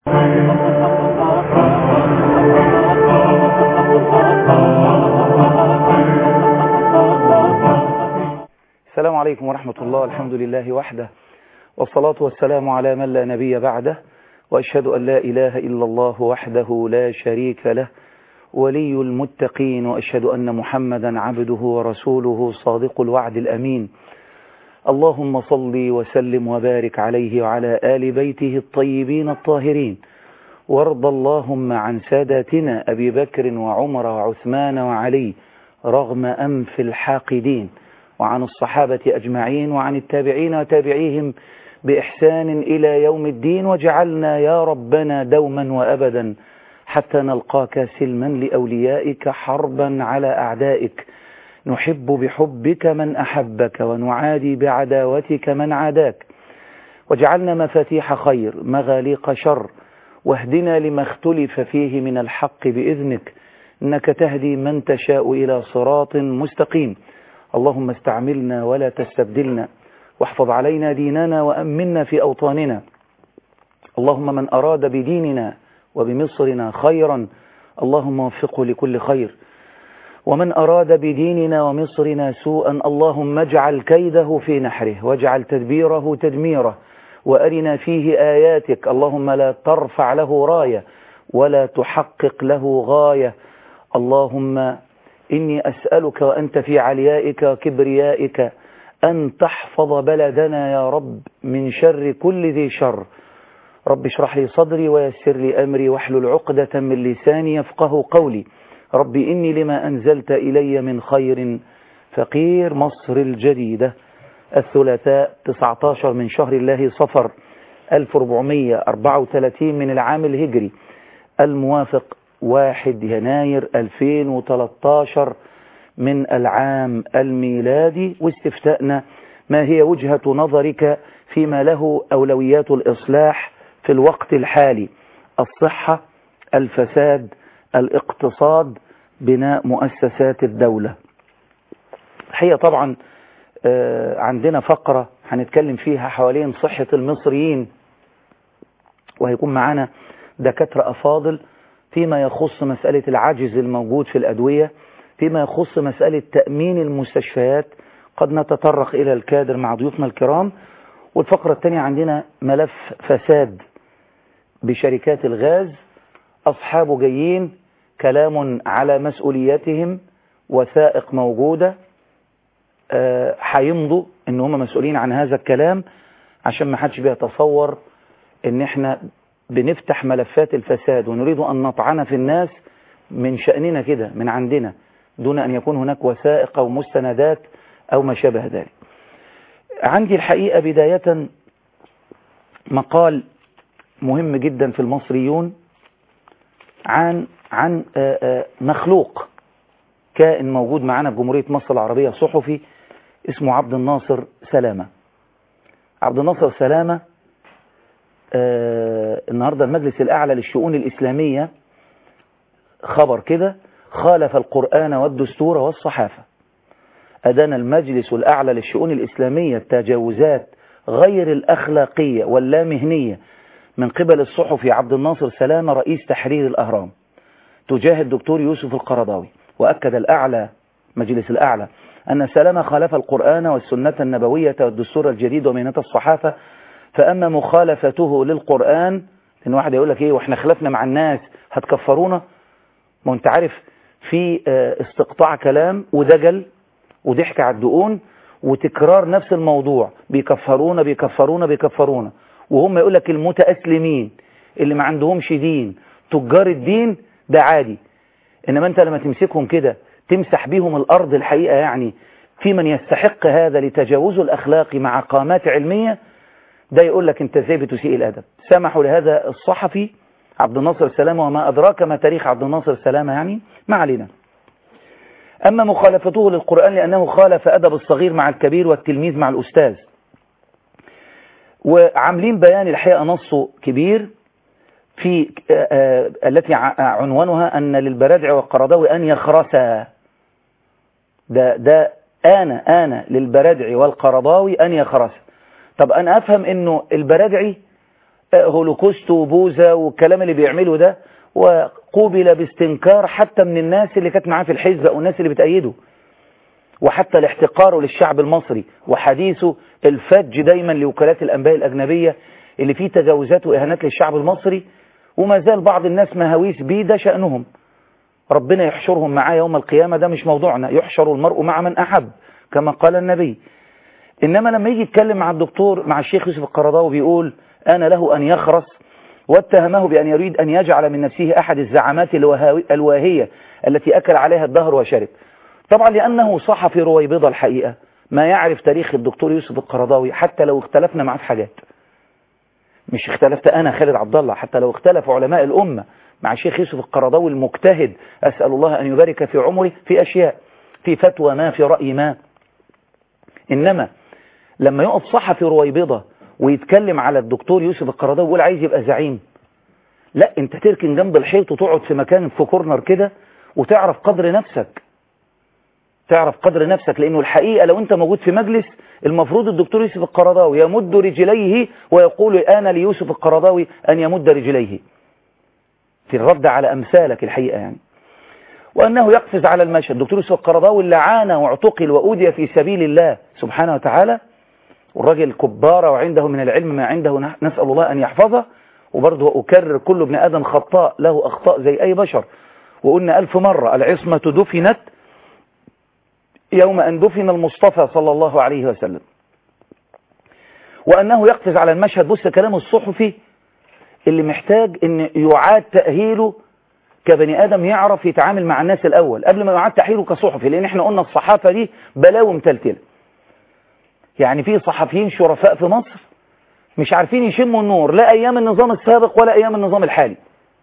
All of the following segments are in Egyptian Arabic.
السلام عليكم ورحمة الله الحمد لله وحده والصلاة والسلام على من لا نبي بعده وأشهد أن لا إله إلا الله وحده لا شريك له ولي المتقين وأشهد أن محمدا عبده ورسوله صادق الوعد الأمين اللهم صل وسلم وبارك عليه وعلى آل بيته الطيبين الطاهرين وارض اللهم عن ساداتنا أبي بكر وعمر وعثمان وعلي رغم أنف الحاقدين وعن الصحابة أجمعين وعن التابعين وتابعيهم بإحسان إلى يوم الدين وجعلنا يا ربنا دوما وأبدا حتى نلقاك سلما لأوليائك حربا على أعدائك نحب بحبك من أحبك ونعادي بعداوتك من عاداك وجعلنا مفاتيح خير مغاليق شر واهدنا لما اختلف فيه من الحق بإذنك إنك تهدي من تشاء إلى صراط مستقيم اللهم استعملنا ولا تستبدلنا واحفظ علينا ديننا وأمنا في أوطاننا اللهم من أراد بديننا وبمصرنا خيرا اللهم وفقه لكل خير ومن أراد بديننا ومصرنا سوءا اللهم اجعل كيده في نحره واجعل تدبيره تدميره وأرنا فيه آياتك اللهم لا ترفع له راية ولا تحقق له غاية اللهم إني أسألك وأنت في عليائك وكبريائك أن تحفظ بلدنا يا رب من شر كل ذي شر رب اشرح لي صدري ويسر لي أمري واحلل عقدة من لساني يفقه قولي رب إني لما أنزلت إلي من خير فقير مصر الجديدة الثلاثاء 19 من شهر الله صفر 1434 من العام الهجري الموافق 1 يناير 2013 من العام الميلادي واستفتاءنا ما هي وجهة نظرك فيما له أولويات الإصلاح في الوقت الحالي الصحة الفساد الاقتصاد بناء مؤسسات الدولة هي طبعا عندنا فقرة هنتكلم فيها حوالين صحة المصريين وهيكون معانا دكاترة أفاضل فيما يخص مسألة العجز الموجود في الأدوية فيما يخص مسألة تأمين المستشفيات قد نتطرق إلى الكادر مع ضيوفنا الكرام والفقرة الثانية عندنا ملف فساد بشركات الغاز أصحابه جايين كلام على مسؤوليتهم وثائق موجودة هيمضوا ان هم مسؤولين عن هذا الكلام عشان ما حدش بيتصور ان احنا بنفتح ملفات الفساد ونريد ان نطعن في الناس من شأننا كده من عندنا دون ان يكون هناك وثائق او مستندات او ما شابه ذلك عندي الحقيقة بداية مقال مهم جدا في المصريون عن عن مخلوق كائن موجود معانا في جمهورية مصر العربية صحفي اسمه عبد الناصر سلامة عبد الناصر سلامة آه النهاردة المجلس الأعلى للشؤون الإسلامية خبر كده خالف القرآن والدستور والصحافة أدان المجلس الأعلى للشؤون الإسلامية التجاوزات غير الأخلاقية واللامهنية من قبل الصحفي عبد الناصر سلامة رئيس تحرير الأهرام تجاه الدكتور يوسف القرضاوي وأكد الأعلى مجلس الأعلى أن سلامة خالف القرآن والسنة النبوية والدستور الجديد ومهنة الصحافة فأما مخالفته للقرآن لأن واحد يقول لك إيه وإحنا خلفنا مع الناس هتكفرونا ما أنت عارف في استقطاع كلام ودجل وضحك على الدقون وتكرار نفس الموضوع بيكفرونا بيكفرونا بيكفرونا وهم يقول لك المتأسلمين اللي ما عندهمش دين تجار الدين ده عادي إنما أنت لما تمسكهم كده تمسح بيهم الأرض الحقيقة يعني في من يستحق هذا لتجاوزه الأخلاقي مع قامات علمية ده يقول لك أنت ازاي بتسيء الأدب سمحوا لهذا الصحفي عبد الناصر السلامة وما أدراك ما تاريخ عبد الناصر السلامة يعني ما علينا أما مخالفته للقرآن لأنه خالف أدب الصغير مع الكبير والتلميذ مع الأستاذ وعاملين بيان الحقيقة نصه كبير في التي عنوانها أن للبرادع والقرضاوي أن يخرسا ده ده آن آن للبرادع والقرضاوي أن يخرسا طب أنا أفهم أنه البرادعي هولوكوست وبوذا والكلام اللي بيعمله ده وقوبل باستنكار حتى من الناس اللي كانت معاه في الحزب أو الناس اللي بتأيده وحتى الاحتقار للشعب المصري وحديثه الفج دايما لوكالات الأنباء الأجنبية اللي فيه تجاوزات وإهانات للشعب المصري وما زال بعض الناس مهاويس بيه ده شأنهم ربنا يحشرهم معاه يوم القيامة ده مش موضوعنا يحشر المرء مع من أحب كما قال النبي إنما لما يجي يتكلم مع الدكتور مع الشيخ يوسف القرضاوي بيقول أنا له أن يخرس واتهمه بأن يريد أن يجعل من نفسه أحد الزعامات الواهية التي أكل عليها الدهر وشرب طبعا لأنه صحفي رويبضة الحقيقة ما يعرف تاريخ الدكتور يوسف القرضاوي حتى لو اختلفنا معه في حاجات مش اختلفت أنا خالد عبد الله حتى لو اختلف علماء الأمة مع الشيخ يوسف القرضاوي المجتهد أسأل الله أن يبارك في عمري في أشياء في فتوى ما في رأي ما إنما لما يقف صحفي رويبضة ويتكلم على الدكتور يوسف القرضاوي ويقول عايز يبقى زعيم لا انت تركن جنب الحيط وتقعد في مكان في كورنر كده وتعرف قدر نفسك تعرف قدر نفسك لانه الحقيقة لو انت موجود في مجلس المفروض الدكتور يوسف القرضاوي يمد رجليه ويقول آن ليوسف القرضاوي أن يمد رجليه في الرد على أمثالك الحقيقة يعني وأنه يقفز على المشهد الدكتور يوسف القرضاوي اللي عانى واعتقل وأودي في سبيل الله سبحانه وتعالى والراجل كبارة وعنده من العلم ما عنده نسأل الله أن يحفظه وبرضه أكرر كل ابن آدم خطاء له أخطاء زي أي بشر وقلنا ألف مرة العصمة دفنت يوم أن دفن المصطفى صلى الله عليه وسلم وأنه يقفز على المشهد بص كلام الصحفي اللي محتاج أن يعاد تأهيله كبني آدم يعرف يتعامل مع الناس الأول قبل ما يعاد تأهيله كصحفي لأن احنا قلنا الصحافة دي بلاوي متلتلة يعني في صحفيين شرفاء في مصر مش عارفين يشموا النور لا أيام النظام السابق ولا أيام النظام الحالي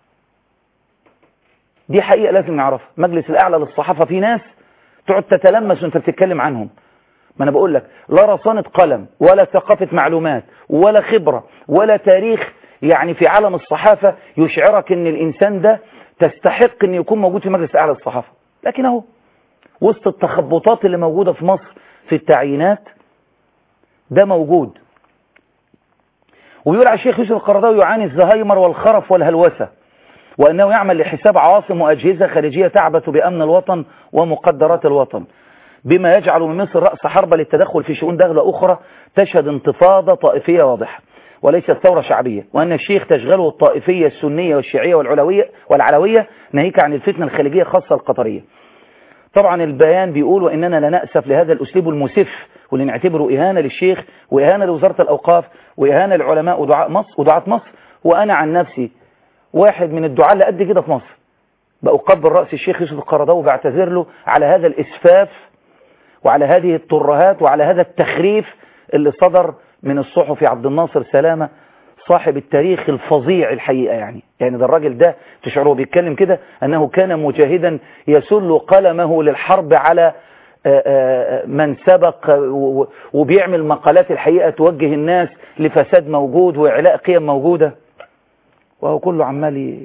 دي حقيقة لازم نعرفها مجلس الأعلى للصحافة في ناس تقعد تتلمس وانت بتتكلم عنهم ما أنا بقول لك لا رصانة قلم ولا ثقافة معلومات ولا خبرة ولا تاريخ يعني في عالم الصحافة يشعرك ان الإنسان ده تستحق ان يكون موجود في مجلس أعلى للصحافة لكن اهو وسط التخبطات اللي موجودة في مصر في التعيينات ده موجود ويقول على الشيخ يوسف القرضاوي يعاني الزهايمر والخرف والهلوسة وأنه يعمل لحساب عواصم وأجهزة خارجية تعبث بأمن الوطن ومقدرات الوطن بما يجعل من مصر رأس حربة للتدخل في شؤون دولة أخرى تشهد انتفاضة طائفية واضحة وليست ثورة شعبية وأن الشيخ تشغله الطائفية السنية والشيعية والعلوية والعلوية ناهيك عن الفتنة الخليجية خاصة القطرية طبعا البيان بيقول وإننا لا نأسف لهذا الأسلوب المسف واللي نعتبره إهانة للشيخ وإهانة لوزارة الأوقاف وإهانة للعلماء ودعاء مصر ودعاة مصر وأنا عن نفسي واحد من الدعاء اللي قد كده في مصر بأقبل رأس الشيخ يوسف القرضاوي وبعتذر له على هذا الإسفاف وعلى هذه الترهات وعلى هذا التخريف اللي صدر من الصحفي عبد الناصر سلامة صاحب التاريخ الفظيع الحقيقة يعني يعني ده الراجل ده تشعره بيتكلم كده أنه كان مجاهدا يسل قلمه للحرب على من سبق وبيعمل مقالات الحقيقة توجه الناس لفساد موجود وإعلاء قيم موجودة وهو كله عمال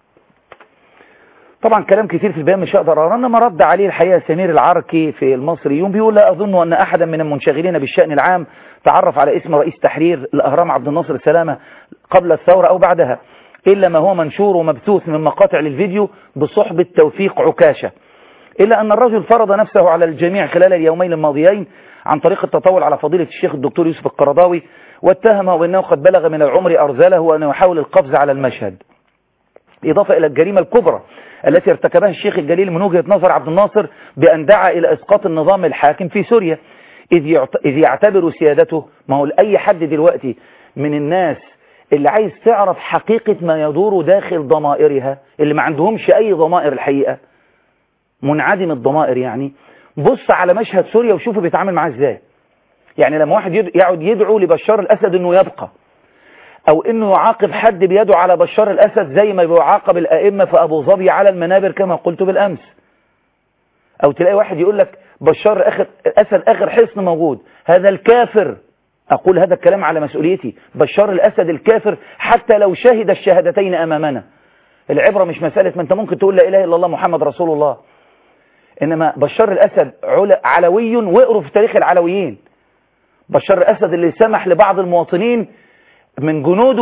طبعا كلام كتير في البيان مش هقدر اقراه انما رد عليه الحقيقه سمير العركي في المصريون بيقول لا اظن ان احدا من المنشغلين بالشان العام تعرف على اسم رئيس تحرير الاهرام عبد الناصر السلامه قبل الثوره او بعدها الا ما هو منشور ومبثوث من مقاطع للفيديو بصحبه توفيق عكاشه الا ان الرجل فرض نفسه على الجميع خلال اليومين الماضيين عن طريق التطاول على فضيله الشيخ الدكتور يوسف القرضاوي واتهمه بانه قد بلغ من العمر ارذله وانه يحاول القفز على المشهد إضافة إلى الجريمة الكبرى التي ارتكبها الشيخ الجليل من وجهة نظر عبد الناصر بأن دعا إلى إسقاط النظام الحاكم في سوريا إذ يعتبر سيادته ما هو لأي حد دلوقتي من الناس اللي عايز تعرف حقيقة ما يدور داخل ضمائرها اللي ما عندهمش أي ضمائر الحقيقة منعدم الضمائر يعني بص على مشهد سوريا وشوفوا بيتعامل معاه ازاي يعني لما واحد يقعد يدعو لبشار الأسد انه يبقى او انه يعاقب حد بيده على بشار الاسد زي ما بيعاقب الائمه في ابو ظبي على المنابر كما قلت بالامس او تلاقي واحد يقول لك بشار اخر الاسد اخر حصن موجود هذا الكافر اقول هذا الكلام على مسؤوليتي بشار الاسد الكافر حتى لو شهد الشهادتين امامنا العبره مش مساله ما انت ممكن تقول لا اله الا الله محمد رسول الله انما بشار الاسد علوي واقروا في تاريخ العلويين بشار الاسد اللي سمح لبعض المواطنين من جنوده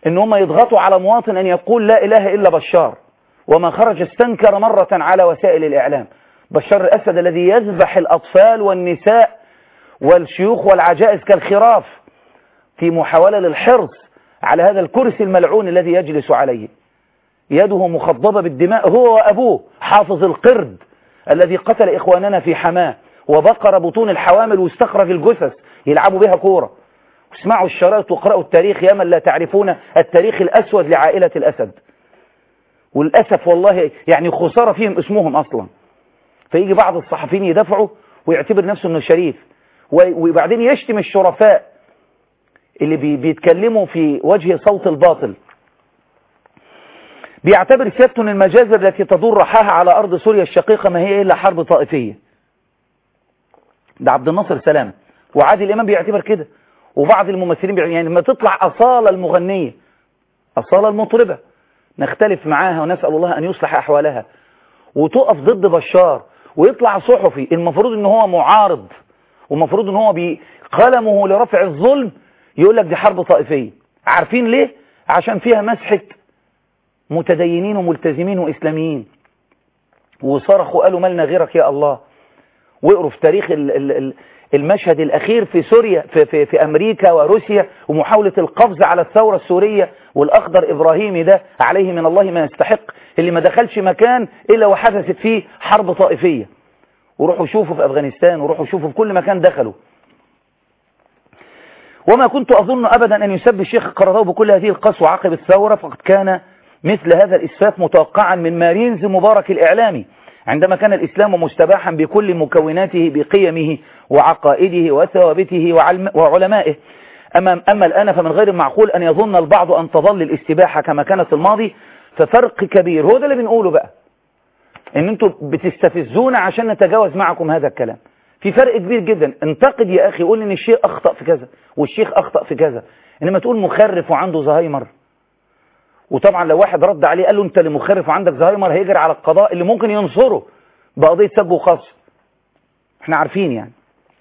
ان هم يضغطوا على مواطن ان يقول لا اله الا بشار وما خرج استنكر مرة على وسائل الاعلام بشار الاسد الذي يذبح الاطفال والنساء والشيوخ والعجائز كالخراف في محاولة للحرص على هذا الكرسي الملعون الذي يجلس عليه يده مخضبة بالدماء هو وأبوه حافظ القرد الذي قتل إخواننا في حماه وبقر بطون الحوامل واستخرج الجثث يلعبوا بها كورة اسمعوا الشرائط واقرأوا التاريخ يا من لا تعرفون التاريخ الأسود لعائلة الأسد والأسف والله يعني خسارة فيهم اسمهم أصلا فيجي بعض الصحفيين يدفعوا ويعتبر نفسه أنه شريف وبعدين يشتم الشرفاء اللي بيتكلموا في وجه صوت الباطل بيعتبر سيادته ان المجازر التي تدور رحاها على أرض سوريا الشقيقة ما هي إلا حرب طائفية ده عبد الناصر سلام وعادل إمام بيعتبر كده وبعض الممثلين يعني لما تطلع أصالة المغنية أصالة المطربة نختلف معاها ونسأل الله أن يصلح أحوالها وتقف ضد بشار ويطلع صحفي المفروض ان هو معارض ومفروض ان هو بقلمه لرفع الظلم يقول لك دي حرب طائفية عارفين ليه عشان فيها مسحة متدينين وملتزمين وإسلاميين وصرخوا قالوا مالنا غيرك يا الله وقروا في تاريخ المشهد الأخير في سوريا في, في, في أمريكا وروسيا ومحاولة القفز على الثورة السورية والأخضر إبراهيمي ده عليه من الله ما يستحق اللي ما دخلش مكان إلا وحدثت فيه حرب طائفية وروحوا شوفوا في أفغانستان وروحوا شوفوا في كل مكان دخلوا وما كنت أظن أبدا أن يسب الشيخ القرضاوي بكل هذه القسوة عقب الثورة فقد كان مثل هذا الإسفاف متوقعا من مارينز مبارك الإعلامي عندما كان الإسلام مستباحا بكل مكوناته بقيمه وعقائده وثوابته وعلمائه أما, أما الآن فمن غير المعقول أن يظن البعض أن تظل الاستباحة كما كانت في الماضي ففرق كبير هو ده اللي بنقوله بقى ان انتوا بتستفزونا عشان نتجاوز معكم هذا الكلام في فرق كبير جدا انتقد يا أخي قول ان الشيخ أخطأ في كذا والشيخ أخطأ في كذا إنما تقول مخرف وعنده زهايمر وطبعا لو واحد رد عليه قال له انت اللي مخرف وعندك زهايمر هيجري على القضاء اللي ممكن ينصره بقضية سب وخصم احنا عارفين يعني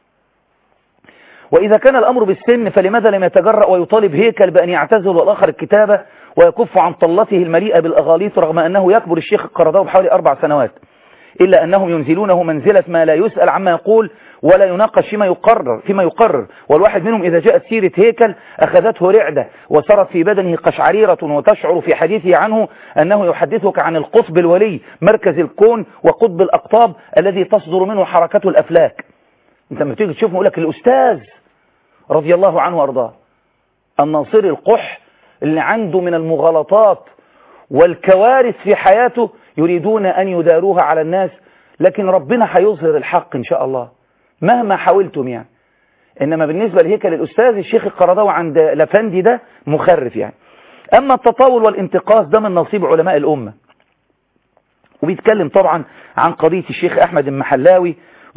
وإذا كان الأمر بالسن فلماذا لم يتجرأ ويطالب هيكل بأن يعتزل والآخر الكتابة ويكف عن طلته المليئة بالأغاليط رغم أنه يكبر الشيخ القرضاوي بحوالي أربع سنوات إلا أنهم ينزلونه منزلة ما لا يسأل عما يقول ولا يناقش فيما يقرر فيما يقرر والواحد منهم إذا جاءت سيرة هيكل أخذته رعدة وسرت في بدنه قشعريرة وتشعر في حديثه عنه أنه يحدثك عن القطب الولي مركز الكون وقطب الأقطاب الذي تصدر منه حركته الأفلاك انت لما تيجي تشوف يقول لك الأستاذ رضي الله عنه وارضاه الناصري القح اللي عنده من المغالطات والكوارث في حياته يريدون أن يداروها على الناس لكن ربنا هيظهر الحق إن شاء الله مهما حاولتم يعني إنما بالنسبة لهيكل الأستاذ الشيخ القرضاوي عند لفندي ده مخرف يعني أما التطاول والانتقاص ده من نصيب علماء الأمة وبيتكلم طبعا عن قضية الشيخ أحمد المحلاوي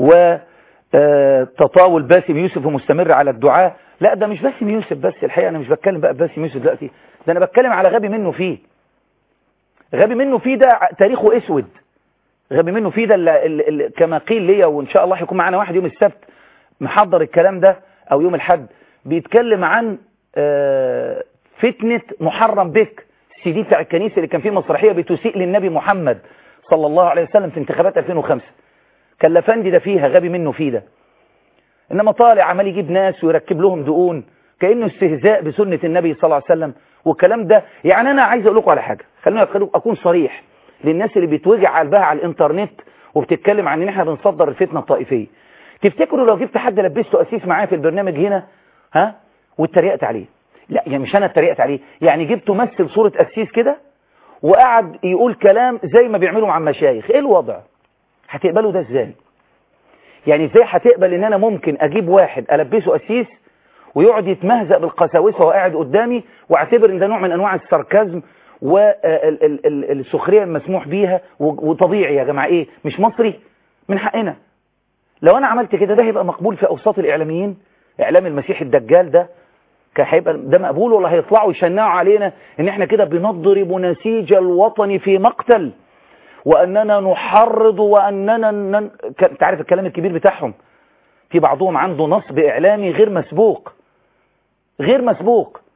وتطاول باسم يوسف ومستمر على الدعاء لا ده مش باسم يوسف بس الحقيقة أنا مش بتكلم بقى باسم يوسف دلوقتي ده أنا بتكلم على غبي منه فيه غبي منه فيه ده تاريخه اسود غبي منه فيه ده اللي اللي كما قيل لي وان شاء الله هيكون معانا واحد يوم السبت محضر الكلام ده او يوم الحد بيتكلم عن فتنة محرم بك السي دي بتاع الكنيسة اللي كان فيه مسرحية بتسيء للنبي محمد صلى الله عليه وسلم في انتخابات 2005 كان لفندي ده فيها غبي منه فيه ده انما طالع عمال يجيب ناس ويركب لهم دقون كأنه استهزاء بسنة النبي صلى الله عليه وسلم والكلام ده يعني أنا عايز أقول لكم على حاجة خليني أكون صريح للناس اللي بتوجع قلبها على الإنترنت وبتتكلم عن إن إحنا بنصدر الفتنة الطائفية تفتكروا لو جبت حد لبسته أسيس معايا في البرنامج هنا ها واتريقت عليه لا يعني مش أنا اتريقت عليه يعني جبته مثل صورة أسيس كده وقعد يقول كلام زي ما بيعملوا مع المشايخ إيه الوضع هتقبلوا ده إزاي يعني إزاي هتقبل إن أنا ممكن أجيب واحد ألبسه أسيس ويقعد يتمهزأ بالقساوسة وهو قاعد قدامي واعتبر ان ده نوع من انواع الساركازم والسخرية المسموح بيها وطبيعي يا جماعة ايه مش مصري من حقنا لو انا عملت كده ده هيبقى مقبول في اوساط الاعلاميين اعلام المسيح الدجال ده كان هيبقى ده مقبول ولا هيطلعوا يشنعوا علينا ان احنا كده بنضرب نسيج الوطن في مقتل واننا نحرض واننا نن... انت عارف الكلام الكبير بتاعهم في بعضهم عنده نصب اعلامي غير مسبوق غير مسبوق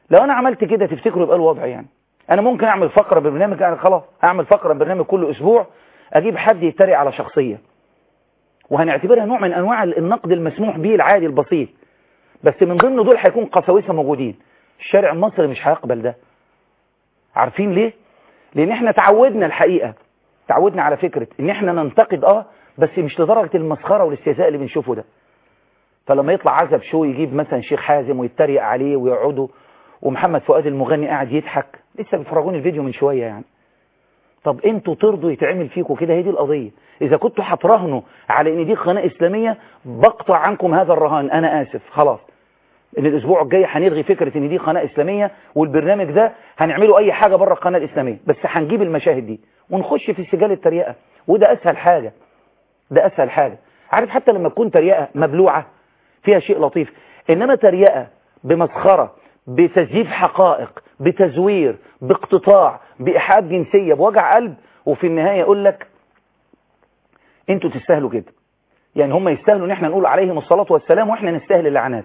لو انا عملت كده تفتكروا يبقى الوضع يعني انا ممكن اعمل فقره برنامج يعني خلاص اعمل فقره برنامج كل اسبوع اجيب حد يتريق على شخصيه وهنعتبرها نوع من انواع النقد المسموح به العادي البسيط بس من ضمن دول هيكون قساوسه موجودين الشارع المصري مش هيقبل ده عارفين ليه لان احنا تعودنا الحقيقه تعودنا على فكره ان احنا ننتقد اه بس مش لدرجه المسخره والاستهزاء اللي بنشوفه ده فلما يطلع عزب شو يجيب مثلا شيخ حازم ويتريق عليه ويقعدوا ومحمد فؤاد المغني قاعد يضحك لسه بتفرجوني الفيديو من شويه يعني طب انتوا ترضوا يتعمل فيكم كده هي دي القضيه اذا كنتوا هتراهنوا على ان دي قناه اسلاميه بقطع عنكم هذا الرهان انا اسف خلاص ان الاسبوع الجاي هنلغي فكره ان دي قناه اسلاميه والبرنامج ده هنعمله اي حاجه بره القناه الاسلاميه بس هنجيب المشاهد دي ونخش في سجال التريقه وده اسهل حاجه ده اسهل حاجه عارف حتى لما تكون تريقه مبلوعه فيها شيء لطيف انما تريقه بمسخره بتزييف حقائق بتزوير باقتطاع بايحاءات جنسيه بوجع قلب وفي النهايه يقول لك انتوا تستاهلوا كده يعني هم يستاهلوا ان احنا نقول عليهم الصلاه والسلام واحنا نستاهل اللعنات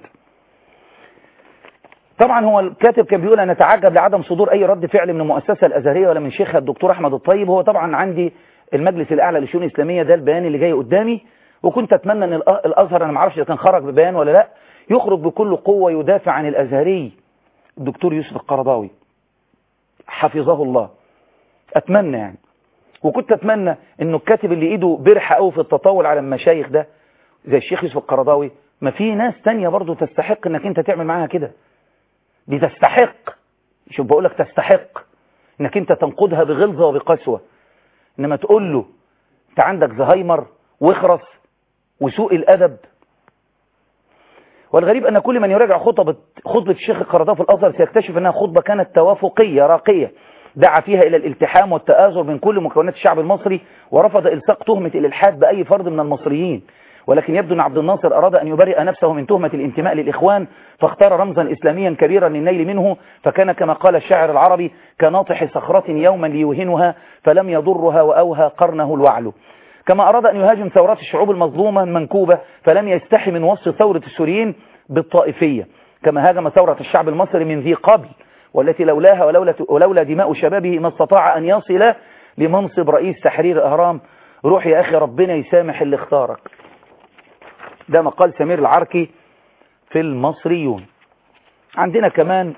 طبعا هو الكاتب كان بيقول انا اتعجب لعدم صدور اي رد فعل من المؤسسه الازهريه ولا من شيخها الدكتور احمد الطيب هو طبعا عندي المجلس الاعلى للشؤون الاسلاميه ده البيان اللي جاي قدامي وكنت اتمنى ان الازهر انا ما اعرفش اذا كان خرج ببيان ولا لا يخرج بكل قوه يدافع عن الازهري الدكتور يوسف القرضاوي حفظه الله اتمنى يعني وكنت اتمنى انه الكاتب اللي ايده برحه قوي في التطاول على المشايخ ده زي الشيخ يوسف القرضاوي ما في ناس تانية برضه تستحق انك انت تعمل معاها كده دي تستحق شوف بقول لك تستحق انك انت تنقدها بغلظه وبقسوه انما تقول له انت عندك زهايمر واخرس وسوء الادب والغريب أن كل من يراجع خطبة, خطبة الشيخ القرضاوي في الأزهر سيكتشف أنها خطبة كانت توافقية راقية دعا فيها إلى الالتحام والتآزر من كل مكونات الشعب المصري ورفض إلصاق تهمة الإلحاد بأي فرد من المصريين ولكن يبدو أن عبد الناصر أراد أن يبرئ نفسه من تهمة الانتماء للإخوان فاختار رمزا إسلاميا كبيرا للنيل منه فكان كما قال الشاعر العربي كناطح صخرة يوما ليوهنها فلم يضرها وأوهى قرنه الوعل كما أراد أن يهاجم ثورات الشعوب المظلومة المنكوبة فلم يستحي من وصف ثورة السوريين بالطائفية كما هاجم ثورة الشعب المصري من ذي قبل والتي لولاها ولولا, ولولا دماء شبابه ما استطاع أن يصل لمنصب رئيس تحرير الأهرام روح يا أخي ربنا يسامح اللي اختارك ده مقال سمير العركي في المصريون عندنا كمان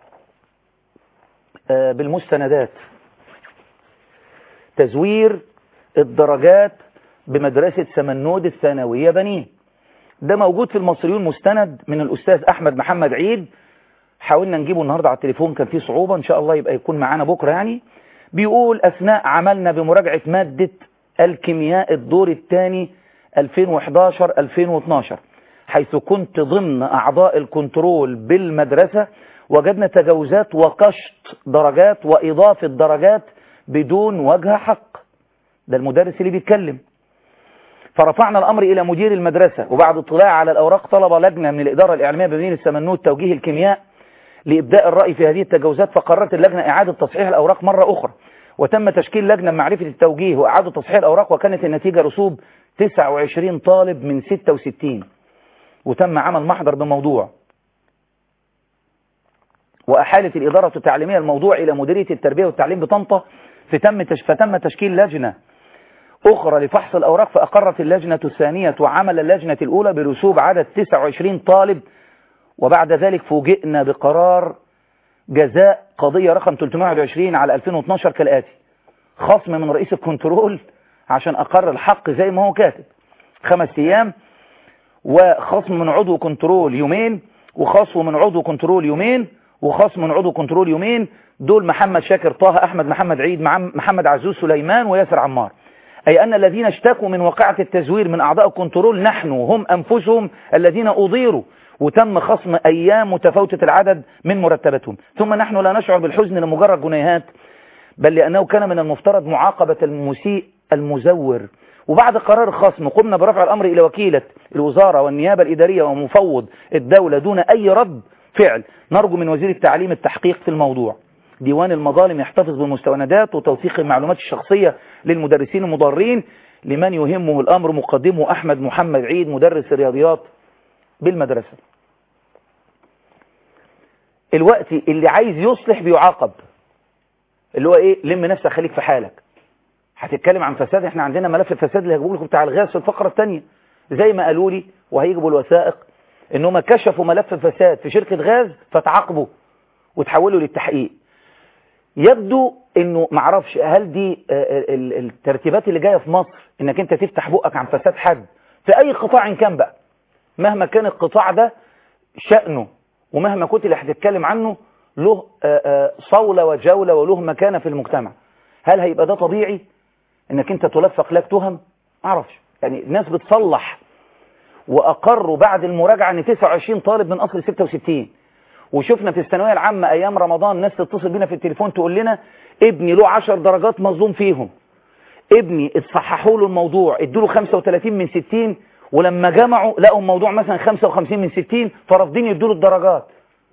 بالمستندات تزوير الدرجات بمدرسة سمنود الثانوية بنين ده موجود في المصريون مستند من الأستاذ أحمد محمد عيد حاولنا نجيبه النهاردة على التليفون كان فيه صعوبة إن شاء الله يبقى يكون معانا بكرة يعني بيقول أثناء عملنا بمراجعة مادة الكيمياء الدور الثاني 2011-2012 حيث كنت ضمن أعضاء الكنترول بالمدرسة وجدنا تجاوزات وقشط درجات وإضافة درجات بدون وجه حق ده المدرس اللي بيتكلم فرفعنا الأمر إلى مدير المدرسة وبعد اطلاع على الأوراق طلب لجنة من الإدارة الإعلامية بمدينة السمنود توجيه الكيمياء لإبداء الرأي في هذه التجاوزات فقررت اللجنة إعادة تصحيح الأوراق مرة أخرى وتم تشكيل لجنة معرفة التوجيه وإعادة تصحيح الأوراق وكانت النتيجة رسوب 29 طالب من 66 وتم عمل محضر بموضوع وأحالت الإدارة التعليمية الموضوع إلى مديرية التربية والتعليم بطنطا فتم فتم تشكيل لجنة أخرى لفحص الأوراق فأقرت اللجنة الثانية وعمل اللجنة الأولى برسوب عدد 29 طالب وبعد ذلك فوجئنا بقرار جزاء قضية رقم 321 على 2012 كالآتي خصم من رئيس الكنترول عشان أقر الحق زي ما هو كاتب خمس أيام وخصم من عضو كنترول يومين وخصم من عضو كنترول يومين وخصم من عضو كنترول يومين دول محمد شاكر طه أحمد محمد عيد محمد عزوز سليمان وياسر عمار أي أن الذين اشتكوا من واقعة التزوير من أعضاء الكنترول نحن هم أنفسهم الذين أضيروا وتم خصم أيام متفاوتة العدد من مرتباتهم ثم نحن لا نشعر بالحزن لمجرد جنيهات بل لأنه كان من المفترض معاقبة المسيء المزور وبعد قرار الخصم قمنا برفع الأمر إلى وكيلة الوزارة والنيابة الإدارية ومفوض الدولة دون أي رد فعل نرجو من وزير التعليم التحقيق في الموضوع ديوان المظالم يحتفظ بالمستندات وتوثيق المعلومات الشخصية للمدرسين المضارين لمن يهمه الأمر مقدمه أحمد محمد عيد مدرس الرياضيات بالمدرسة الوقت اللي عايز يصلح بيعاقب اللي هو ايه لم نفسك خليك في حالك هتتكلم عن فساد احنا عندنا ملف الفساد اللي هجيبه لكم بتاع الغاز في الفقره الثانيه زي ما قالوا لي وهيجيبوا الوثائق انهم كشفوا ملف فساد في شركه غاز فتعاقبوا وتحولوا للتحقيق يبدو انه معرفش هل دي الترتيبات اللي جايه في مصر انك انت تفتح بقك عن فساد حد في اي قطاع كان بقى مهما كان القطاع ده شأنه ومهما كنت اللي هتتكلم عنه له صولة وجولة وله مكانة في المجتمع هل هيبقى ده طبيعي انك انت تلفق لك تهم معرفش يعني الناس بتصلح واقروا بعد المراجعة ان 29 طالب من اصل 66 وشفنا في الثانويه العامة ايام رمضان ناس تتصل بينا في التليفون تقول لنا ابني له 10 درجات مظلوم فيهم ابني اتصححوا له الموضوع ادوا له 35 من 60 ولما جمعوا لقوا الموضوع مثلا 55 من 60 فرافضين يدوا له الدرجات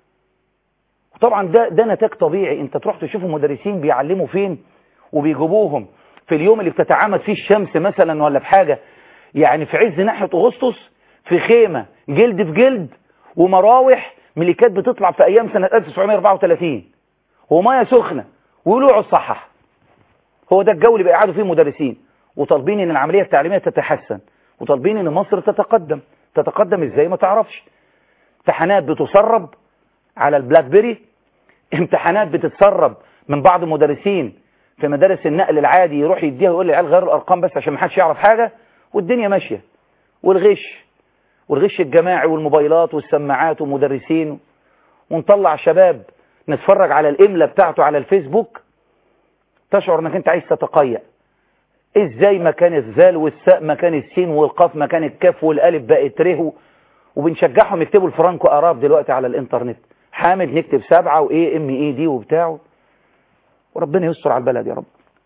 طبعا ده ده نتاج طبيعي انت تروح تشوف المدرسين بيعلموا فين وبيجيبوهم في اليوم اللي بتتعامد فيه الشمس مثلا ولا بحاجة يعني في عز ناحية أغسطس في خيمة جلد في جلد ومراوح من اللي كانت بتطلع في أيام سنة 1934 ومية سخنة ويقولوا اقعد صحح هو ده الجو اللي بيقعدوا فيه المدرسين وطالبين ان العملية التعليمية تتحسن وطالبين ان مصر تتقدم تتقدم ازاي ما تعرفش امتحانات بتسرب على البلاك بيري امتحانات بتتسرب من بعض المدرسين في مدارس النقل العادي يروح يديها ويقول للعيال غيروا الارقام بس عشان ما حدش يعرف حاجه والدنيا ماشيه والغش والغش الجماعي والموبايلات والسماعات ومدرسين ونطلع شباب نتفرج على الامله بتاعته على الفيسبوك تشعر انك انت عايز تتقيأ ازاي مكان الذال والساء مكان السين والقاف مكان الكاف والالف بقت ره وبنشجعهم يكتبوا الفرانكو اراب دلوقتي على الانترنت حامد نكتب سبعة وايه ام اي دي وبتاعه وربنا يستر على البلد يا رب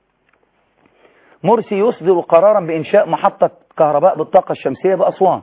مرسي يصدر قرارا بإنشاء محطة كهرباء بالطاقة الشمسية بأسوان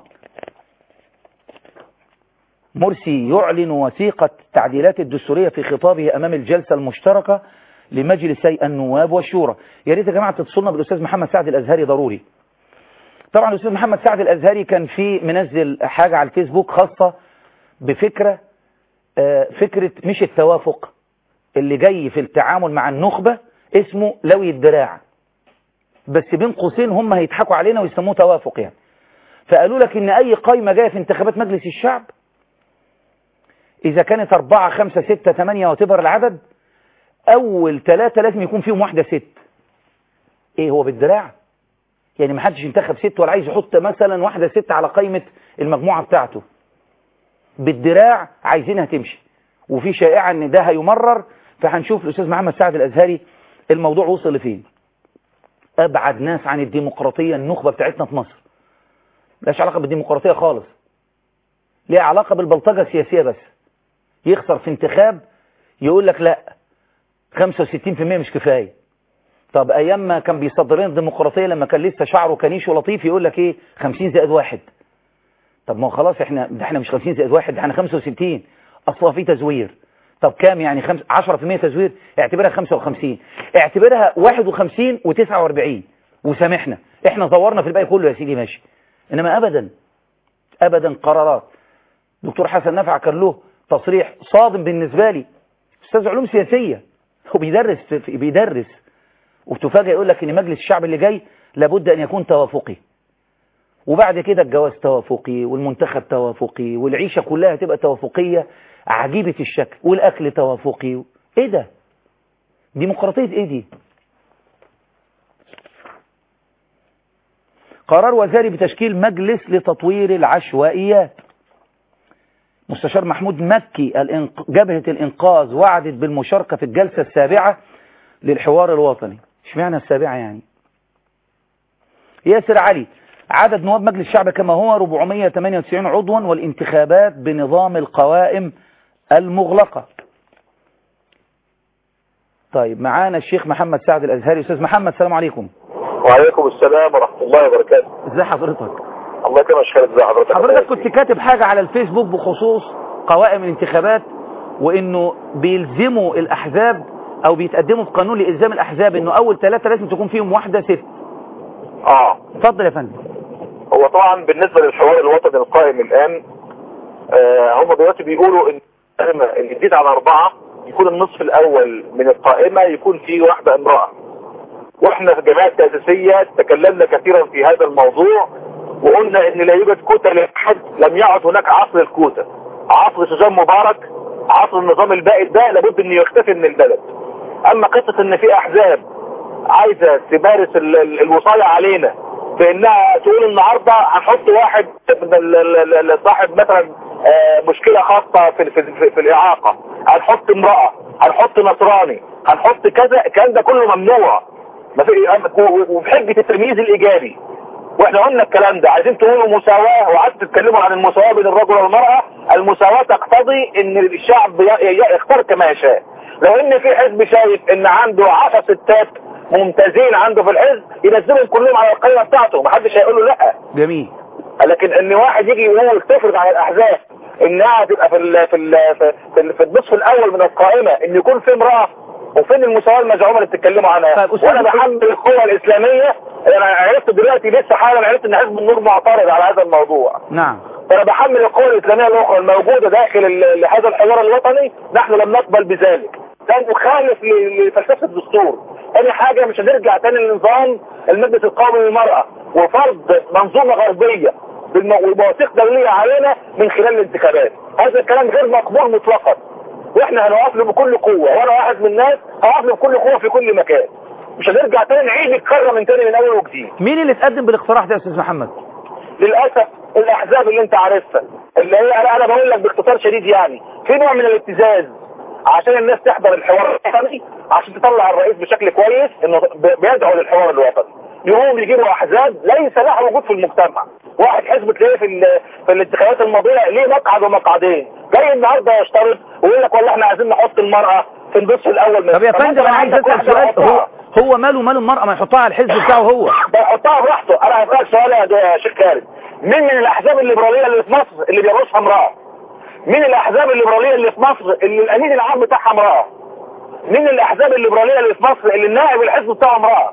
مرسي يعلن وثيقة التعديلات الدستورية في خطابه أمام الجلسة المشتركة لمجلسي النواب والشورى يا ريت يا جماعة تتصلنا بالأستاذ محمد سعد الأزهري ضروري طبعا الأستاذ محمد سعد الأزهري كان في منزل حاجة على الفيسبوك خاصة بفكرة فكرة مش التوافق اللي جاي في التعامل مع النخبة اسمه لوي الدراع بس بين قوسين هم هيضحكوا علينا ويسموه توافق يعني فقالوا لك ان اي قايمة جاية في انتخابات مجلس الشعب اذا كانت اربعة خمسة ستة تمانية وتبر العدد اول ثلاثة لازم يكون فيهم واحدة ست ايه هو بالدراع يعني ما حدش ينتخب ست ولا عايز يحط مثلا واحدة ست على قايمة المجموعة بتاعته بالدراع عايزينها تمشي وفي شائعة ان ده هيمرر فهنشوف الاستاذ محمد سعد الازهري الموضوع وصل لفين ابعد ناس عن الديمقراطية النخبة بتاعتنا في مصر ملهاش علاقة بالديمقراطية خالص ليها علاقة بالبلطجة السياسية بس يخسر في انتخاب يقول لك لا 65% مش كفاية طب ايام ما كان بيصدر لنا الديمقراطية لما كان لسه شعره كنيش ولطيف يقول لك ايه 50 زائد واحد طب ما هو خلاص احنا ده احنا مش 50 زائد واحد ده احنا 65 اصلا في تزوير طب كام يعني خمس 10% تزوير اعتبرها 55 اعتبرها 51 و49 وسامحنا احنا زورنا في الباقي كله يا سيدي ماشي انما ابدا ابدا قرارات دكتور حسن نفع كان له تصريح صادم بالنسبة لي استاذ علوم سياسية هو بيدرس بيدرس وتفاجئ يقول لك ان مجلس الشعب اللي جاي لابد ان يكون توافقي وبعد كده الجواز توافقي والمنتخب توافقي والعيشة كلها تبقى توافقية عجيبة الشكل والأكل توافقي ايه ده ديمقراطية ايه دي قرار وزاري بتشكيل مجلس لتطوير العشوائيات مستشار محمود مكي الانق... جبهة الإنقاذ وعدت بالمشاركة في الجلسة السابعة للحوار الوطني اشمعنى السابعة يعني ياسر علي عدد نواب مجلس الشعب كما هو 498 عضوا والانتخابات بنظام القوائم المغلقة طيب معانا الشيخ محمد سعد الأزهري أستاذ محمد السلام عليكم وعليكم السلام ورحمة الله وبركاته ازي حضرتك الله يكرمك شكرا ازي حضرتك حضرتك كنت كاتب حاجة على الفيسبوك بخصوص قوائم الانتخابات وانه بيلزموا الاحزاب او بيتقدموا في قانون لالزام الاحزاب انه اول ثلاثة لازم تكون فيهم واحدة ست اه اتفضل يا فندم هو طبعا بالنسبة للحوار الوطني القائم الآن آه هم دلوقتي بيقولوا ان القائمة اللي تزيد على أربعة يكون النصف الأول من القائمة يكون فيه واحدة امرأة واحنا في الجمعية التأسيسية تكلمنا كثيرا في هذا الموضوع وقلنا ان لا يوجد كوتا لأحد لم يعد هناك عصر الكوتا عصر سجان مبارك عصر النظام البائد ده لابد انه يختفي من البلد اما قصة ان في احزاب عايزة تمارس ال- ال- الوصاية علينا بانها تقول النهاردة هنحط واحد من ال- ال- ال- صاحب مثلا آه، مشكلة خاصة في, في, في, في الاعاقة هنحط امرأة هنحط نصراني هنحط كذا الكلام ده كله ممنوع ما في وبحجة التمييز الايجابي واحنا قلنا الكلام ده عايزين تقولوا مساواة وقعدتوا تتكلموا عن المساواة بين الرجل والمرأة المساواة تقتضي ان الشعب ي- ي- يختار كما يشاء لو ان في حزب شايف ان عنده 10 ستات ممتازين عنده في الحزب ينزلهم كلهم على القائمة بتاعته محدش هيقول له لا جميل لكن ان واحد يجي يقول تفرض على الاحزاب انها تبقى في ال في ال في, ال في النصف الاول من القائمة ان يكون في امرأة وفين المساواة المزعومة اللي بتتكلموا عنها طيب، أستاذ وانا محمد- بحمل القوى الاسلامية انا عرفت دلوقتي لسه حالا عرفت ان حزب النور معترض على هذا الموضوع نعم فانا بحمل القوى الاسلامية الاخرى الموجودة داخل ال- هذا الحوار الوطني نحن لم نقبل بذلك كان مخالف ل- لفلسفة الدستور ثاني حاجة مش هنرجع تاني لنظام المجلس القومي للمرأة وفرض منظومة غربية بالم- ومواثيق دولية علينا من خلال الانتخابات هذا الكلام غير مقبول مطلقا واحنا هنقف له بكل قوة وانا واحد من الناس هقف له بكل قوة في كل مكان مش هنرجع تاني نعيد الكرة من تاني من اول وجديد مين اللي اتقدم بالاقتراح ده يا استاذ محمد للأسف الأحزاب اللي أنت عارفها اللي هي أنا أنا بقول لك باختصار شديد يعني في نوع من الابتزاز عشان الناس تحضر الحوار الوطني عشان تطلع الرئيس بشكل كويس إنه ب- بيدعو للحوار الوطني يقوم يجيبوا أحزاب ليس لها وجود في المجتمع واحد حزب تلاقيه في ال- في الانتخابات الماضية ليه مقعد ومقعدين جاي النهارده يشترط ويقول لك والله احنا عايزين نحط المرأة في النصف الأول من طب يا طب فندم أنت انا عايز عندك اسال واحدة سؤال هو مقطعة. هو ماله مال المرأة ما يحطها على الحزب بتاعه هو بيحطها براحته انا هسألك سؤال يا يا شيخ خالد مين من الاحزاب الليبراليه اللي في مصر اللي بيرقصها امراه مين الاحزاب الليبراليه اللي في مصر اللي الامين العام بتاعها امراه مين الاحزاب الليبراليه اللي في مصر اللي النائب الحزب بتاعه امراه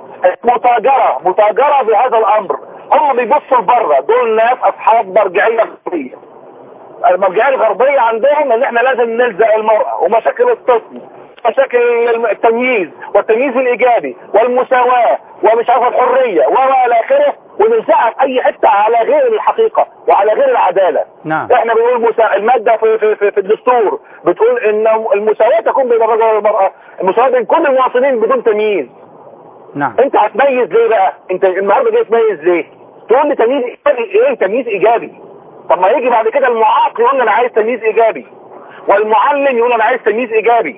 متاجره متاجره بهذا الامر هم بيبصوا لبره دول ناس اصحاب مرجعيه غربيه المرجعيه الغربيه عندهم ان احنا لازم نلزق المراه ومشاكل الطفل مشاكل الم- التمييز والتمييز الايجابي والمساواه ومش عارف الحريه والى اخره ونلزقها في اي حته على غير الحقيقه وعلى غير العداله نعم احنا بنقول مسا... المادة في, في, في, في الدستور بتقول ان المساواة تكون بين الرجل والمرأة المساواة بين كل المواطنين بدون تمييز نعم انت هتميز ليه بقى انت النهارده جاي تميز ليه تقول لي تمييز ايجابي ايه تمييز ايجابي طب ما يجي بعد كده المعاق يقول لي انا عايز تمييز ايجابي والمعلم يقول انا عايز تمييز ايجابي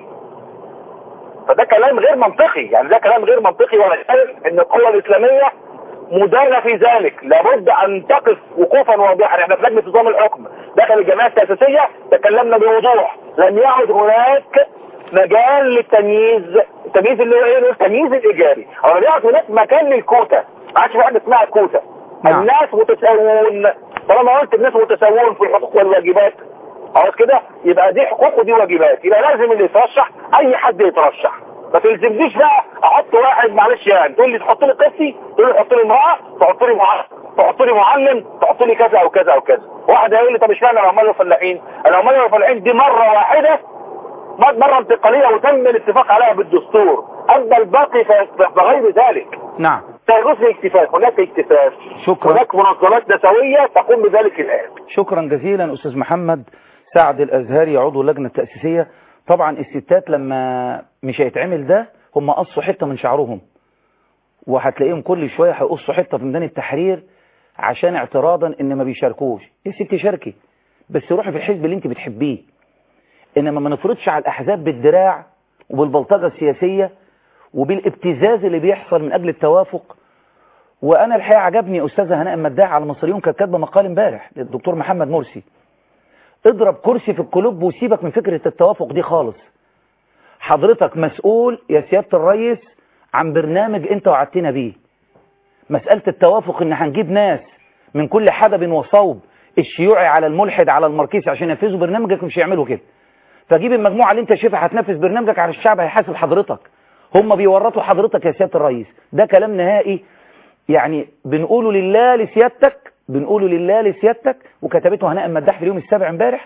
فده كلام غير منطقي يعني ده كلام غير منطقي وانا شايف ان القوى الاسلاميه مدانة في ذلك لابد ان تقف وقوفا واضحا احنا في لجنة نظام الحكم داخل الجمعية التأسيسية تكلمنا بوضوح لم يعد هناك مجال للتمييز التمييز اللي هو ايه نقول التمييز الايجابي او لم يعد هناك مكان للكوتا ما عادش في حاجه اسمها كوتا نعم. الناس متساوون طالما قلت الناس متساوون في الحقوق والواجبات خلاص كده يبقى دي حقوق ودي واجبات يبقى لازم اللي يترشح اي حد يترشح ما تلزمنيش بقى احط واحد معلش يعني تقول لي تحط لي قسي تقول لي تحط لي امراه تحط لي معلم تحط لي معلم تحط لي كذا او كذا او كذا واحد هيقول لي طب اشمعنى العمال والفلاحين العمال والفلاحين دي مره واحده مرة انتقالية وتم الاتفاق عليها بالدستور أما الباقي ف- فغير ذلك نعم لا يجوز الاكتفاف هناك اكتفاف شكرا هناك منظمات نسوية تقوم بذلك الآن شكرا جزيلا أستاذ محمد سعد الأزهري عضو اللجنة التأسيسية طبعا الستات لما مش هيتعمل ده هم قصوا حتة من شعرهم وهتلاقيهم كل شوية هيقصوا حتة في ميدان التحرير عشان اعتراضا ان ما بيشاركوش يا ستي شاركي بس روحي في الحزب اللي انت بتحبيه انما ما نفرضش على الاحزاب بالدراع وبالبلطجة السياسية وبالابتزاز اللي بيحصل من اجل التوافق وانا الحقيقه عجبني استاذه هناء مداح على المصريون كانت كاتبه مقال امبارح للدكتور محمد مرسي اضرب كرسي في القلوب وسيبك من فكره التوافق دي خالص حضرتك مسؤول يا سياده الريس عن برنامج انت وعدتنا بيه مساله التوافق ان هنجيب ناس من كل حدب وصوب الشيوعي على الملحد على الماركسي عشان ينفذوا برنامجك مش هيعملوا كده فجيب المجموعه اللي انت شايفها هتنفذ برنامجك على الشعب هيحاسب حضرتك هم بيورطوا حضرتك يا سياده الريس ده كلام نهائي يعني بنقوله لله لسيادتك بنقوله لله لسيادتك وكتبته هناء مداح في اليوم السابع امبارح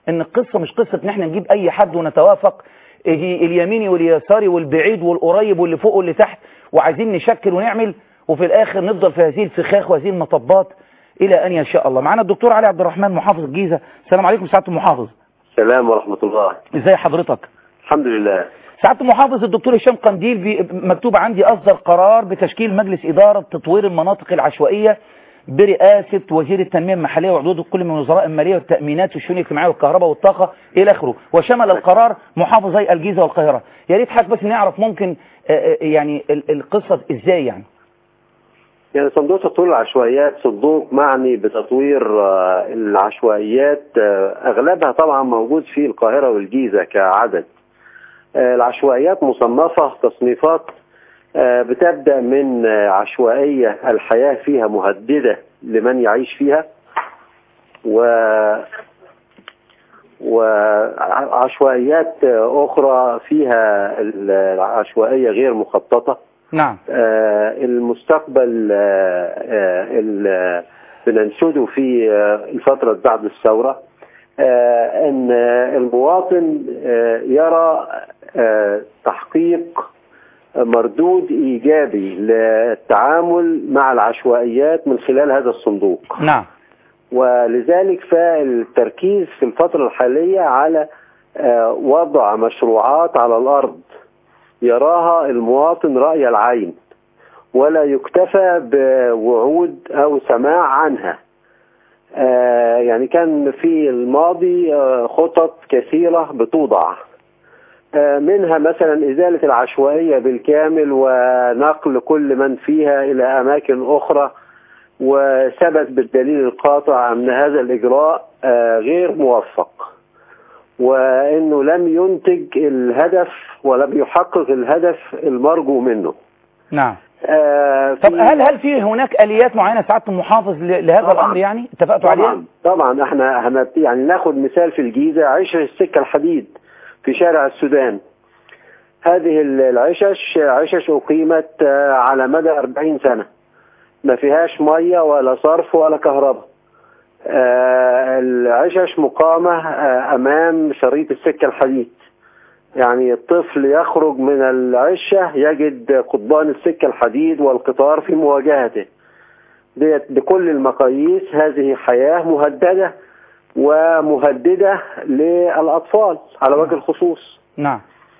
ان القصة مش قصة ان احنا نجيب اي حد ونتوافق يجي اليميني واليساري والبعيد والقريب واللي فوق واللي تحت وعايزين نشكل ونعمل وفي الاخر نفضل في هذه الفخاخ وهذه المطبات الى ان يشاء الله معانا الدكتور علي عبد الرحمن محافظ الجيزة السلام عليكم سعادة المحافظ السلام ورحمة الله ازاي حضرتك الحمد لله سعادة المحافظ الدكتور هشام قنديل بي- مكتوب عندي أصدر قرار بتشكيل مجلس إدارة تطوير المناطق العشوائية برئاسة وزير التنمية المحلية وعضوده كل من وزراء المالية والتأمينات والشؤون الاجتماعية والكهرباء والطاقة إلى آخره وشمل القرار محافظي الجيزة والقاهرة يا ريت حضرتك بس نعرف ممكن آه، آه، يعني ال- القصة إزاي يعني يعني صندوق تطوير العشوائيات صندوق معني بتطوير آه، العشوائيات آه، أغلبها طبعا موجود في القاهرة والجيزة كعدد آه، العشوائيات مصنفة تصنيفات آه، بتبدأ من آه، عشوائية الحياة فيها مهددة لمن يعيش فيها و وعشوائيات آه، أخرى فيها العشوائية غير مخططة نعم آه، المستقبل آه، آه، ال- بننشده في آه، الفترة بعد الثورة آه، أن آه، المواطن آه، يرى آه، تحقيق مردود إيجابي للتعامل مع العشوائيات من خلال هذا الصندوق نعم ولذلك فالتركيز في الفترة الحالية على آه، وضع مشروعات على الأرض يراها المواطن رأي العين ولا يكتفى بوعود أو سماع عنها آه، يعني كان في الماضي آه، خطط كثيرة بتوضع آه، منها مثلا إزالة العشوائية بالكامل ونقل كل من فيها إلى أماكن أخرى وثبت بالدليل القاطع أن هذا الإجراء آه، غير موفق وأنه لم ينتج الهدف ولم يحقق الهدف المرجو منه نعم آه، طب في- هل هل في هناك آليات معينة سعادة المحافظ ل- لهذا طبعاً. الأمر يعني اتفقتوا عليها؟ طبعا طبعا احنا هنت يعني ناخد مثال في الجيزه عشش السكه الحديد في شارع السودان هذه ال- العشش عشش اقيمت آه، على مدى 40 سنه ما فيهاش ميه ولا صرف ولا كهرباء آه، العشش مقامه آه، امام شريط السكه الحديد يعني الطفل يخرج من العشه يجد قضبان السكه الحديد والقطار في مواجهته ديت بكل المقاييس هذه حياة مهددة ومهددة للأطفال على وجه الخصوص نعم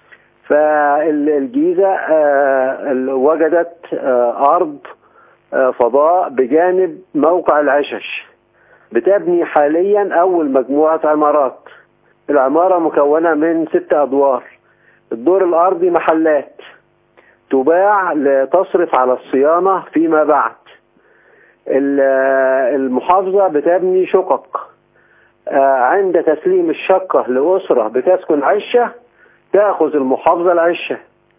فالجيزة آه، ال- وجدت آه، أرض آه، فضاء بجانب موقع العشش بتبني حاليا أول مجموعة عمارات العمارة مكونة من ست أدوار الدور الأرضي محلات تباع لتصرف على الصيانة فيما بعد ال- المحافظة بتبني شقق آه، عند تسليم الشقة لأسرة بتسكن عشة تأخذ المحافظة العشة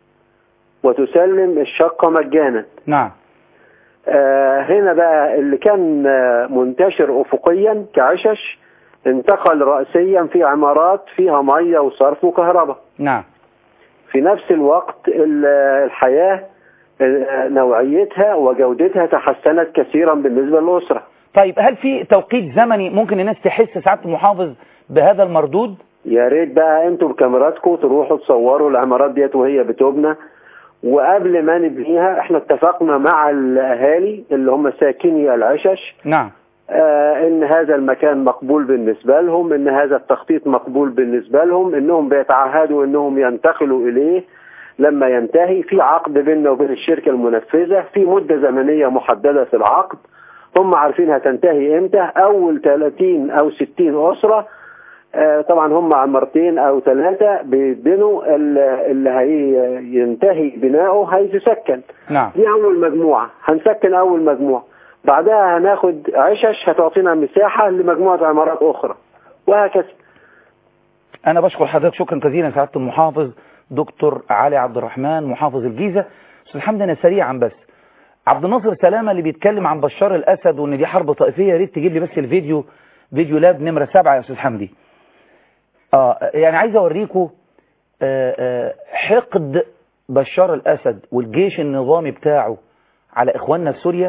وتسلم الشقة مجانا نعم آه، هنا بقى اللي كان آه، منتشر أفقيا كعشش انتقل رأسيا في عمارات فيها مية وصرف وكهرباء نعم في نفس الوقت ال- الحياة آه، نوعيتها وجودتها تحسنت كثيرا بالنسبة للأسرة طيب هل في توقيت زمني ممكن الناس تحس سعادة المحافظ بهذا المردود؟ يا ريت بقى انتوا بكاميراتكم تروحوا تصوروا العمارات ديت وهي بتبنى وقبل ما نبنيها احنا اتفقنا مع الاهالي اللي هم ساكني العشش نعم آه ان هذا المكان مقبول بالنسبه لهم ان هذا التخطيط مقبول بالنسبه لهم انهم بيتعهدوا انهم ينتقلوا اليه لما ينتهي في عقد بيننا وبين الشركه المنفذه في مده زمنيه محدده في العقد هم عارفين هتنتهي امتى اول 30 او 60 اسره آه، طبعا هم عمارتين او ثلاثه بيبنوا ال- اللي هينتهي بناؤه هيتسكن نعم دي اول مجموعه هنسكن اول مجموعه بعدها هناخد عشش هتعطينا مساحه لمجموعه عمارات اخرى وهكذا أنا بشكر حضرتك شكرا جزيلا سعادة المحافظ دكتور علي عبد الرحمن محافظ الجيزة أستاذ حمدي أنا سريعا بس عبد الناصر سلامة اللي بيتكلم عن بشار الأسد وإن دي حرب طائفية يا ريت تجيب لي بس الفيديو فيديو لاب نمرة سبعة يا أستاذ حمدي آه يعني عايز أوريكم آه آه حقد بشار الأسد والجيش النظامي بتاعه على إخواننا في سوريا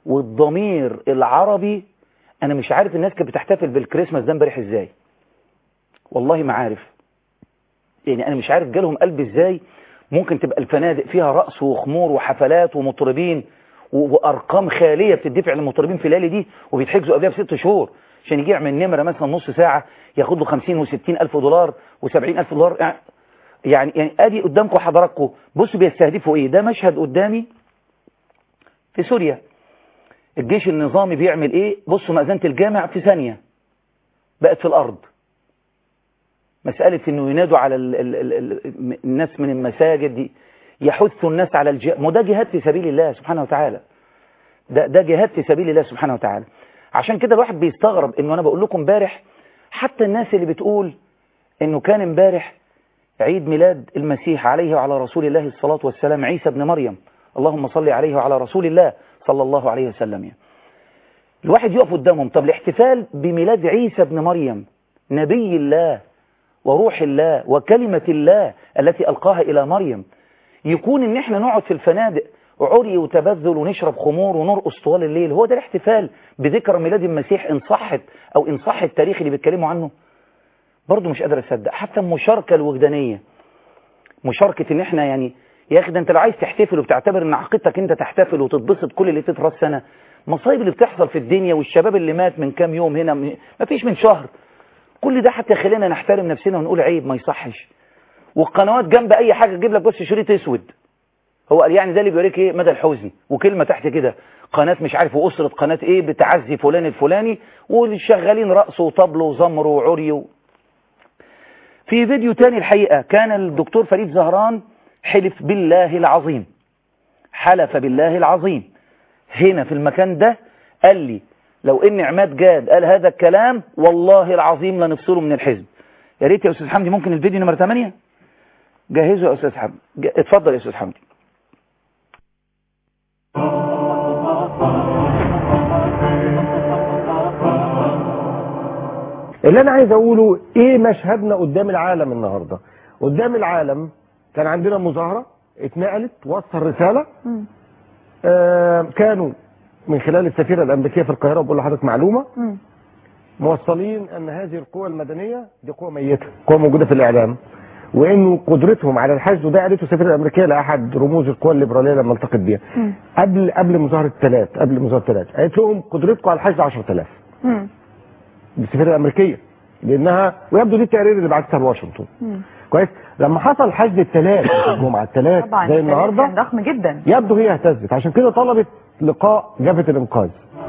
والضمير العربي أنا مش عارف الناس كانت بتحتفل بالكريسماس ده امبارح إزاي والله ما عارف يعني انا مش عارف جالهم قلب ازاي ممكن تبقى الفنادق فيها رقص وخمور وحفلات ومطربين و- وارقام خياليه بتدفع للمطربين في الليالي دي وبيتحجزوا قبلها بست شهور عشان يجي يعمل نمره مثلا نص ساعه ياخد له 50 و60 الف دولار و70 الف دولار يعني يعني ادي قدامكم حضراتكم بصوا بيستهدفوا ايه ده مشهد قدامي في سوريا الجيش النظامي بيعمل ايه بصوا مأذنة الجامع في ثانية بقت في الارض مسألة انه ينادوا على ال ال ال ال الناس من المساجد دي يحثوا الناس على الجهاد ما ده جهاد في سبيل الله سبحانه وتعالى ده ده جهاد في سبيل الله سبحانه وتعالى عشان كده الواحد بيستغرب انه انا بقول لكم امبارح حتى الناس اللي بتقول انه كان امبارح عيد ميلاد المسيح عليه وعلى رسول الله الصلاة والسلام عيسى ابن مريم اللهم صل عليه وعلى رسول الله صلى الله عليه وسلم يعني. الواحد يقف قدامهم طب الاحتفال بميلاد عيسى ابن مريم نبي الله وروح الله وكلمة الله التي ألقاها إلى مريم يكون ان احنا نقعد في الفنادق عري وتبذل ونشرب خمور ونرقص طوال الليل هو ده الاحتفال بذكرى ميلاد المسيح ان صحت او ان صح التاريخ اللي بيتكلموا عنه برضه مش قادر اصدق حتى المشاركة الوجدانية مشاركة ان احنا يعني يا اخي ده انت لو عايز تحتفل وبتعتبر ان عقيدتك انت تحتفل وتتبسط كل اللي راس سنة المصايب اللي بتحصل في الدنيا والشباب اللي مات من كام يوم هنا ما فيش من شهر كل ده حتى يخلينا نحترم نفسنا ونقول عيب ما يصحش والقنوات جنب اي حاجة تجيب لك بص شريط اسود هو قال يعني ده اللي بيوريك ايه مدى الحزن وكلمة تحت كده قناة مش عارف واسرة قناة ايه بتعزي فلان الفلاني والشغالين رقص وطبل وزمر وعري و... في فيديو تاني الحقيقة كان الدكتور فريد زهران حلف بالله العظيم حلف بالله العظيم هنا في المكان ده قال لي لو ان عماد جاد قال هذا الكلام والله العظيم لنفصله من الحزب يا ريت يا استاذ حمدي ممكن الفيديو نمرة 8 جهزه يا استاذ حمدي اتفضل يا استاذ حمدي اللي انا عايز اقوله ايه مشهدنا قدام العالم النهارده قدام العالم كان عندنا مظاهره اتنقلت وصل رساله آه كانوا من خلال السفيره الامريكيه في القاهره بقول لحضرتك معلومه موصلين ان هذه القوى المدنيه دي قوى ميته قوى موجوده في الاعلام وانه قدرتهم على الحشد وده قالته السفيره الامريكيه لاحد رموز القوى الليبراليه لما التقت بيها قبل قبل مظاهره الثلاث قبل مظاهره الثلاث قالت لهم قدرتكم على الحشد 10000 دي السفيره الامريكيه لانها ويبدو دي التقارير اللي بعتها لواشنطن كويس لما حصل حشد الثلاث الجمعه الثلاث طبعا زي الثلاث النهارده كان ضخم جدا يبدو هي اهتزت عشان كده طلبت لقاء جبهه الانقاذ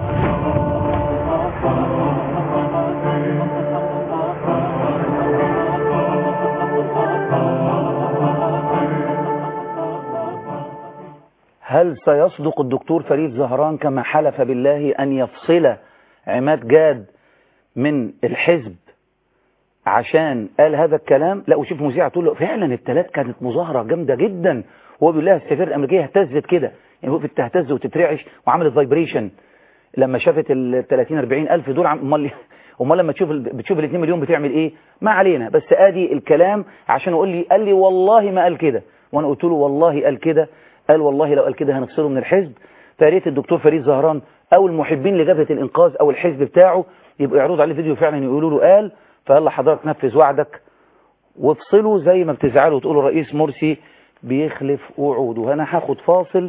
هل سيصدق الدكتور فريد زهران كما حلف بالله أن يفصل عماد جاد من الحزب عشان قال هذا الكلام لا وشوف مذيعة تقول له فعلا الثلاث كانت مظاهرة جامدة جدا وهو بيقول لها السفير الأمريكية اهتزت كده يعني وقفت تهتز وتترعش وعملت فايبريشن لما شافت ال 30 40 ألف دول عم- امال امال لما تشوف ال- بتشوف ال 2 مليون بتعمل ايه ما علينا بس ادي الكلام عشان يقول لي قال لي والله ما قال كده وانا قلت له والله قال كده قال والله لو قال كده هنفصله من الحزب فريت الدكتور فريد زهران او المحبين لجبهه الانقاذ او الحزب بتاعه يبقوا يعرضوا عليه فيديو فعلا يقولوا له قال فيلا حضرتك نفذ وعدك وافصلوا زي ما بتزعلوا وتقولوا رئيس مرسي بيخلف وعوده انا هاخد فاصل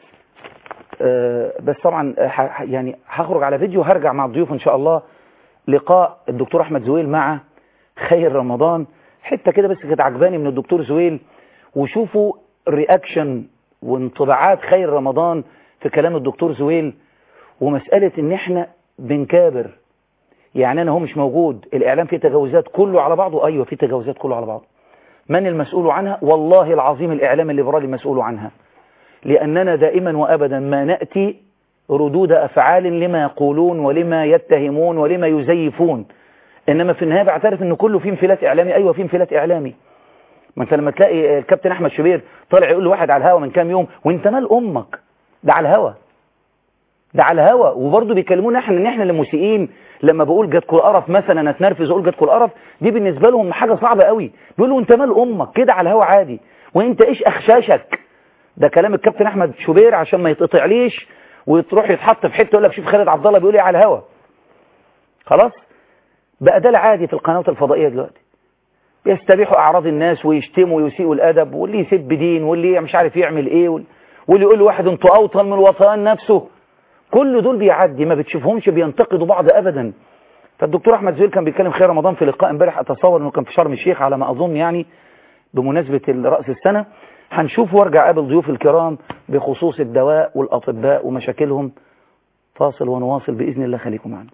آه، بس طبعا آه، ح- يعني هخرج على فيديو هرجع مع الضيوف ان شاء الله لقاء الدكتور احمد زويل مع خير رمضان حته كده بس كانت عجباني من الدكتور زويل وشوفوا رياكشن وانطباعات خير رمضان في كلام الدكتور زويل ومسألة ان احنا بنكابر يعني انا هو مش موجود الاعلام فيه تجاوزات كله على بعضه ايوه فيه تجاوزات كله على بعضه من المسؤول عنها والله العظيم الاعلام الليبرالي مسؤول عنها لاننا دائما وابدا ما ناتي ردود افعال لما يقولون ولما يتهمون ولما يزيفون انما في النهايه بعترف ان كله فيه انفلات اعلامي ايوه فيه انفلات اعلامي ما انت لما تلاقي الكابتن احمد شبير طالع يقول لواحد على الهوا من كام يوم وانت مال امك ده على الهوا ده على الهوا وبرضه بيكلمونا احنا ان احنا اللي مسيئين لما بقول جاتكوا القرف مثلا اتنرفز اقول جاتكوا القرف دي بالنسبه لهم حاجه صعبه قوي بيقولوا انت مال امك كده على الهوا عادي وانت ايش اخشاشك ده كلام الكابتن احمد شوبير عشان ما يتقطعليش وتروح يتحط في حته يقول لك شوف خالد عبد الله بيقول ايه على الهوا خلاص بقى ده العادي في القنوات الفضائيه دلوقتي يستبيحوا اعراض الناس ويشتموا ويسيئوا الادب واللي يسب دين واللي مش عارف يعمل ايه وال- واللي يقول لواحد انتوا اوطن من الوطن نفسه كل دول بيعدي ما بتشوفهمش بينتقدوا بعض ابدا فالدكتور احمد زويل كان بيتكلم خير رمضان في لقاء امبارح اتصور انه كان في شرم الشيخ على ما اظن يعني بمناسبه راس السنه هنشوف وارجع قابل ضيوف الكرام بخصوص الدواء والاطباء ومشاكلهم فاصل ونواصل باذن الله خليكم معنا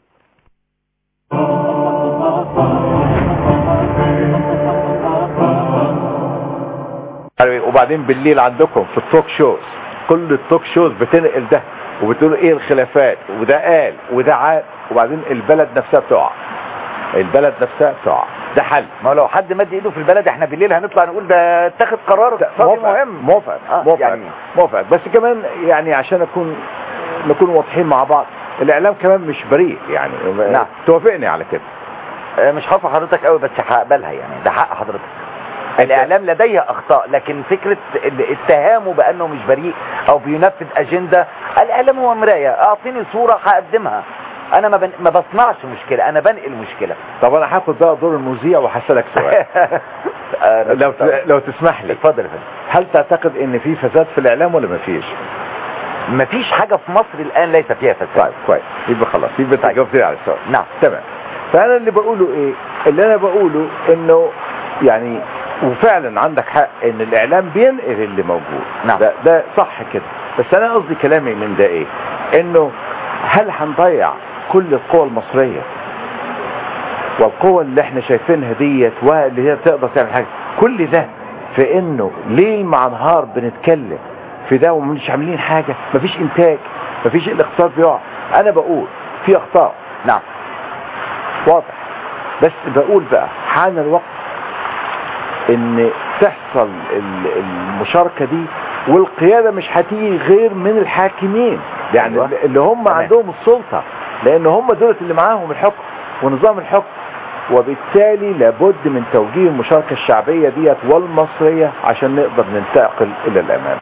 وبعدين بالليل عندكم في التوك شوز كل التوك شوز بتنقل ده وبتقول ايه الخلافات وده قال وده عاد وبعدين البلد نفسها بتقع البلد نفسها بتقع ده حل ما لو حد مد ايده في البلد احنا بالليل هنطلع نقول ده اتخذ قرار اقتصادي موافق مهم موافق آه، موافق يعني موافق بس كمان يعني عشان اكون نكون واضحين مع بعض الاعلام كمان مش بريء يعني نعم. توافقني على كده آه، مش هرفع حضرتك قوي بس هقبلها يعني ده حق حضرتك الاعلام لديه اخطاء لكن فكره ال- اتهامه بانه مش بريء او بينفذ اجنده الاعلام هو مرايه اعطيني صوره هقدمها انا ما, بن... ما بصنعش مشكله انا بنقل مشكله طب انا هاخد بقى دور المذيع وهسالك سؤال آه، لو ت- لو تسمح لي اتفضل يا فندم هل تعتقد ان في فساد في الاعلام ولا ما فيش مفيش حاجه في مصر الان ليس فيها فساد طيب كويس يبقى خلاص يبقى انت جاوبت لي على السؤال نعم تمام فانا اللي بقوله ايه اللي انا بقوله انه يعني وفعلا عندك حق ان الاعلام بينقل اللي موجود نعم. ده, ده صح كده بس انا قصدي كلامي من ده ايه انه هل هنضيع كل القوى المصرية والقوى اللي احنا شايفينها ديت واللي هي تقدر تعمل حاجة كل ده في انه ليل مع نهار بنتكلم في ده ومش عاملين حاجة مفيش انتاج مفيش الاقتصاد بيقع انا بقول في اخطاء نعم واضح بس بقول بقى حان الوقت ان تحصل ال- المشاركة دي والقيادة مش هتيجي غير من الحاكمين يعني أيوة. اللي هم تمام. عندهم السلطة لان هم دولت اللي معاهم الحكم ونظام الحكم وبالتالي لابد من توجيه المشاركة الشعبية ديت والمصرية عشان نقدر ننتقل الى الامام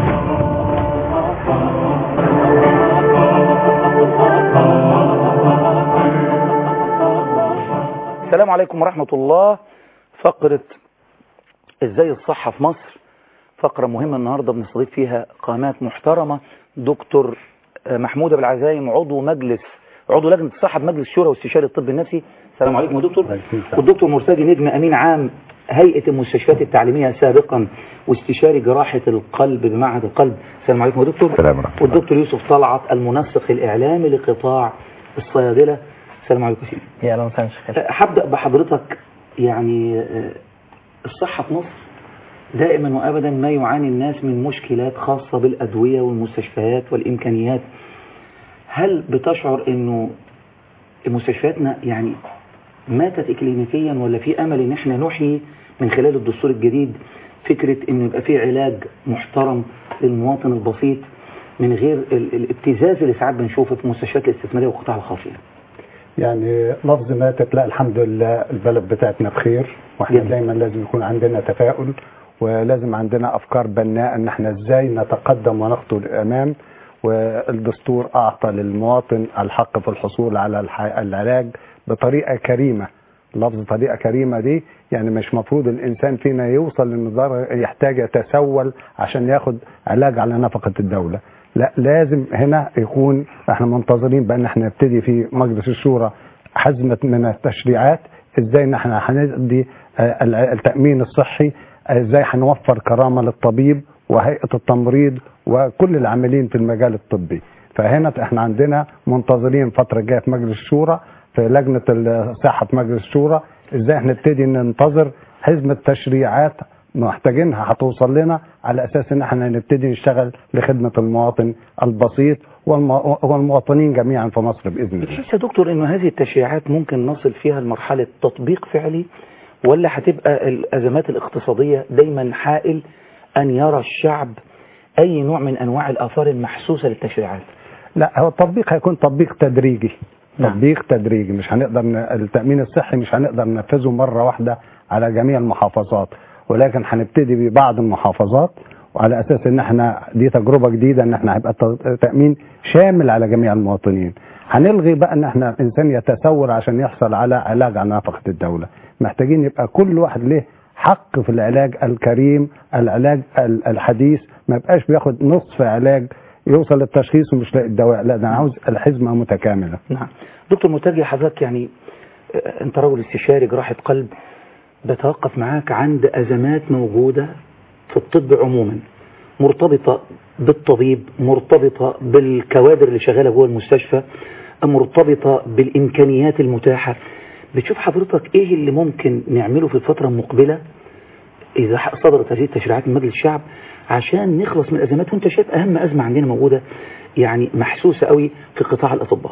السلام عليكم ورحمة الله فقرة ازاي الصحة في مصر فقرة مهمة النهاردة بنستضيف فيها قامات محترمة دكتور محمود أبو العزايم عضو مجلس عضو لجنة الصحة بمجلس الشورى واستشاري الطب النفسي السلام عليكم يا دكتور والدكتور مرتجي نجم أمين عام هيئة المستشفيات التعليمية سابقا واستشاري جراحة القلب بمعهد القلب السلام عليكم يا دكتور السلام ورحمة الله. والدكتور يوسف طلعت المنسق الإعلامي لقطاع الصيادلة السلام عليكم يا سيدي يا اهلا وسهلا شيخ هبدأ بحضرتك يعني آه، الصحة في مصر دائما وأبدا ما يعاني الناس من مشكلات خاصة بالأدوية والمستشفيات والإمكانيات هل بتشعر أنه مستشفياتنا يعني ماتت إكلينيكيا ولا في أمل أن احنا نحيي من خلال الدستور الجديد فكرة أنه يبقى في علاج محترم للمواطن البسيط من غير ال- الابتزاز اللي ساعات بنشوفه في المستشفيات الاستثمارية والقطاع الخاص يعني. يعني لفظ ماتت لا الحمد لله البلد بتاعتنا بخير واحنا جميل. دايما لازم يكون عندنا تفاؤل ولازم عندنا افكار بناءه ان احنا ازاي نتقدم ونخطو للامام والدستور اعطى للمواطن الحق في الحصول على الح- العلاج بطريقه كريمه لفظ طريقه كريمه دي يعني مش مفروض الانسان فينا يوصل للنظام يحتاج يتسول عشان ياخد علاج على نفقه الدوله لا لازم هنا يكون احنا منتظرين بان احنا نبتدي في مجلس الشورى حزمه من التشريعات ازاي ان احنا هندي آه، الع- التامين الصحي آه، ازاي هنوفر كرامه للطبيب وهيئه التمريض وكل العاملين في المجال الطبي فهنا احنا عندنا منتظرين فتره جايه في مجلس الشورى في لجنه الصحه في مجلس الشورى ازاي هنبتدي ننتظر حزمه تشريعات محتاجينها هتوصل لنا على اساس ان احنا نبتدي نشتغل لخدمه المواطن البسيط والم- والمواطنين جميعا في مصر باذن الله. بتحس يا دكتور انه هذه التشريعات ممكن نصل فيها لمرحلة تطبيق فعلي ولا هتبقى الازمات الاقتصادية دايما حائل ان يرى الشعب اي نوع من انواع الاثار المحسوسة للتشريعات لا هو التطبيق هيكون تطبيق تدريجي نعم. تطبيق تدريجي مش هنقدر ن... التامين الصحي مش هنقدر ننفذه مره واحده على جميع المحافظات ولكن هنبتدي ببعض المحافظات وعلى اساس ان احنا دي تجربه جديده ان احنا هيبقى ت- تامين شامل على جميع المواطنين هنلغي بقى ان احنا الانسان يتسول عشان يحصل على علاج على نفقه الدوله محتاجين يبقى كل واحد له حق في العلاج الكريم العلاج ال- الحديث ما يبقاش بياخد نصف علاج يوصل للتشخيص ومش لاقي الدواء لا ده انا عاوز الحزمه متكامله نعم دكتور متجه حضرتك يعني آه، انت رجل استشاري جراحة قلب بتوقف معاك عند ازمات موجودة في الطب عموما مرتبطة بالطبيب مرتبطة بالكوادر اللي شغالة جوه المستشفى مرتبطة بالامكانيات المتاحة بتشوف حضرتك ايه اللي ممكن نعمله في الفترة المقبلة اذا صدرت هذه التشريعات من مجلس الشعب عشان نخلص من الازمات وانت شايف اهم ازمة عندنا موجودة يعني محسوسة قوي في قطاع الاطباء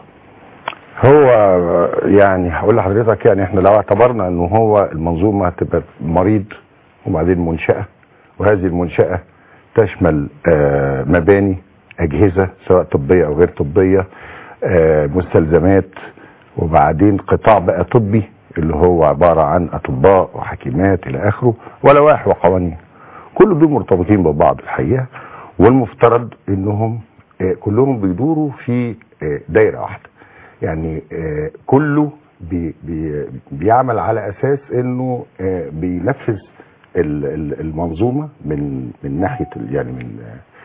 هو يعني هقول لحضرتك يعني احنا لو اعتبرنا انه هو المنظومه هتبقى مريض وبعدين منشاه وهذه المنشاه تشمل آه، مباني اجهزه سواء طبيه او غير طبيه آه، مستلزمات وبعدين قطاع بقى طبي اللي هو عباره عن اطباء وحكيمات الى اخره ولوائح وقوانين كل دول مرتبطين ببعض الحقيقه والمفترض انهم آه، كلهم بيدوروا في آه، دايره واحده يعني آه، كله بي بي بيعمل على اساس انه آه، بينفذ ال- ال- المنظومه من من ناحيه ال- يعني من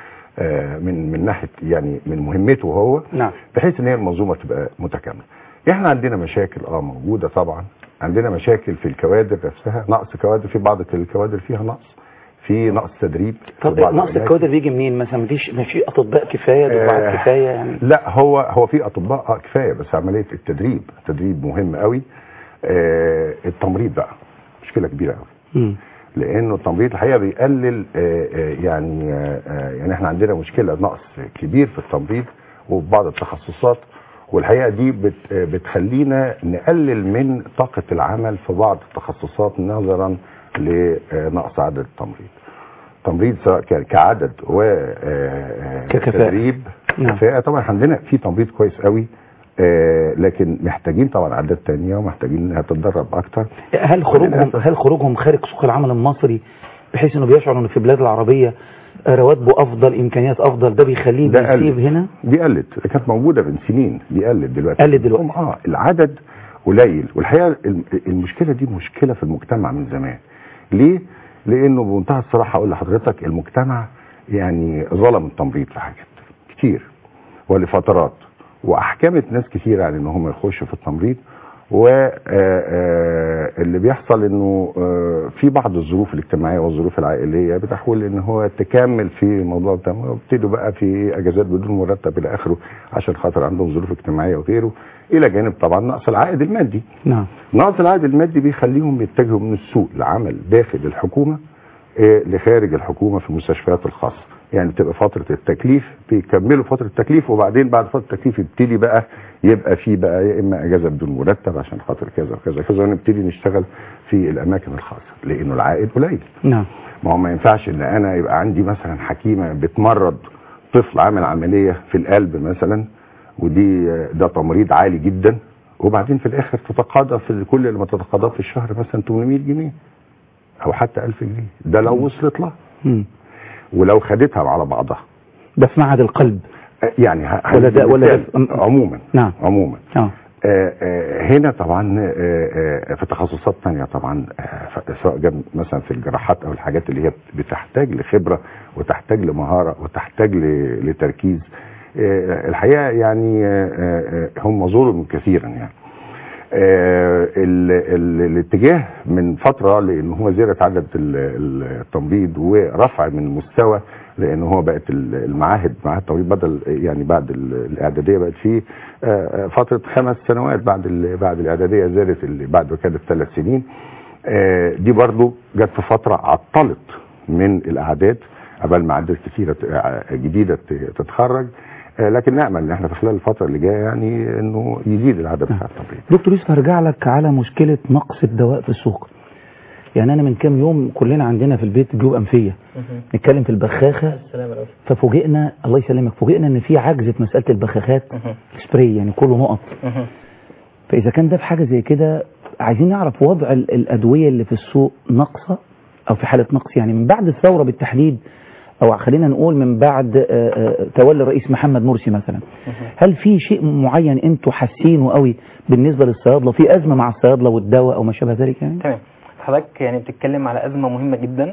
آه، من من ناحيه يعني من مهمته هو نعم بحيث ان هي المنظومه تبقى متكامله. احنا عندنا مشاكل اه موجوده طبعا عندنا مشاكل في الكوادر نفسها نقص كوادر في بعض الكوادر فيها نقص في نقص تدريب طب في بعض نقص الأماكن. الكوادر بيجي منين مثلا مفيش مفيش اطباء كفايه دفعات آه، كفايه يعني لا هو هو في اطباء اه كفايه بس عمليه التدريب التدريب مهم قوي آه التمريض بقى مشكله كبيره قوي مم. لانه التمريض الحقيقه بيقلل آه آه يعني آه آه، يعني احنا عندنا مشكله نقص كبير في التمريض وفي بعض التخصصات والحقيقه دي بت آه، بتخلينا نقلل من طاقه العمل في بعض التخصصات نظرا لنقص عدد التمريض تمريض سواء ك- كعدد و آه، ككفاءة. تدريب نعم. كفاءه طبعا عندنا في تمريض كويس قوي آه، لكن محتاجين طبعا اعداد تانية ومحتاجين انها تتدرب اكتر هل خروجهم وللأسف. هل خروجهم خارج سوق العمل المصري بحيث انه بيشعر انه في البلاد العربيه رواتبه افضل امكانيات افضل ده بيخليه ده قلت. بيسيب هنا دي قلت كانت موجوده من سنين دي قلت دلوقتي قلت دلوقتي. هم اه العدد قليل والحقيقه الم- المشكله دي مشكله في المجتمع من زمان ليه لانه بمنتهى الصراحه اقول لحضرتك المجتمع يعني ظلم التمريض في حاجات كتير ولفترات واحكمت ناس كتير على ان هم يخشوا في التمريض واللي بيحصل انه آه، في بعض الظروف الاجتماعيه والظروف العائليه بتحول ان هو تكمل في موضوع ده وابتدوا بقى في اجازات بدون مرتب الى اخره عشان خاطر عندهم ظروف اجتماعيه وغيره الى جانب طبعا نقص العائد المادي نعم نقص العائد المادي بيخليهم يتجهوا من السوق لعمل داخل الحكومه آه، لخارج الحكومه في المستشفيات الخاصه يعني بتبقى فتره التكليف بيكملوا فتره التكليف وبعدين بعد فتره التكليف يبتدي بقى يبقى في بقى يا اما اجازه بدون مرتب عشان خاطر كذا وكذا كذا ونبتدي نشتغل في الاماكن الخاصه لانه العائد قليل نعم ما هو ما ينفعش ان انا يبقى عندي مثلا حكيمه بتمرض طفل عامل عمليه في القلب مثلا ودي ده تمريض عالي جدا وبعدين في الاخر تتقاضى في كل اللي ما تتقاضاه في الشهر مثلا 800 جنيه او حتى 1000 جنيه ده لو وصلت لها مم. ولو خدتها على بعضها ده في معهد القلب يعني ه- ولا ده- ولا ده- مثال عموما نعم عموما اه آه، آه، هنا طبعا آه، آه، في تخصصات تانية طبعا آه، ف- سواء جم- مثلا في الجراحات او الحاجات اللي هي بتحتاج لخبرة وتحتاج لمهارة وتحتاج ل- لتركيز آه، الحقيقة يعني آه، آه، هم ظلموا كثيرا يعني آه، ال- ال- الاتجاه من فترة لان هو زيادة عدد ال- ال- التمريض ورفع من المستوى لان هو بقت ال- المعاهد معاهد التمريض بدل يعني بعد ال- الاعداديه بقت فيه آه، آه، فتره خمس سنوات بعد ال- بعد الاعداديه زادت ال- بعد ما كانت ثلاث سنين آه، دي برضو جت في فتره عطلت من الاعداد قبل ما اعداد كثيره ت- آه، جديده ت- تتخرج آه، لكن نامل ان احنا في خلال الفتره اللي جايه يعني انه يزيد العدد بتاع التمريض دكتور يوسف هرجع لك على مشكله نقص الدواء في السوق يعني انا من كام يوم كلنا عندنا في البيت جيوب انفيه نتكلم في البخاخه ففوجئنا الله يسلمك فوجئنا ان في عجز في مساله البخاخات سبراي يعني كله نقط فاذا كان ده في حاجه زي كده عايزين نعرف وضع ال- الادويه اللي في السوق ناقصه او في حاله نقص يعني من بعد الثوره بالتحديد او خلينا نقول من بعد آه، آه، تولي الرئيس محمد مرسي مثلا هل في شيء معين انتوا حاسينه قوي بالنسبه للصيادله في ازمه مع الصيادله والدواء او ما شابه ذلك يعني تمام حضرتك يعني بتتكلم على ازمه مهمه جدا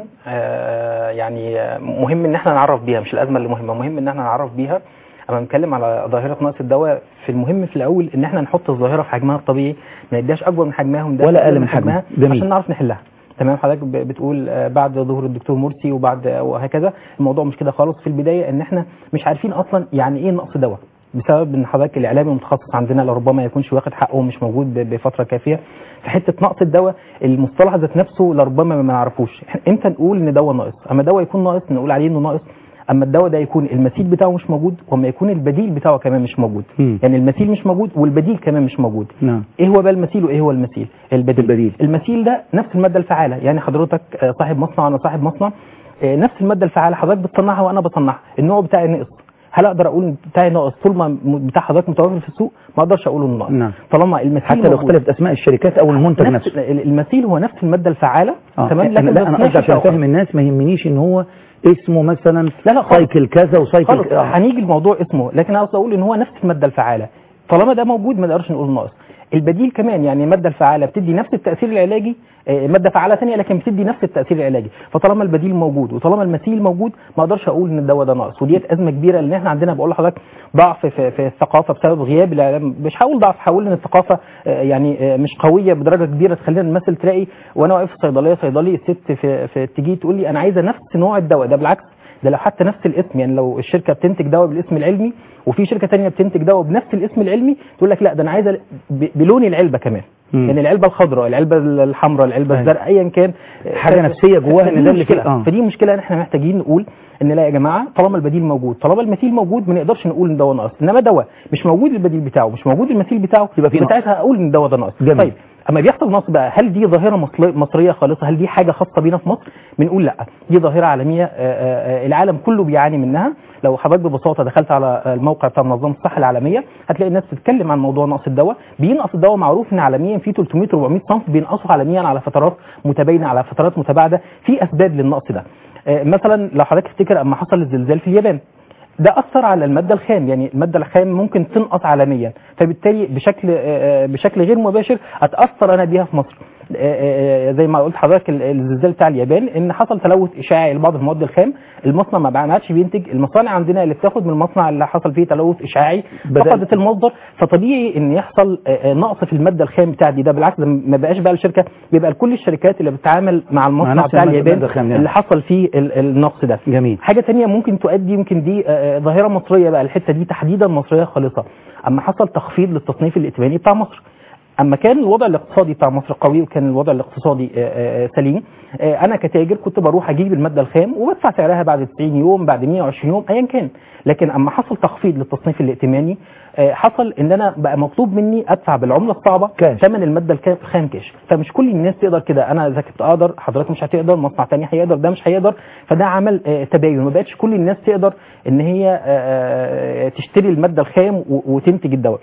آه، يعني آه، مهم ان احنا نعرف بيها مش الازمه اللي مهمه مهم ان احنا نعرف بيها اما نتكلم على ظاهره نقص الدواء في المهم في الاول ان احنا نحط الظاهره في حجمها الطبيعي ما نديهاش اكبر من حجمها ونديها ولا أقل من حجمها. جميل. عشان نعرف نحلها تمام حضرتك ب- بتقول آه، بعد ظهور الدكتور مرسي وبعد وهكذا الموضوع مش كده خالص في البدايه ان احنا مش عارفين اصلا يعني ايه نقص دواء بسبب ان حضرتك الاعلامي المتخصص عندنا لربما يكونش واخد حقه ومش موجود ب- بفتره كافيه في حته نقص الدواء المصطلح ذات نفسه لربما ما نعرفوش إحنا امتى نقول ان دواء ناقص اما دواء يكون ناقص نقول عليه انه ناقص اما الدواء ده يكون المثيل بتاعه مش موجود واما يكون البديل بتاعه كمان مش موجود مم. يعني المثيل مش موجود والبديل كمان مش موجود نعم ايه هو بقى المثيل وايه هو المثيل البديل البديل. المثيل ده نفس الماده الفعاله يعني حضرتك آه، صاحب مصنع وانا صاحب مصنع آه، نفس الماده الفعاله حضرتك بتصنعها وانا بصنعها النوع بتاعي ناقص هل اقدر اقول بتاعي ناقص طول ما م- بتاع حضرتك متوفر في السوق ما اقدرش اقول انه ناقص نعم. طالما المثيل حتى لو موجود. اختلفت اسماء الشركات او المنتج نفس نفسه ال- المثيل هو نفس الماده الفعاله آه. تمام أنا لا انا بس قصدي عشان شركة أخرى. افهم الناس ما يهمنيش ان هو اسمه مثلا لا لا خالص. سايكل كذا وسايكل خالص آه. هنيجي الموضوع اسمه لكن انا قصدي اقول ان هو نفس الماده الفعاله طالما ده موجود ما نقدرش نقول ناقص البديل كمان يعني الماده الفعاله بتدي نفس التاثير العلاجي آه، ماده فعاله ثانيه لكن بتدي نفس التاثير العلاجي فطالما البديل موجود وطالما المثيل موجود ما اقدرش اقول ان الدواء ده ناقص وديت ازمه كبيره لان احنا عندنا بقول لحضرتك ضعف في, في الثقافه بسبب غياب الاعلام مش هقول ضعف هقول ان الثقافه آه، يعني آه، مش قويه بدرجه كبيره تخلينا نمثل تلاقي وانا واقف في صيدليه صيدلي الست في, في تيجي تقول لي انا عايزه نفس نوع الدواء ده بالعكس ده لو حتى نفس الاسم يعني لو الشركه بتنتج دواء بالاسم العلمي وفي شركه تانية بتنتج دواء بنفس الاسم العلمي تقول لك لا ده انا عايزه ب- بلون العلبه كمان مم. يعني العلبه الخضراء العلبه الحمراء العلبه أيوة. الزرقاء ايا كان حاجة كان- نفسية جواها فدي إن ده اللي فيه- مشكلة. آه. فدي مشكله احنا محتاجين نقول ان لا يا جماعه طالما البديل موجود طالما المثيل موجود ما نقدرش نقول ان دواء ناقص انما دواء مش موجود البديل بتاعه مش موجود المثيل بتاعه يبقى في نقص. ساعتها اقول ان الدواء ده ناقص جميل. طيب اما بيحصل نقص بقى هل دي ظاهره مصل- مصريه خالصه هل دي حاجه خاصه بينا في مصر بنقول لا دي ظاهره عالميه آه، آه، آه، العالم كله بيعاني منها لو حضرتك ببساطه دخلت على الموقع بتاع منظمه الصحه العالميه هتلاقي الناس بتتكلم عن موضوع نقص الدواء بينقص الدواء معروف ان عالميا في 300 400 صنف بينقصوا عالميا على فترات متباينه على فترات متباعده في اسباب للنقص ده آه، مثلا لو حضرتك تفتكر اما حصل الزلزال في اليابان ده اثر على الماده الخام يعني الماده الخام ممكن تنقص عالميا فبالتالي بشكل آه، آه، بشكل غير مباشر اتاثر انا بيها في مصر آه، آه، آه، زي ما قلت حضرتك ال- الزلزال بتاع اليابان ان حصل تلوث اشعاعي لبعض المواد الخام المصنع ما بقى- ما عادش بينتج المصانع عندنا اللي بتاخد من المصنع اللي حصل فيه تلوث اشعاعي بدأ- فقدت المصدر فطبيعي ان يحصل آه، آه، نقص في الماده الخام بتاعتي ده بالعكس ده ما بقاش بقى الشركه بيبقى لكل الشركات اللي بتتعامل مع المصنع نفس بتاع المادة- اليابان المادة الخام، نعم. اللي حصل فيه ال- النقص ده جميل حاجة تانية ممكن تؤدي يمكن دي آه، آه، ظاهرة مصرية بقى الحتة دي تحديدا مصرية خالصة أما حصل تخفيض للتصنيف الائتماني بتاع مصر أما كان الوضع الاقتصادي بتاع مصر قوي وكان الوضع الاقتصادي آه، آه، سليم آه، أنا كتاجر كنت بروح أجيب المادة الخام وبدفع سعرها بعد 90 يوم بعد 120 يوم أيا كان لكن أما حصل تخفيض للتصنيف الائتماني آه، حصل إن أنا بقى مطلوب مني أدفع بالعملة الصعبة كاش. ثمن المادة الخام خام كاش فمش كل الناس تقدر كده أنا إذا كنت أقدر حضرتك مش هتقدر مصنع تاني هيقدر ده مش هيقدر فده عمل آه، تباين ما بقتش كل الناس تقدر ان هي آه، آه، تشتري الماده الخام و- وتنتج الدواء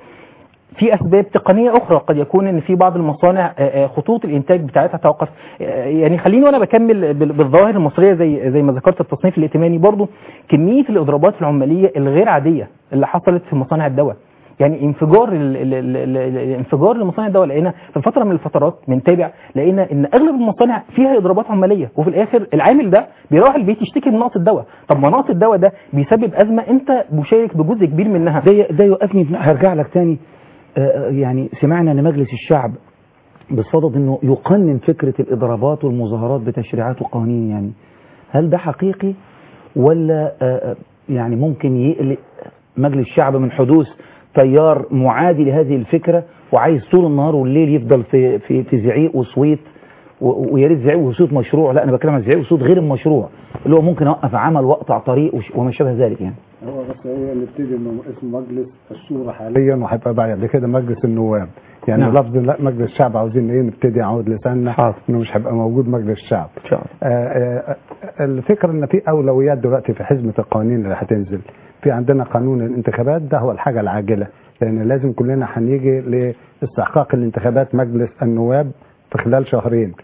في اسباب تقنيه اخرى قد يكون ان في بعض المصانع آه، آه، خطوط الانتاج بتاعتها توقف آه، يعني خليني وانا بكمل بال- بالظواهر المصريه زي زي ما ذكرت التصنيف الائتماني برضو كميه الاضرابات العماليه الغير عاديه اللي حصلت في مصانع الدواء يعني انفجار ال- ال- ال- ال- ال- انفجار لمصانع الدواء لقينا في فتره من الفترات بنتابع لقينا ان اغلب المصانع فيها اضرابات عماليه وفي الاخر العامل ده بيروح البيت يشتكي من نقص الدواء طب ما نقص الدواء ده بيسبب ازمه انت مشارك بجزء كبير منها ده ده يوقفني في- هرجع لك تاني آه، يعني سمعنا ان مجلس الشعب بصدد انه يقنن فكره الاضرابات والمظاهرات بتشريعات وقوانين يعني هل ده حقيقي ولا آه، آه، يعني ممكن يقلق مجلس الشعب من حدوث تيار معادي لهذه الفكره وعايز طول النهار والليل يفضل في في في زعيق وصويت و- ويا ريت زعيق وصوت مشروع لا انا بتكلم عن زعيق وصوت غير المشروع اللي هو ممكن اوقف عمل واقطع طريق وش- وما شابه ذلك يعني هو بس هي نبتدي انه اسم مجلس الشورى حاليا وهيبقى بعد كده مجلس النواب يعني نعم. لفظ لا مجلس الشعب عاوزين ايه نبتدي نعود لساننا حاضر. انه مش هيبقى موجود مجلس الشعب ان شاء الله آه، آه، آه، الفكره ان في اولويات دلوقتي في حزمه القوانين اللي هتنزل في عندنا قانون الانتخابات ده هو الحاجه العاجله لان لازم كلنا هنيجي لاستحقاق الانتخابات مجلس النواب في خلال شهرين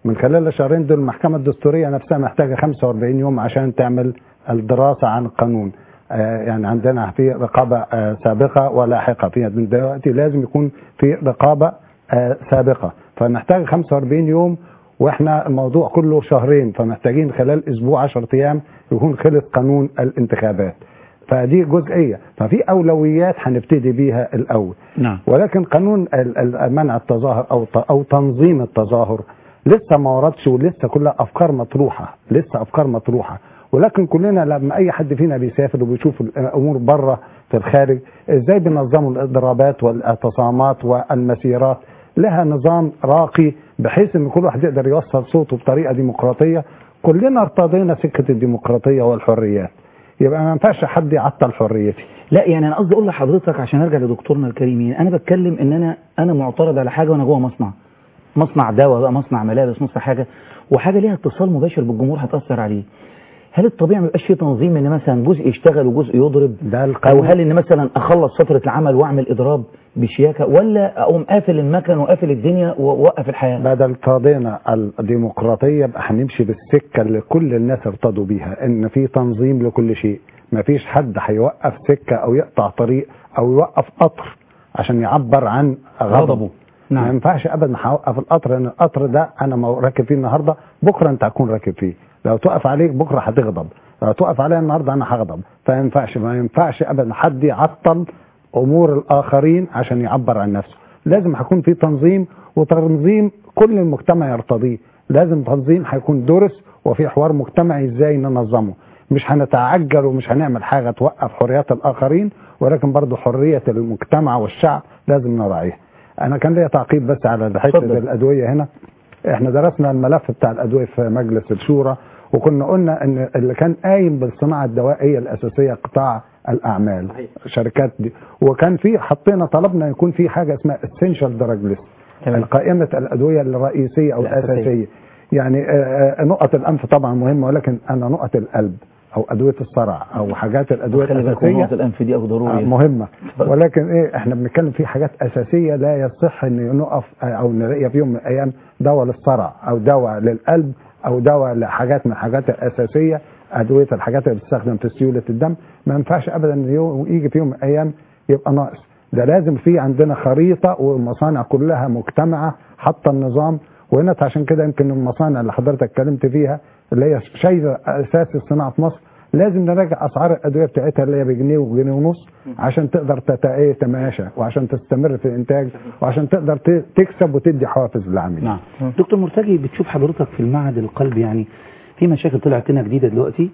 من خلال الشهرين دول المحكمه الدستوريه نفسها محتاجه 45 يوم عشان تعمل الدراسه عن القانون آه، يعني عندنا في رقابه آه، سابقه ولاحقه في من دلوقتي لازم يكون في رقابه آه، سابقه فنحتاج 45 يوم واحنا الموضوع كله شهرين فمحتاجين خلال اسبوع 10 ايام يكون خلص قانون الانتخابات فدي جزئيه ففي اولويات هنبتدي بيها الاول نعم ولكن قانون ال- ال- منع التظاهر او ت- او تنظيم التظاهر لسه ما وردش ولسه كلها افكار مطروحه لسه افكار مطروحه ولكن كلنا لما اي حد فينا بيسافر وبيشوف الامور بره في الخارج ازاي بينظموا الاضرابات والاعتصامات والمسيرات لها نظام راقي بحيث ان كل واحد يقدر يوصل صوته بطريقه ديمقراطيه كلنا ارتضينا سكه الديمقراطيه والحريات يبقى ما ينفعش حد يعطل حريتي لا يعني انا قصدي اقول لحضرتك عشان ارجع لدكتورنا الكريم يعني انا بتكلم ان انا انا معترض على حاجه وانا جوه مصنع مصنع دواء بقى مصنع ملابس مصنع حاجه وحاجه ليها اتصال مباشر بالجمهور هتاثر عليه هل الطبيعي ما يبقاش فيه تنظيم ان مثلا جزء يشتغل وجزء يضرب ده او القانون هل ان مثلا اخلص فتره العمل واعمل اضراب بشياكه ولا اقوم قافل المكن وقافل الدنيا واوقف الحياه بدل ارتضينا الديمقراطيه يبقى هنمشي بالسكه اللي كل الناس ارتضوا بيها ان في تنظيم لكل شيء ما فيش حد هيوقف سكه او يقطع طريق او يوقف قطر عشان يعبر عن غضبه غضبه. نعم. ما ينفعش ابدا هوقف القطر لان القطر ده انا ما راكب فيه النهارده بكره انت هتكون راكب فيه لو تقف عليك بكره هتغضب لو تقف عليا النهارده انا هغضب فما ينفعش ما ينفعش ابدا حد يعطل امور الاخرين عشان يعبر عن نفسه لازم هيكون في تنظيم وتنظيم كل المجتمع يرتضيه لازم تنظيم هيكون درس وفي حوار مجتمعي ازاي ننظمه مش هنتعجل ومش هنعمل حاجه توقف حريات الاخرين ولكن برضه حريه المجتمع والشعب لازم نراعيها انا كان ليا تعقيب بس على حته اتفضل. الادويه هنا احنا درسنا الملف بتاع الادويه في مجلس الشورى وكنا قلنا ان اللي كان قايم بالصناعه الدوائيه الاساسيه قطاع الاعمال شركات دي وكان في حطينا طلبنا يكون في حاجه اسمها اسينشال دراج ليست تمام. قائمه الادويه الرئيسيه او الأساسية. الاساسيه يعني آه، آه، نقط الانف طبعا مهمه ولكن انا نقط القلب او ادويه الصرع او حاجات الادويه خلي بالك نقطه الاساسيه الانف دي او آه، ضروري مهمة اتفضل. ولكن ايه احنا بنتكلم في حاجات اساسية لا يصح ان نقف آه، او نلاقي في يوم من الايام دواء للصرع او دواء للقلب او دواء لحاجات من الحاجات الاساسية ادوية الحاجات اللي بتستخدم في سيولة الدم ما ينفعش ابدا إن يوم- يجي في يوم من الايام يبقى ناقص ده لازم في عندنا خريطة والمصانع كلها مجتمعة حاطة النظام وهنا عشان كده يمكن المصانع اللي حضرتك اتكلمت فيها اللي هي شايله اساس الصناعه في مصر لازم نراجع اسعار الادويه بتاعتها اللي هي بجنيه وجنيه ونص عشان تقدر تت- إيه تماشى وعشان تستمر في الانتاج وعشان تقدر ت- تكسب وتدي حوافز للعاملين نعم دكتور مرتجي بتشوف حضرتك في المعهد القلب يعني في مشاكل طلعت لنا جديده دلوقتي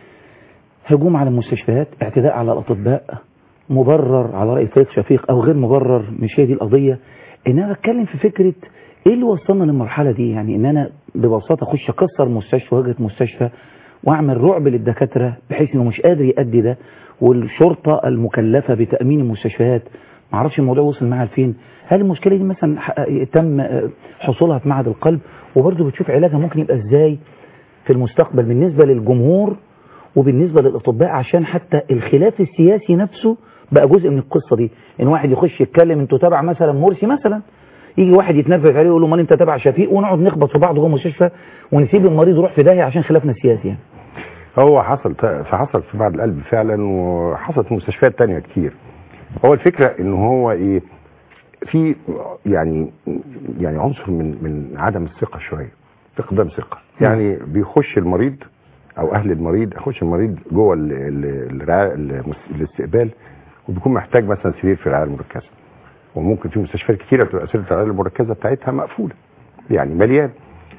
هجوم على المستشفيات اعتداء على الاطباء مبرر على راي فايق شفيق او غير مبرر مش هي دي القضيه ان انا بتكلم في فكره ايه اللي وصلنا للمرحله دي يعني ان انا ببساطه اخش اكسر مستشفى واجهه مستشفى واعمل رعب للدكاتره بحيث انه مش قادر يأدي ده والشرطه المكلفه بتامين المستشفيات ما اعرفش الموضوع وصل معاها لفين هل المشكله دي مثلا ح- تم آه، حصولها في معهد القلب وبرضه بتشوف علاجها ممكن يبقى ازاي في المستقبل بالنسبه للجمهور وبالنسبه للاطباء عشان حتى الخلاف السياسي نفسه بقى جزء من القصه دي ان واحد يخش يتكلم انتوا تابع مثلا مرسي مثلا يجي واحد يتنرفز عليه يقول له امال انت تابع شفيق ونقعد نخبط في بعض جوه المستشفى ونسيب المريض يروح في داهيه عشان خلافنا السياسي يعني هو حصل فحصل في بعض القلب فعلا وحصلت في مستشفيات تانية كتير هو الفكرة ان هو ايه في يعني يعني عنصر من من عدم الثقة شوية فقدان ثقة يعني بيخش المريض او اهل المريض يخش المريض جوه ال- ال- الرعاية المس- الاستقبال وبيكون محتاج مثلا سرير في الرعاية المركزة وممكن في مستشفيات كتيرة بتبقى سرير الرعاية المركزة بتاعتها مقفولة يعني مليان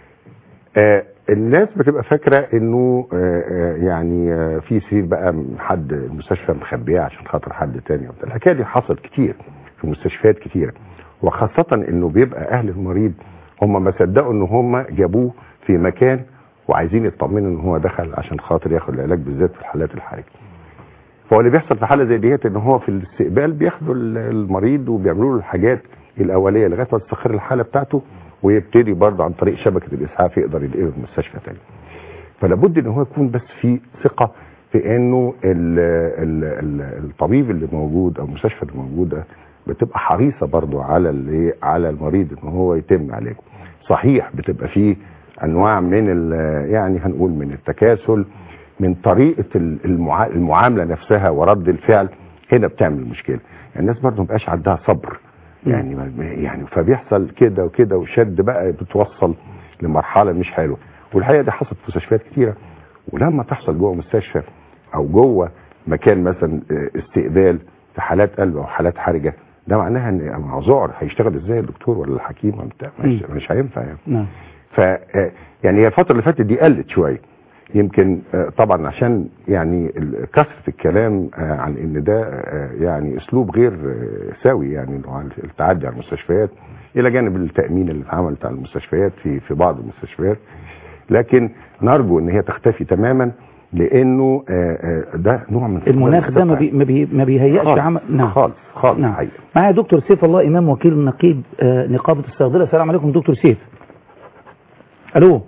آه الناس بتبقى فاكره انه آه آه يعني آه في سرير بقى حد المستشفى مخبيه عشان خاطر حد تاني وبتاع الحكايه دي حصلت كتير في مستشفيات كتيره وخاصه انه بيبقى اهل المريض هم ما صدقوا ان هم جابوه في مكان وعايزين يطمنوا ان هو دخل عشان خاطر ياخد العلاج بالذات في الحالات الحرجه فهو اللي بيحصل في حاله زي ديت ان هو في الاستقبال بياخدوا ال- المريض وبيعملوا له الحاجات الاوليه لغايه ما تستقر الحاله بتاعته ويبتدي برضه عن طريق شبكه الاسعاف يقدر ينقله المستشفى تاني. فلا بد ان هو يكون بس في ثقه في انه ال ال ال الطبيب اللي موجود او المستشفى اللي موجوده بتبقى حريصه برضه على الايه على المريض ان هو يتم علاجه. صحيح بتبقى فيه انواع من ال- يعني هنقول من التكاسل من طريقه ال- المعا- المعامله نفسها ورد الفعل هنا بتعمل مشكله الناس برضه مبقاش عندها صبر يعني ما- يعني فبيحصل كده وكده وشد بقى بتوصل لمرحله مش حلوه والحقيقه دي حصلت في مستشفيات كتيره ولما تحصل جوه مستشفى او جوه مكان مثلا آه، استقبال في حالات قلب او حالات حرجه ده معناها ان مع ذعر هيشتغل ازاي الدكتور ولا الحكيم ولا بتاع مش, مش هينفع يعني نعم ف آه، يعني هي الفتره اللي فاتت دي قلت شويه يمكن آه، طبعا عشان يعني ال- كثره الكلام آه، عن ان ده آه، يعني اسلوب غير آه، سوي يعني إنه عن التعدي على المستشفيات الى جانب التامين اللي اتعملت على المستشفيات في في بعض المستشفيات لكن نرجو ان هي تختفي تماما لانه آه، آه، ده نوع من المناخ ده ما, بي ما, بي ما بيهيئش خالص عمل نعم خالص خالص نعم حقيقة. معايا دكتور سيف الله امام وكيل نقيب آه، نقابه الصيادله السلام عليكم دكتور سيف الو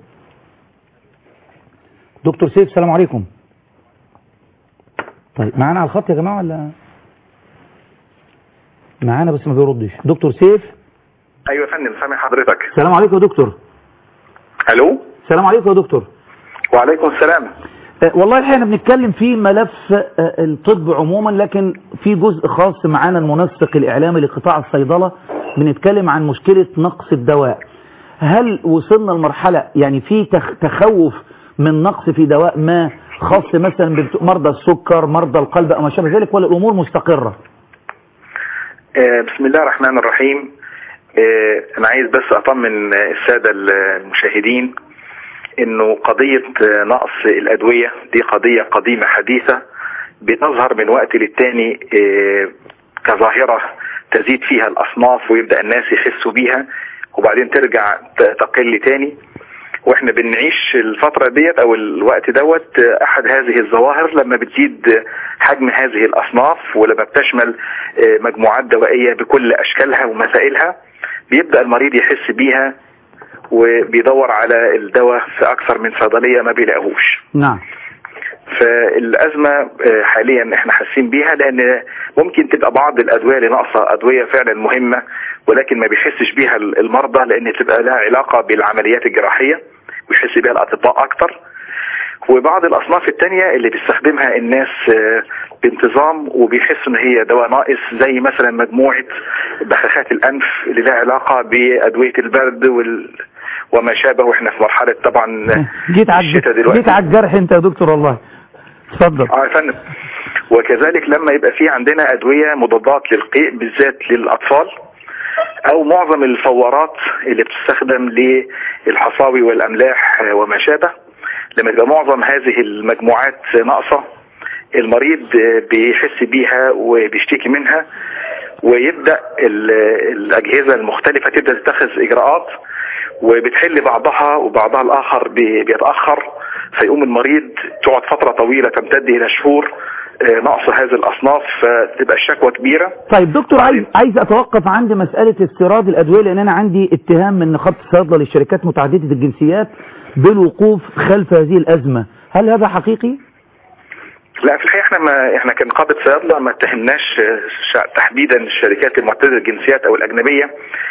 دكتور سيف السلام عليكم طيب معانا على الخط يا جماعه ولا معانا بس ما بيردش دكتور سيف ايوه يا فندم سامع حضرتك السلام عليكم يا دكتور الو السلام عليكم يا دكتور وعليكم السلام آه، والله الحقيقة احنا بنتكلم في ملف آه، الطب عموما لكن في جزء خاص معانا المنسق الإعلامي لقطاع الصيدلة بنتكلم عن مشكلة نقص الدواء هل وصلنا لمرحلة يعني في تخ- تخوف من نقص في دواء ما خاص مثلا بمرضى السكر مرضى القلب أو ما شابه ذلك ولا الأمور مستقرة آه، بسم الله الرحمن الرحيم آه، انا عايز بس اطمن آه، الساده المشاهدين انه قضيه آه، نقص الادويه دي قضيه قديمه حديثه بتظهر من وقت للتاني آه، كظاهره تزيد فيها الاصناف ويبدا الناس يخسوا بيها وبعدين ترجع ت- تقل تاني واحنا بنعيش الفترة ديت او الوقت دوت آه، احد هذه الظواهر لما بتزيد آه، حجم هذه الاصناف ولما بتشمل آه، مجموعات دوائية بكل اشكالها ومسائلها بيبدأ المريض يحس بيها وبيدور على الدواء في اكثر من صيدلية ما بيلاقيهوش نعم فالازمه آه، حاليا احنا حاسين بيها لان ممكن تبقى بعض الادويه اللي ناقصه ادويه فعلا مهمه ولكن ما بيحسش بيها المرضى لان تبقى لها علاقه بالعمليات الجراحيه ويحس بيها الاطباء اكتر وبعض الاصناف التانية اللي بيستخدمها الناس آه، بانتظام وبيحسوا ان هي دواء ناقص زي مثلا مجموعه بخاخات الانف اللي لها علاقه بادويه البرد وال وما شابه واحنا في مرحله طبعا جيت على الشتاء الج- دلوقتي جيت على الجرح انت يا دكتور والله اتفضل اه يا فندم وكذلك لما يبقى في عندنا ادويه مضادات للقيء بالذات للاطفال او معظم الفورات اللي بتستخدم للحصاوي والاملاح آه، وما شابه لما تبقى معظم هذه المجموعات ناقصه المريض آه، بيحس بيها وبيشتكي منها ويبدا ال- الاجهزه المختلفه تبدا تتخذ اجراءات وبتحل بعضها وبعضها الاخر بي- بيتاخر فيقوم المريض تقعد فتره طويله تمتد الى شهور آه، نقص هذه الاصناف فتبقى الشكوى كبيره طيب دكتور عايز عايز اتوقف عند مساله استيراد الادويه لان انا عندي اتهام من نقابه الصيادله للشركات متعدده الجنسيات بالوقوف خلف هذه الازمه هل هذا حقيقي لا في الحقيقه احنا ما احنا كنقابه صيادله ما اتهمناش آه، شع- تحديدا الشركات المعتدله الجنسيات او الاجنبيه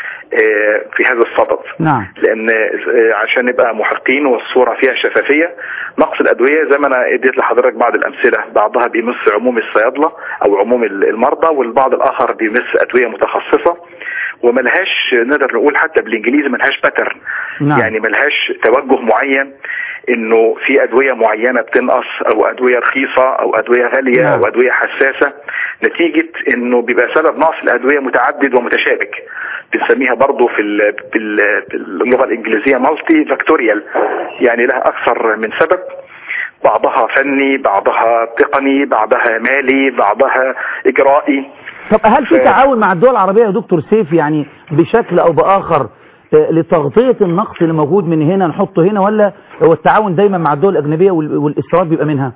آه، في هذا الصدد نعم لان آه، عشان نبقى محقين والصوره فيها شفافيه نقص الادويه زي ما انا اديت لحضرتك بعض الامثله بعضها بيمس عموم الصيادله او عموم المرضى والبعض الاخر بيمس ادويه متخصصه وملهاش نقدر نقول حتى بالانجليزي ملهاش باترن نعم. يعني ملهاش توجه معين انه في ادويه معينه بتنقص او ادويه رخيصه او ادويه غاليه نعم. او ادويه حساسه نتيجه انه بيبقى سبب نقص الادويه متعدد ومتشابك بنسميها برضه في ال- بال- باللغه الانجليزيه مالتي فاكتوريال يعني لها اكثر من سبب بعضها فني بعضها تقني بعضها مالي بعضها اجرائي طب هل في ف- تعاون مع الدول العربيه يا دكتور سيف يعني بشكل او باخر آه، لتغطيه النقص اللي موجود من هنا نحطه هنا ولا هو التعاون دايما مع الدول الاجنبيه وال- والاستيراد بيبقى منها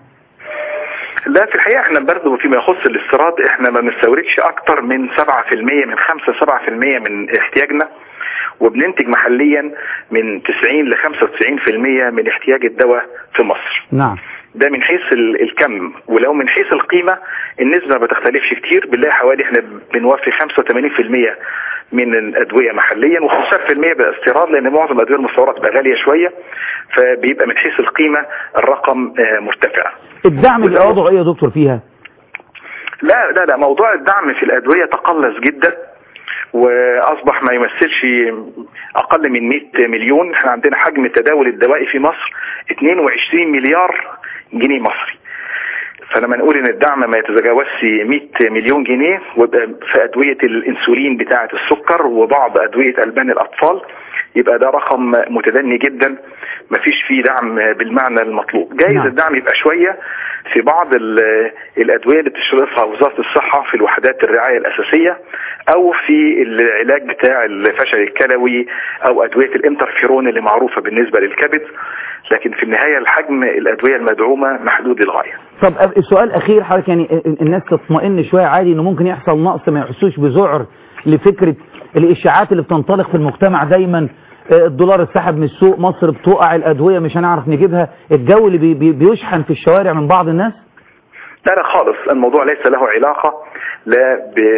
لا في الحقيقه احنا برضه فيما يخص الاستيراد احنا ما بنستوردش اكتر من 7% من 5 7% من احتياجنا وبننتج محليا من 90 ل 95% من احتياج الدواء في مصر نعم ده من حيث ال- الكم ولو من حيث القيمة النسبة ما بتختلفش كتير بنلاقي حوالي احنا بنوفي 85% من الادويه محليا و15% باستيراد لان معظم الادويه المستورده بتبقى غاليه شويه فبيبقى من حيث القيمه الرقم آه، مرتفع الدعم بيبقى وضعه ايه يا دكتور فيها لا لا لا موضوع الدعم في الادويه تقلص جدا واصبح ما يمثلش اقل من 100 مليون احنا عندنا حجم التداول الدوائي في مصر 22 مليار جنيه مصري فلما نقول ان الدعم ما يتجاوزش 100 مليون جنيه ويبقى في ادويه الانسولين بتاعه السكر وبعض ادويه البان الاطفال يبقى ده رقم متدني جدا مفيش فيه دعم بالمعنى المطلوب جايز نعم. الدعم يبقى شويه في بعض ال- الادويه اللي بتشرفها وزاره الصحه في الوحدات الرعايه الاساسيه او في العلاج بتاع الفشل الكلوي او ادويه الانترفيرون اللي معروفه بالنسبه للكبد لكن في النهايه الحجم الادويه المدعومه محدود للغايه طب أب- السؤال اخير حضرتك يعني ال- الناس تطمئن شويه عادي انه ممكن يحصل نقص ما يحسوش بذعر لفكره الاشاعات اللي بتنطلق في المجتمع دايما آه، الدولار اتسحب من السوق مصر بتقع الادويه مش هنعرف نجيبها الجو اللي بي بي بيشحن في الشوارع من بعض الناس لا لا خالص الموضوع ليس له علاقة لا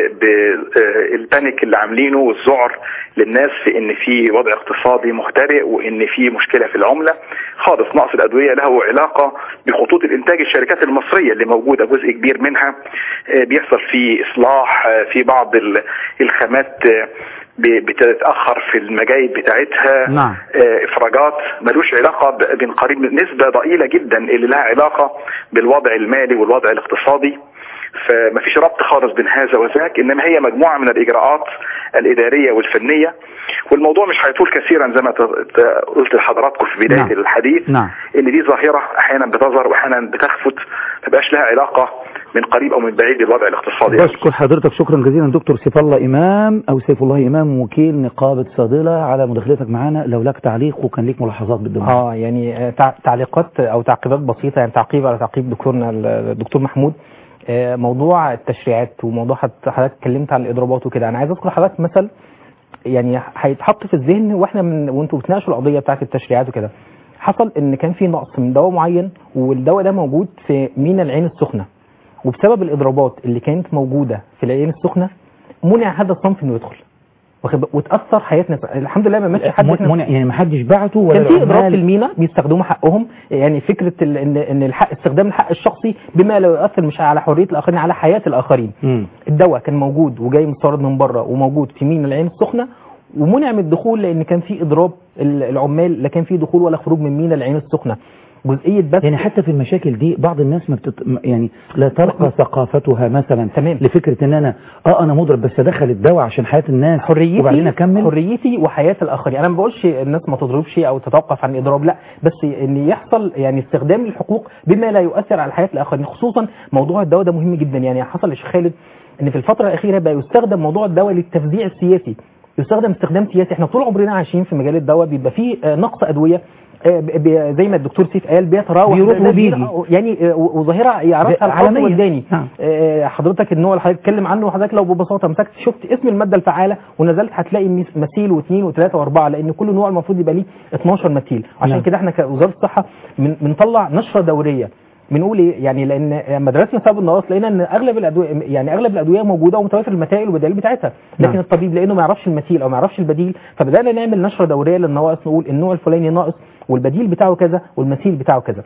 بالبانيك اللي عاملينه والذعر للناس في ان في وضع اقتصادي مهترئ وان في مشكلة في العملة خالص نقص الادوية له علاقة بخطوط الانتاج الشركات المصرية اللي موجودة جزء كبير منها آه، بيحصل فيه اصلاح آه، في بعض ال- الخامات آه، ب- بتتأخر في المجايب بتاعتها نعم. آه، افراجات ملوش علاقه ب- بين قريب نسبه ضئيله جدا اللي لها علاقه بالوضع المالي والوضع الاقتصادي فمفيش ربط خالص بين هذا وذاك انما هي مجموعه من الاجراءات الاداريه والفنيه والموضوع مش هيطول كثيرا زي ما ت- ت- قلت لحضراتكم في بدايه نعم. الحديث نعم ان دي ظاهره احيانا بتظهر واحيانا بتخفت ما بقاش لها علاقه من قريب او من بعيد بالوضع الاقتصادي بشكر حضرتك شكرا جزيلا دكتور سيف الله إمام أو سيف الله إمام وكيل نقابة صادلة على مداخلتك معنا لو لك تعليق وكان ليك ملاحظات بالضبط اه يعني آه، تع- تعليقات او تعقيبات بسيطه يعني تعقيب على تعقيب دكتورنا ال- الدكتور محمود آه، موضوع التشريعات وموضوع حت- حضرتك اتكلمت عن الاضرابات وكده انا عايز اذكر حضرتك مثل يعني هيتحط في الذهن واحنا من وانتوا بتناقشوا القضيه بتاعت التشريعات وكده حصل ان كان في نقص من دواء معين والدواء ده موجود في مينا العين السخنه وبسبب الاضرابات اللي كانت موجوده في العين السخنه منع هذا الصنف انه يدخل واخد بالك؟ وتاثر حياه ناس الحمد لله ما ماتش حد من- إحنا- منع- يعني ما حدش بعته ولا كان في اضراب العمال- في المينا بيستخدموا حقهم يعني فكره ال- ان ان الحق استخدام الحق الشخصي بما لا يؤثر مش على حريه الاخرين على حياه الاخرين مم. الدواء كان موجود وجاي مستورد من بره وموجود في مينا العين السخنه ومنع من الدخول لان كان في اضراب ال- العمال لا كان في دخول ولا خروج من مينا العين السخنه جزئيه بس يعني حتى في المشاكل دي بعض الناس ما بتت... م- يعني لا ترقى ثقافتها مثلا تمام. لفكره ان انا اه انا مضرب بس ادخل الدواء عشان حياه الناس حريتي وبعدين اكمل حريتي وحياه الاخرين انا ما بقولش الناس ما تضربش او تتوقف عن الاضراب لا بس ان يحصل يعني استخدام الحقوق بما لا يؤثر على حياه الاخرين خصوصا موضوع الدواء ده مهم جدا يعني حصل يا شيخ خالد ان في الفتره الاخيره بقى يستخدم موضوع الدواء للتفزيع السياسي يستخدم استخدام سياسي احنا طول عمرنا عايشين في مجال الدواء بيبقى فيه آه، نقص ادويه آه، ب- ب- زي ما الدكتور سيف قال بيتراوح بيروح ده- ده وبيجي. بير- يعني آه، وظاهره يعرفها الحق عالمية. والداني نعم. آه، حضرتك النوع اللي حضرتك بتتكلم عنه حضرتك لو ببساطه مسكت شفت اسم الماده الفعاله ونزلت هتلاقي مس- مثيل واثنين وثلاثه واربعه لان كل نوع المفروض يبقى ليه 12 مثيل عشان نعم. كده احنا كوزاره الصحه بن- بنطلع نشره دوريه بنقول ايه يعني لان لما درسنا سبب النقص لقينا ان اغلب الادويه يعني اغلب الادويه موجوده ومتوافر المسائل والبدائل بتاعتها لكن نعم. الطبيب لانه ما يعرفش المثيل او ما يعرفش البديل فبدانا نعمل نشره دوريه للنواقص نقول النوع الفلاني ناقص والبديل بتاعه كذا والمثيل بتاعه كذا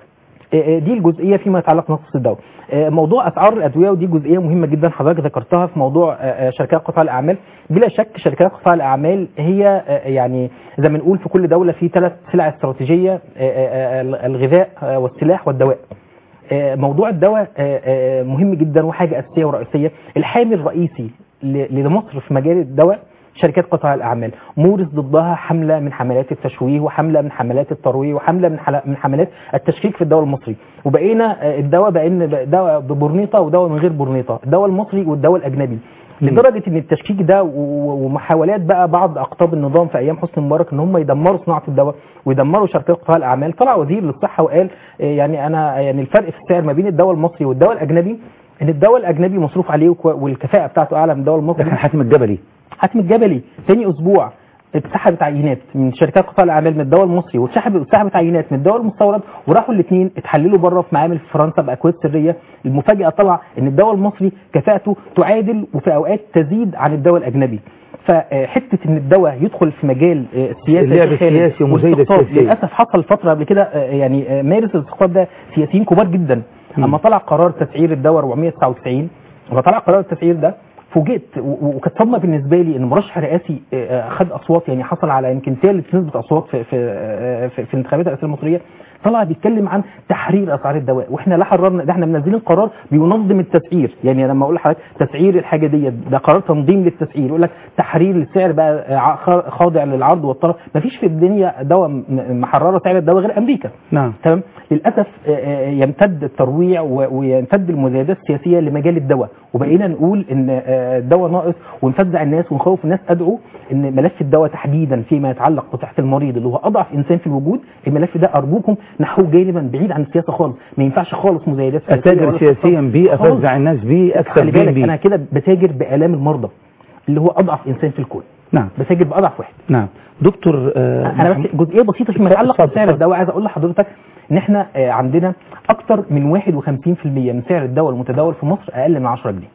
آه، دي الجزئيه فيما يتعلق بنقص الدواء آه، موضوع اسعار الادويه ودي جزئيه مهمه جدا حضرتك ذكرتها في موضوع آه، آه، شركات قطاع الاعمال بلا شك شركات قطاع الاعمال هي آه، يعني زي ما نقول في كل دوله في ثلاث سلع استراتيجيه آه، آه، آه، الغذاء آه، والسلاح والدواء آه، موضوع الدواء آه، آه، مهم جدا وحاجه اساسيه ورئيسيه الحامل الرئيسي ل- لمصر في مجال الدواء شركات قطاع الاعمال مورس ضدها حمله من حملات التشويه وحمله من حملات الترويج وحمله من حل- من حملات التشكيك في الدواء المصري وبقينا آه، الدواء بقينا دواء ببرنيطه ودواء من غير برنيطه الدواء المصري والدواء الاجنبي لدرجه ان التشكيك ده و- ومحاولات بقى بعض اقطاب النظام في ايام حسني مبارك ان هم يدمروا صناعه الدواء ويدمروا شركات قطاع الاعمال طلع وزير للصحه وقال آه، يعني انا يعني الفرق في السعر ما بين الدواء المصري والدواء الاجنبي ان الدواء الاجنبي مصروف عليه وكو- والكفاءه بتاعته اعلى من الدواء ده المصري كان حاتم الجبلي حاتم الجبلي ثاني اسبوع اتسحبت عينات من شركات قطاع الاعمال من الدواء المصري واتسحبت اتسحبت عينات من الدواء المستورد وراحوا الاثنين اتحللوا بره في معامل في فرنسا باكواد سريه المفاجاه طلع ان الدواء المصري كفاءته تعادل وفي اوقات تزيد عن الدواء الاجنبي فحته ان الدواء يدخل في مجال آه، السياسه اللعب يا شيخ خالد، السياسي ومزايدة والاستقطاب. السياسية. للاسف حصل فتره قبل كده آه، يعني آه، مارس الاستقطاب ده سياسيين كبار جدا اما طلع قرار تسعير الدواء 499 وطلع قرار التسعير ده فوجئت و- و- وكانت صدمه بالنسبه لي ان مرشح رئاسي آه، آه، خد اصوات يعني حصل على يمكن ثالث نسبه اصوات في في آه، في, في الانتخابات الرئاسيه المصريه طلع بيتكلم عن تحرير اسعار الدواء واحنا لا حررنا ده احنا منزلين قرار بينظم التسعير يعني لما اقول لحضرتك تسعير الحاجه دي ده قرار تنظيم للتسعير يقول لك تحرير السعر بقى آه، ع- خاضع للعرض والطلب مفيش في الدنيا دواء م- محرره سعر الدواء غير امريكا نعم تمام للاسف آه، آه، يمتد الترويع و- ويمتد المزايدات السياسيه لمجال الدواء وبقينا نقول ان آه، الدواء ناقص ونفزع الناس ونخوف الناس ادعو ان ملف الدواء تحديدا فيما يتعلق بصحه المريض اللي هو اضعف انسان في الوجود الملف ده ارجوكم نحوه جانبا بعيد عن السياسه خالص ما ينفعش خالص مزايدات سياسيه اتاجر ولا سياسيا بيه خالص. افزع الناس بيه اكسب خلي بيه بالك انا بيه كده بتاجر بالام المرضى اللي هو اضعف انسان في الكون نعم بتاجر باضعف واحد نعم دكتور آه انا بس جزئيه بسيطه فيما يتعلق اتفضل، بسعر اتفضل. الدواء عايز اقول لحضرتك ان احنا آه، عندنا اكتر من 51% من سعر الدواء المتداول في مصر اقل من 10 جنيه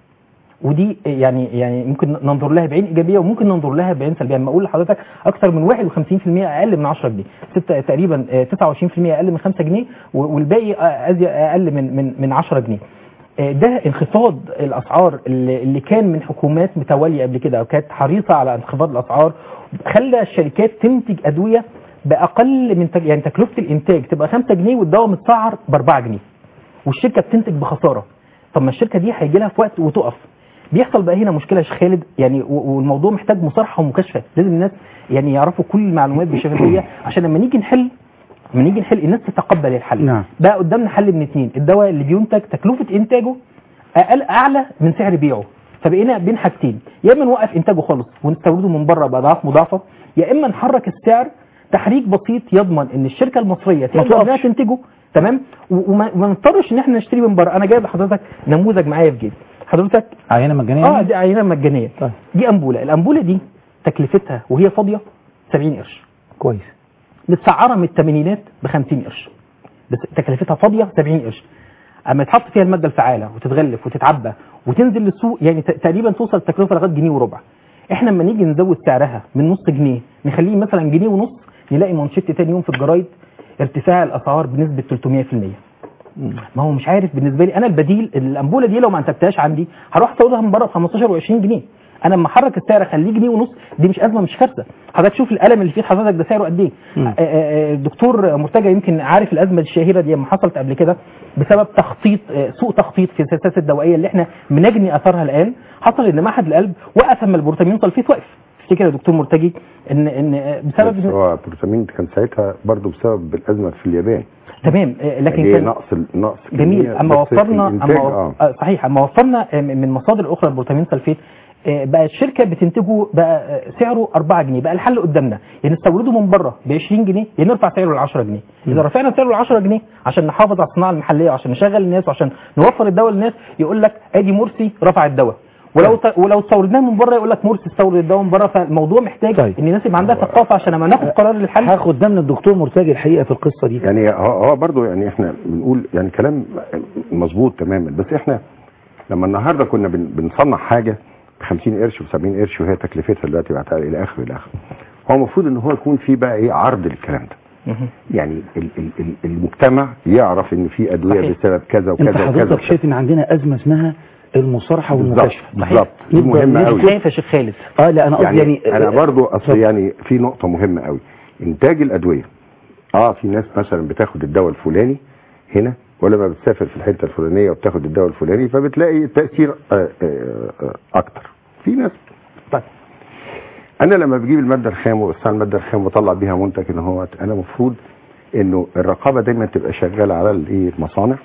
ودي آه، يعني يعني ممكن ننظر لها بعين ايجابيه وممكن ننظر لها بعين سلبيه لما اقول لحضرتك اكتر من 51% اقل من 10 جنيه ستة تقريبا آه، 29% اقل من 5 جنيه و- والباقي آه، أزي- اقل من من من 10 جنيه آه، ده انخفاض الاسعار اللي اللي كان من حكومات متواليه قبل كده وكانت حريصه على انخفاض الاسعار خلى الشركات تنتج ادويه باقل من تك... يعني تكلفه الانتاج تبقى 5 جنيه والدواء متسعر ب 4 جنيه والشركه بتنتج بخساره طب ما الشركه دي هيجي لها في وقت وتقف بيحصل بقى هنا مشكله يا شيخ خالد يعني و- والموضوع محتاج مصارحه ومكاشفه لازم الناس يعني يعرفوا كل المعلومات بشفافيه عشان لما نيجي نحل لما نيجي نحل الناس تتقبل الحل نعم. بقى قدامنا حل من اتنين الدواء اللي بينتج تكلفه انتاجه اقل اعلى من سعر بيعه فبقينا بين حاجتين يا اما نوقف انتاجه خالص ونستورده من بره باضعاف مضاعفه يا اما نحرك السعر تحريك بسيط يضمن ان الشركه المصريه تقدر تقفش. انها تنتجه تمام و- وما وما نضطرش ان احنا نشتري من بره انا جايب لحضرتك نموذج معايا في جيبي حضرتك عينه مجانيه اه دي عينه مجانيه طيب. دي انبوله الانبوله دي تكلفتها وهي فاضيه 70 قرش كويس متسعره من الثمانينات ب 50 قرش بس تكلفتها فاضيه 70 قرش اما يتحط فيها الماده الفعاله وتتغلف وتتعبى وتنزل للسوق يعني ت- تقريبا توصل التكلفه لغايه جنيه وربع احنا لما نيجي نزود سعرها من نص جنيه نخليه مثلا جنيه ونص نلاقي منشط تاني يوم في الجرايد ارتفاع الاسعار بنسبه 300% ما هو مش عارف بالنسبه لي انا البديل الانبوله دي لو ما انتجتهاش عندي هروح استوردها من بره ب 15 و20 جنيه انا لما احرك السعر اخليه جنيه ونص دي مش ازمه مش كارثه حضرتك شوف القلم اللي في ايد حضرتك ده سعره قد ايه مم. آه، آه، الدكتور مرتجى يمكن عارف الازمه الشهيره دي لما حصلت قبل كده بسبب تخطيط آه، سوء تخطيط في السياسات الدوائيه اللي احنا بنجني اثرها الان حصل ان معهد القلب وقف اما البروتامين سلفيت وقف تفتكر يا دكتور مرتجي ان ان آه، بسبب بس هو بروتامين كان ساعتها برضه بسبب الازمه في اليابان تمام آه، لكن يعني كان نقص نقص جميل كمية، اما بس وفرنا الإنتاج، اما اه آه صحيح اما وفرنا آه، من مصادر اخرى البروتامين سلفيت آه، بقى الشركه بتنتجه بقى آه، سعره 4 جنيه بقى الحل قدامنا يا نستورده من بره ب 20 جنيه يا نرفع سعره ل 10 جنيه اذا رفعنا سعره ل 10 جنيه عشان نحافظ على الصناعه المحليه وعشان نشغل الناس وعشان نوفر الدواء للناس يقول لك ادي مرسي رفع الدواء ولو ت- ولو استوردناه من بره يقول لك مرسي استورد الدواء من بره فالموضوع محتاج طيب. ان الناس يبقى عندها ثقافه عشان لما ناخد قرار للحل هاخد ده من الدكتور مرتجي الحقيقه في القصه دي يعني هو هو برضه يعني احنا بنقول يعني كلام مظبوط تماما بس احنا لما النهارده كنا بن- بنصنع حاجه ب 50 قرش و 70 قرش وهي تكلفتها دلوقتي بقت الى اخره الى اخره هو المفروض ان هو يكون في بقى ايه عرض للكلام ده مهم. يعني ال ال ال المجتمع يعرف ان في ادويه صحيح. بسبب كذا انت وكذا وكذا حضرتك وكذا. شايف ان عندنا ازمه اسمها المصارحه بالظبط والمكاشفه بالظبط دي نبدأ مهمه نبدأ قوي شايف يا شيخ خالد اه لا انا قصدي يعني, يعني انا برضو اصل اتفضل. يعني في نقطه مهمه قوي انتاج الادويه اه في ناس مثلا بتاخد الدواء الفلاني هنا ولما بتسافر في الحته الفلانيه وبتاخد الدواء الفلاني فبتلاقي التاثير آه آه آه اكتر في ناس طيب انا لما بجيب الماده الخام وبصنع الماده الخام وبطلع بيها منتج ان هو انا المفروض انه الرقابه دايما تبقى شغاله على الايه المصانع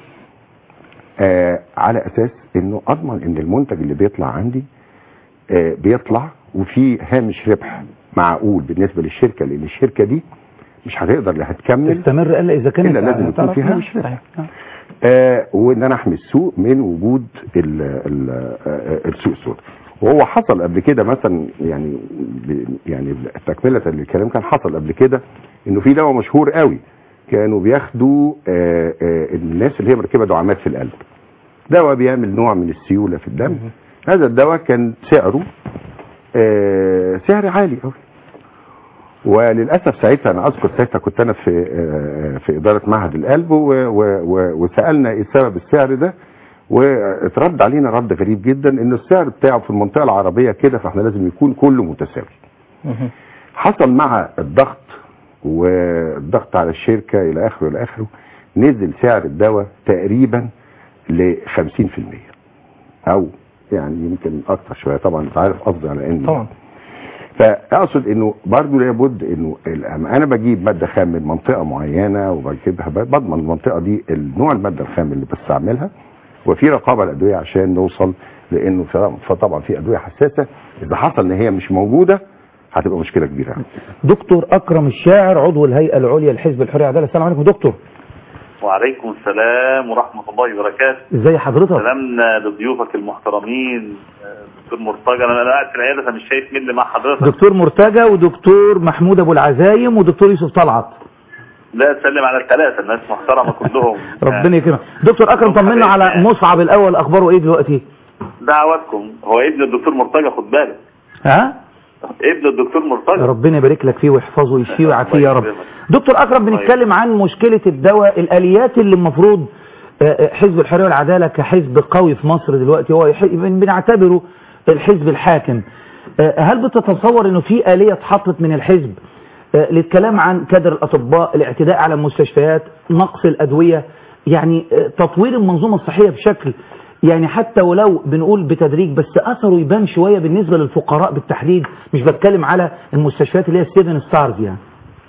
آه على اساس انه اضمن ان المنتج اللي بيطلع عندي آه بيطلع وفي هامش ربح معقول بالنسبه للشركه لان الشركه دي مش هتقدر لا هتكمل تستمر الا اذا كانت إلا لازم يكون تعرف- في نعم، هامش ربح. صحيح. نعم. آه وان انا احمي السوق من وجود ال ال آه السوق السوداء وهو حصل قبل كده مثلا يعني ب- يعني تكمله للكلام كان حصل قبل كده انه في دواء مشهور قوي كانوا بياخدوا آه آه الناس اللي هي مركبه دعامات في القلب دواء بيعمل نوع من السيوله في الدم هذا الدواء كان سعره آه، سعر عالي قوي وللاسف ساعتها انا اذكر ساعتها كنت انا في آه، في اداره معهد القلب و- و- و- وسالنا ايه سبب السعر ده واترد علينا رد غريب جدا ان السعر بتاعه في المنطقه العربيه كده فاحنا لازم يكون كله متساوي حصل مع الضغط والضغط على الشركه الى اخره الى اخره نزل سعر الدواء تقريبا ل 50% او يعني يمكن اكتر شويه طبعا انت عارف قصدي على ان طبعا فاقصد انه برضه لابد انه الأم- انا بجيب ماده خام من منطقه معينه وبجيبها ب- بضمن المنطقه دي النوع الماده الخام اللي بستعملها وفي رقابه على الادويه عشان نوصل لانه ف- فطبعا في ادويه حساسه اذا حصل ان هي مش موجوده هتبقى مشكله كبيره دكتور اكرم الشاعر عضو الهيئه العليا لحزب الحريه والعداله السلام عليكم دكتور وعليكم السلام ورحمة الله وبركاته ازي حضرتك سلامنا لضيوفك المحترمين آه، دكتور مرتجى انا أنا قاعد في العيادة فمش شايف مين اللي مع حضرتك دكتور مرتجى ودكتور محمود ابو العزايم ودكتور يوسف طلعت لا تسلم على الثلاثة الناس محترمة كلهم ربنا يكرمك دكتور اكرم طمنا على مصعب الاول اخباره ايه دلوقتي دعواتكم هو ابن الدكتور مرتجى خد بالك ها ابن الدكتور مرتجى ربنا يبارك لك فيه ويحفظه ويشفيه ويعافيه يا رب الله يكرمك. دكتور اكرم بنتكلم عن مشكله الدواء الاليات اللي المفروض آه، آه، حزب الحريه والعداله كحزب قوي في مصر دلوقتي هو يح- بن- بنعتبره الحزب الحاكم آه، هل بتتصور انه في اليه اتحطت من الحزب آه، للكلام عن كادر الاطباء الاعتداء على المستشفيات نقص الادويه يعني آه، تطوير المنظومه الصحيه بشكل يعني حتى ولو بنقول بتدريج بس اثره يبان شويه بالنسبه للفقراء بالتحديد مش بتكلم على المستشفيات اللي هي السيفن ستارز يعني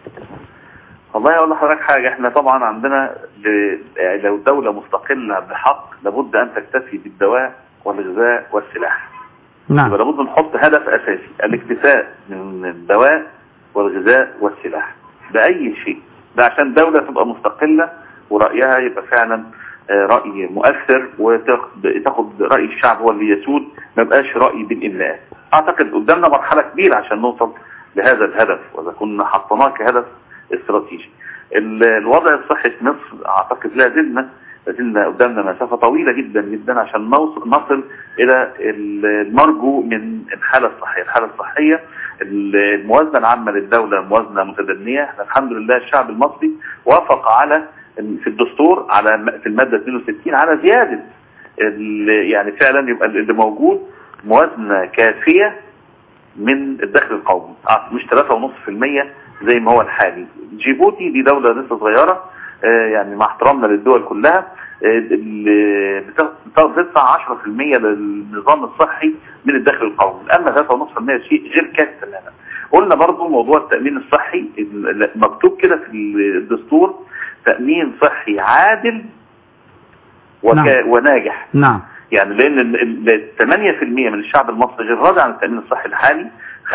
والله اقول لحضرتك حاجة احنا طبعا عندنا ل- يعني لو دولة مستقلة بحق لابد ان تكتفي بالدواء والغذاء والسلاح نعم يبقى لابد نحط هدف اساسي الاكتفاء من الدواء والغذاء والسلاح باي شيء ده عشان دولة تبقى مستقلة ورأيها يبقى فعلا آه، رأي مؤثر وتاخد تاخد رأي الشعب هو اللي يسود ما يبقاش رأي بالإملاء اعتقد قدامنا مرحلة كبيرة عشان نوصل لهذا الهدف واذا كنا حطيناه كهدف استراتيجي ال- الوضع الصحي في مصر اعتقد لا زلنا لا زلنا قدامنا مسافة طويلة جدا جدا عشان نوصل نصل الى ال- المرجو من الحالة الصحية الحالة الصحية ال- الموازنة العامة للدولة موازنة متدنية احنا الحمد لله الشعب المصري وافق على في الدستور على م- في المادة 62 على زيادة ال- يعني فعلا يبقى اللي موجود موازنة كافية من الدخل القومي آه، مش 3.5% زي ما هو الحالي جيبوتي دي دولة لسه صغيرة آه، يعني مع احترامنا للدول كلها آه، ال- بت- بتدفع 10% للنظام الصحي من الدخل القومي اما 3.5% شيء غير كافي تماما قلنا برضو موضوع التأمين الصحي ال- مكتوب كده في الدستور تأمين صحي عادل وكا نعم. وناجح نعم يعني لان ال- ال- 8% من الشعب المصري غير راضي عن التامين الصحي الحالي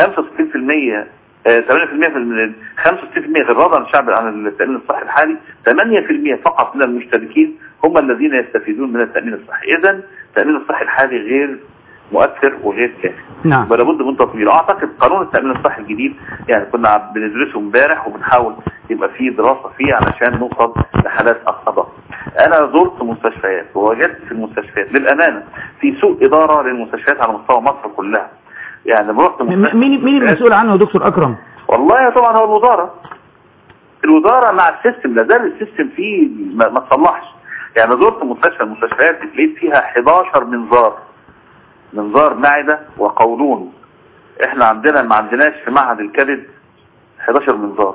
65% آه، 8% في ال- 65% غير راضي عن الشعب عن التامين الصحي الحالي 8% فقط من المشتركين هم الذين يستفيدون من التامين الصحي اذا التامين الصحي الحالي غير مؤثر وغير كافي نعم يبقى لابد من تطويره اعتقد قانون التامين الصحي الجديد يعني كنا بندرسه امبارح وبنحاول يبقى فيه دراسه فيه علشان نوصل لحالات اقصى انا زرت مستشفيات ووجدت في المستشفيات للامانه في سوء اداره للمستشفيات على مستوى مصر كلها يعني لما رحت م- مستشفى- مين مين المسؤول عنه يا دكتور اكرم والله طبعا هو الوزاره الوزاره مع السيستم لا زال السيستم فيه ما ما تصلحش يعني زرت مستشفى من المستشفيات لقيت فيها 11 منظار منظار معده وقولون احنا عندنا ما عندناش في معهد الكبد 11 منظار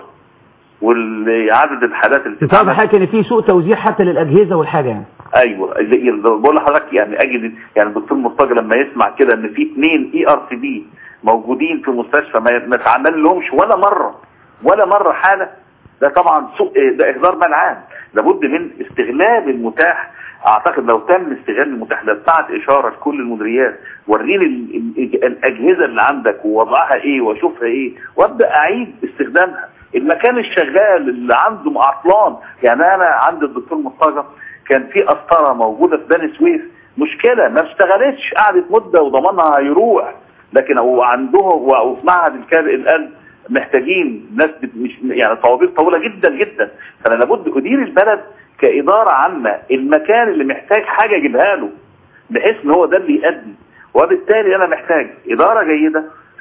والعدد الحالات اللي انت واضح حضرتك ان في سوء توزيع حتى للاجهزه والحاجه يعني ايوه اللي- اللي بقول لحضرتك يعني اجد يعني الدكتور مرتجى لما يسمع كده ان في اثنين اي ار سي بي موجودين في مستشفى ما ما اتعمل لهمش ولا مره ولا مره حاله ده طبعا سوء ده اهدار مال عام لابد من استغلال المتاح اعتقد لو تم استغلال المتاح ده بتاعت اشاره لكل المديريات وريني ال- ال- الاجهزه اللي عندك ووضعها ايه واشوفها ايه وابدا اعيد استخدامها المكان الشغال اللي عنده عطلان يعني انا عند الدكتور مرتجى كان في قسطره موجوده في بني سويف مشكله ما اشتغلتش قعدت مده وضمانها هيروح لكن هو عندهم وفي معهد الكاب القلب محتاجين ناس بت- مش يعني طوابير طويله جدا جدا فانا لابد ادير البلد كاداره عامه المكان اللي محتاج حاجه اجيبها له بحيث ان هو ده اللي يأدي وبالتالي انا محتاج اداره جيده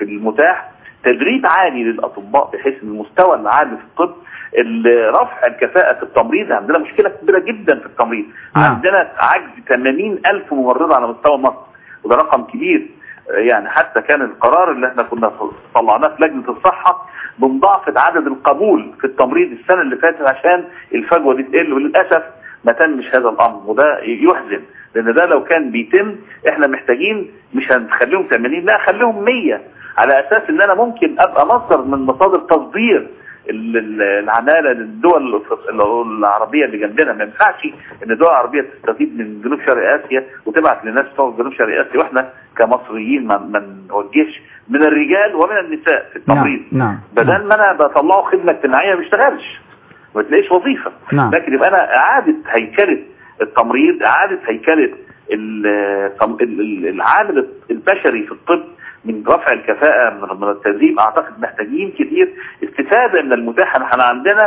في المتاح تدريب عالي للاطباء بحيث ان المستوى العالي في الطب ال- رفع الكفاءة في التمريض عندنا مشكلة كبيرة جدا في التمريض نعم. عندنا عجز 80 ألف ممرضة على مستوى مصر وده رقم كبير يعني حتى كان القرار اللي احنا كنا طلعناه في لجنة الصحة بمضاعفة عدد القبول في التمريض السنة اللي فاتت عشان الفجوة دي تقل وللأسف ما تمش هذا الأمر وده يحزن لأن ده لو كان بيتم احنا محتاجين مش هنخليهم 80 لا خليهم 100 على أساس إن أنا ممكن أبقى مصدر من مصادر تصدير ال- ال- العمالة للدول الأف- العربية اللي جنبنا ما ينفعش ان الدول العربية تستفيد من جنوب شرق اسيا وتبعت للناس بتوع جنوب شرق اسيا واحنا كمصريين ما ما نوجهش من الرجال ومن النساء في التمريض نعم نعم بدل ما انا بطلعه خدمة اجتماعية ما بيشتغلش ما تلاقيش وظيفة نعم. لكن يبقى انا اعادة هيكلة التمريض اعادة هيكلة ال- التم- ال- ال- العامل البشري في الطب من رفع الكفاءة من من التدريب اعتقد محتاجين كتير استفادة من المتاح احنا عندنا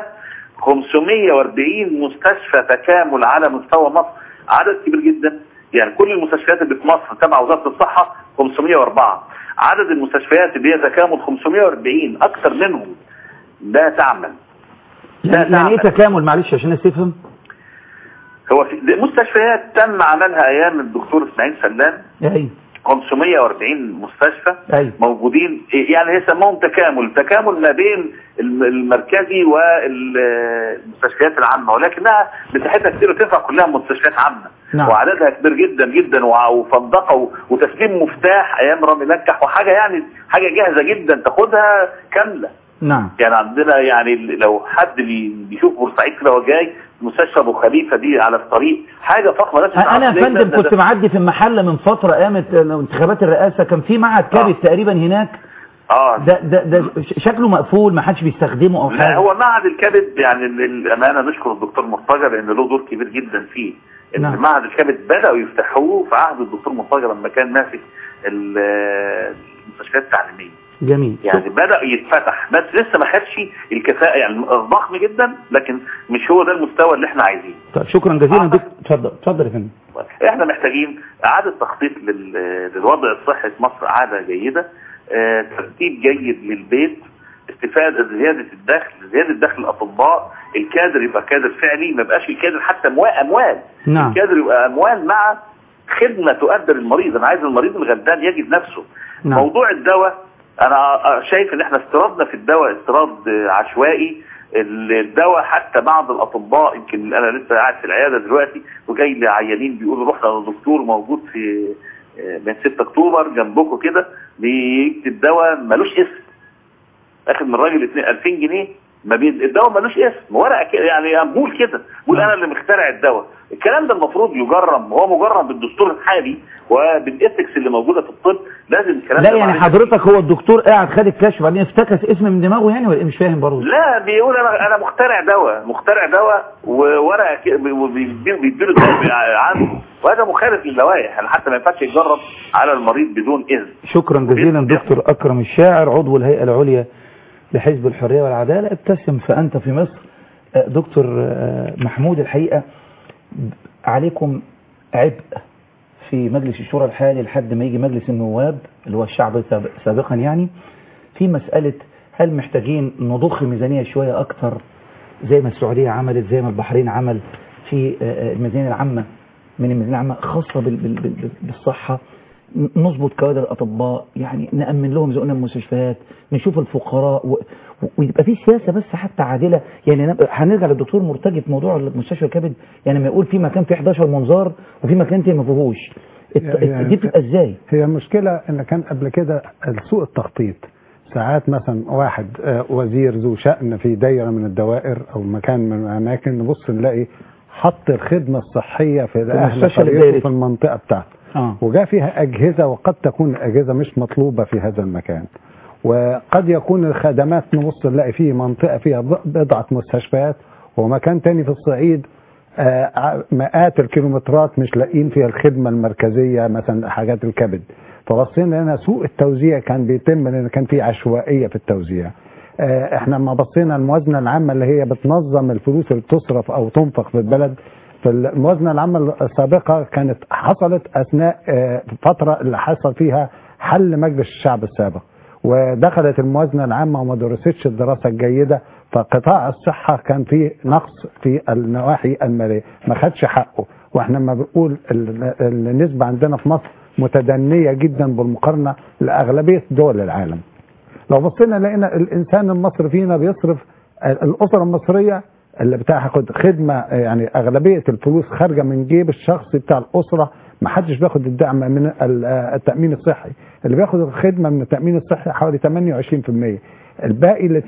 540 مستشفى تكامل على مستوى مصر عدد كبير جدا يعني كل المستشفيات اللي في مصر تبع وزارة الصحة 504 عدد المستشفيات اللي هي تكامل 540 اكثر منهم لا تعمل لا يعني يعني ايه تعمل. تكامل معلش عشان الناس تفهم هو في دي مستشفيات تم عملها ايام الدكتور اسماعيل سلام ايوه 540 مستشفى ايوه موجودين يعني هي سموهم تكامل تكامل ما بين الم- المركزي والمستشفيات العامة ولكنها مساحتها كتير وتنفع كلها مستشفيات عامة نعم. وعددها كبير جدا جدا وع- وفندقة و- وتسليم مفتاح ايام رامي نكح وحاجة يعني حاجة جاهزة جدا تاخدها كاملة نعم يعني عندنا يعني لو حد بي- بيشوف بورسعيد كده وهو جاي مستشفى ابو خليفه دي على الطريق حاجه فخمه لازم انا يا تعرف ليه فندم ده- ده- كنت معدي في المحله من فتره قامت انتخابات الرئاسه كان في معهد كبد تقريبا هناك اه ده ده ده ش- شكله مقفول ما حدش بيستخدمه او لا حاجه هو معهد الكبد يعني للامانه نشكر الدكتور مرتجى لان له دور كبير جدا فيه ان نعم. معهد الكبد بداوا يفتحوه في عهد الدكتور مرتجى لما كان ماسك ال- المستشفيات التعليميه جميل يعني بدأ يتفتح بس لسه ما خدش الكفاءة يعني ضخم جدا لكن مش هو ده المستوى اللي احنا عايزينه طيب شكرا جزيلا دكتور اتفضل اتفضل يا فندم احنا محتاجين اعادة تخطيط لل- للوضع الصحي في مصر عادة جيدة اه، ترتيب جيد للبيت استفادة زيادة الدخل زيادة دخل الأطباء الكادر يبقى كادر فعلي ما يبقاش الكادر حتى أموال أموال نعم الكادر يبقى أموال مع خدمة تؤدى للمريض أنا عايز المريض الغلبان يجد نفسه نعم. موضوع الدواء انا شايف ان احنا استيرادنا في الدواء استيراد عشوائي الدواء حتى بعض الاطباء يمكن انا لسه قاعد في العياده دلوقتي وجاي لي عيانين بيقولوا رحنا لدكتور موجود في من 6 اكتوبر جنبكم كده بيكتب دواء ملوش اسم اخد من الراجل 2000 جنيه ما بين الدواء ملوش اسم ورقه كده يعني امبول كده بقول انا اللي مخترع الدواء الكلام ده المفروض يجرم هو مجرم بالدستور الحالي وبالاثكس اللي موجوده في الطب لازم الكلام لا ده يعني معلش. حضرتك هو الدكتور قاعد خد الكشف بعدين افتكس اسم من دماغه يعني ولا إيه؟ مش فاهم برضه لا بيقول انا انا مخترع دواء مخترع دواء وورقه كده بيديله بيديله الدواء عنده وهذا مخالف للوائح يعني حتى ما ينفعش يجرب على المريض بدون اذن شكرا جزيلا دكتور أكرم الشاعر عضو الهيئة العليا لحزب الحرية والعدالة ابتسم فأنت في مصر آه، دكتور آه، محمود الحقيقة عليكم عبء في مجلس الشورى الحالي لحد ما يجي مجلس النواب اللي هو الشعب ساب- سابقا يعني في مسألة هل محتاجين نضخ ميزانية شوية أكتر زي ما السعودية عملت زي ما البحرين عمل في آه، آه، الميزانية العامة من الميزانية العامة خاصة بال- بال- بال- بالصحة ن- نظبط كوادر الأطباء يعني نأمن لهم زقنا المستشفيات نشوف الفقراء و... و- ويبقى في سياسة بس حتى عادلة يعني نب- هنرجع للدكتور مرتجي في موضوع مستشفى الكبد يعني ما يقول في مكان فيه 11 منظار وفي مكان تاني ما فيهوش الت- يعني- دي بتبقى ازاي؟ هي المشكلة ان كان قبل كده سوء التخطيط ساعات مثلا واحد آه، وزير ذو شأن في دايرة من الدوائر او مكان من الاماكن نبص نلاقي حط الخدمة الصحية في اهل المستشفى قريته الدائري. في المنطقة بتاعته اه وجاء فيها أجهزة وقد تكون الأجهزة مش مطلوبة في هذا المكان وقد يكون الخدمات نبص نلاقي فيه منطقة فيها ب- بضعة مستشفيات ومكان تاني في الصعيد آه، ع- مئات الكيلومترات مش لاقيين فيها الخدمة المركزية مثلا حاجات الكبد فبصينا هنا سوء التوزيع كان بيتم لأن كان في عشوائية في التوزيع آه، احنا لما بصينا الموازنة العامة اللي هي بتنظم الفلوس اللي بتصرف أو تنفق في البلد فالموازنة العامة السابقة كانت حصلت أثناء آه، فترة اللي حصل فيها حل مجلس الشعب السابق ودخلت الموازنه العامه وما درستش الدراسه الجيده فقطاع الصحه كان فيه نقص في النواحي الماليه ما خدش حقه واحنا لما بنقول ال- النسبه عندنا في مصر متدنيه جدا بالمقارنه لاغلبيه دول العالم لو بصينا لقينا الانسان المصري فينا بيصرف الاسره المصريه اللي بتاخد خدمه يعني اغلبيه الفلوس خارجه من جيب الشخص بتاع الاسره ما حدش بياخد الدعم من ال- التامين الصحي اللي بياخد الخدمه من التامين الصحي حوالي 28% الباقي ال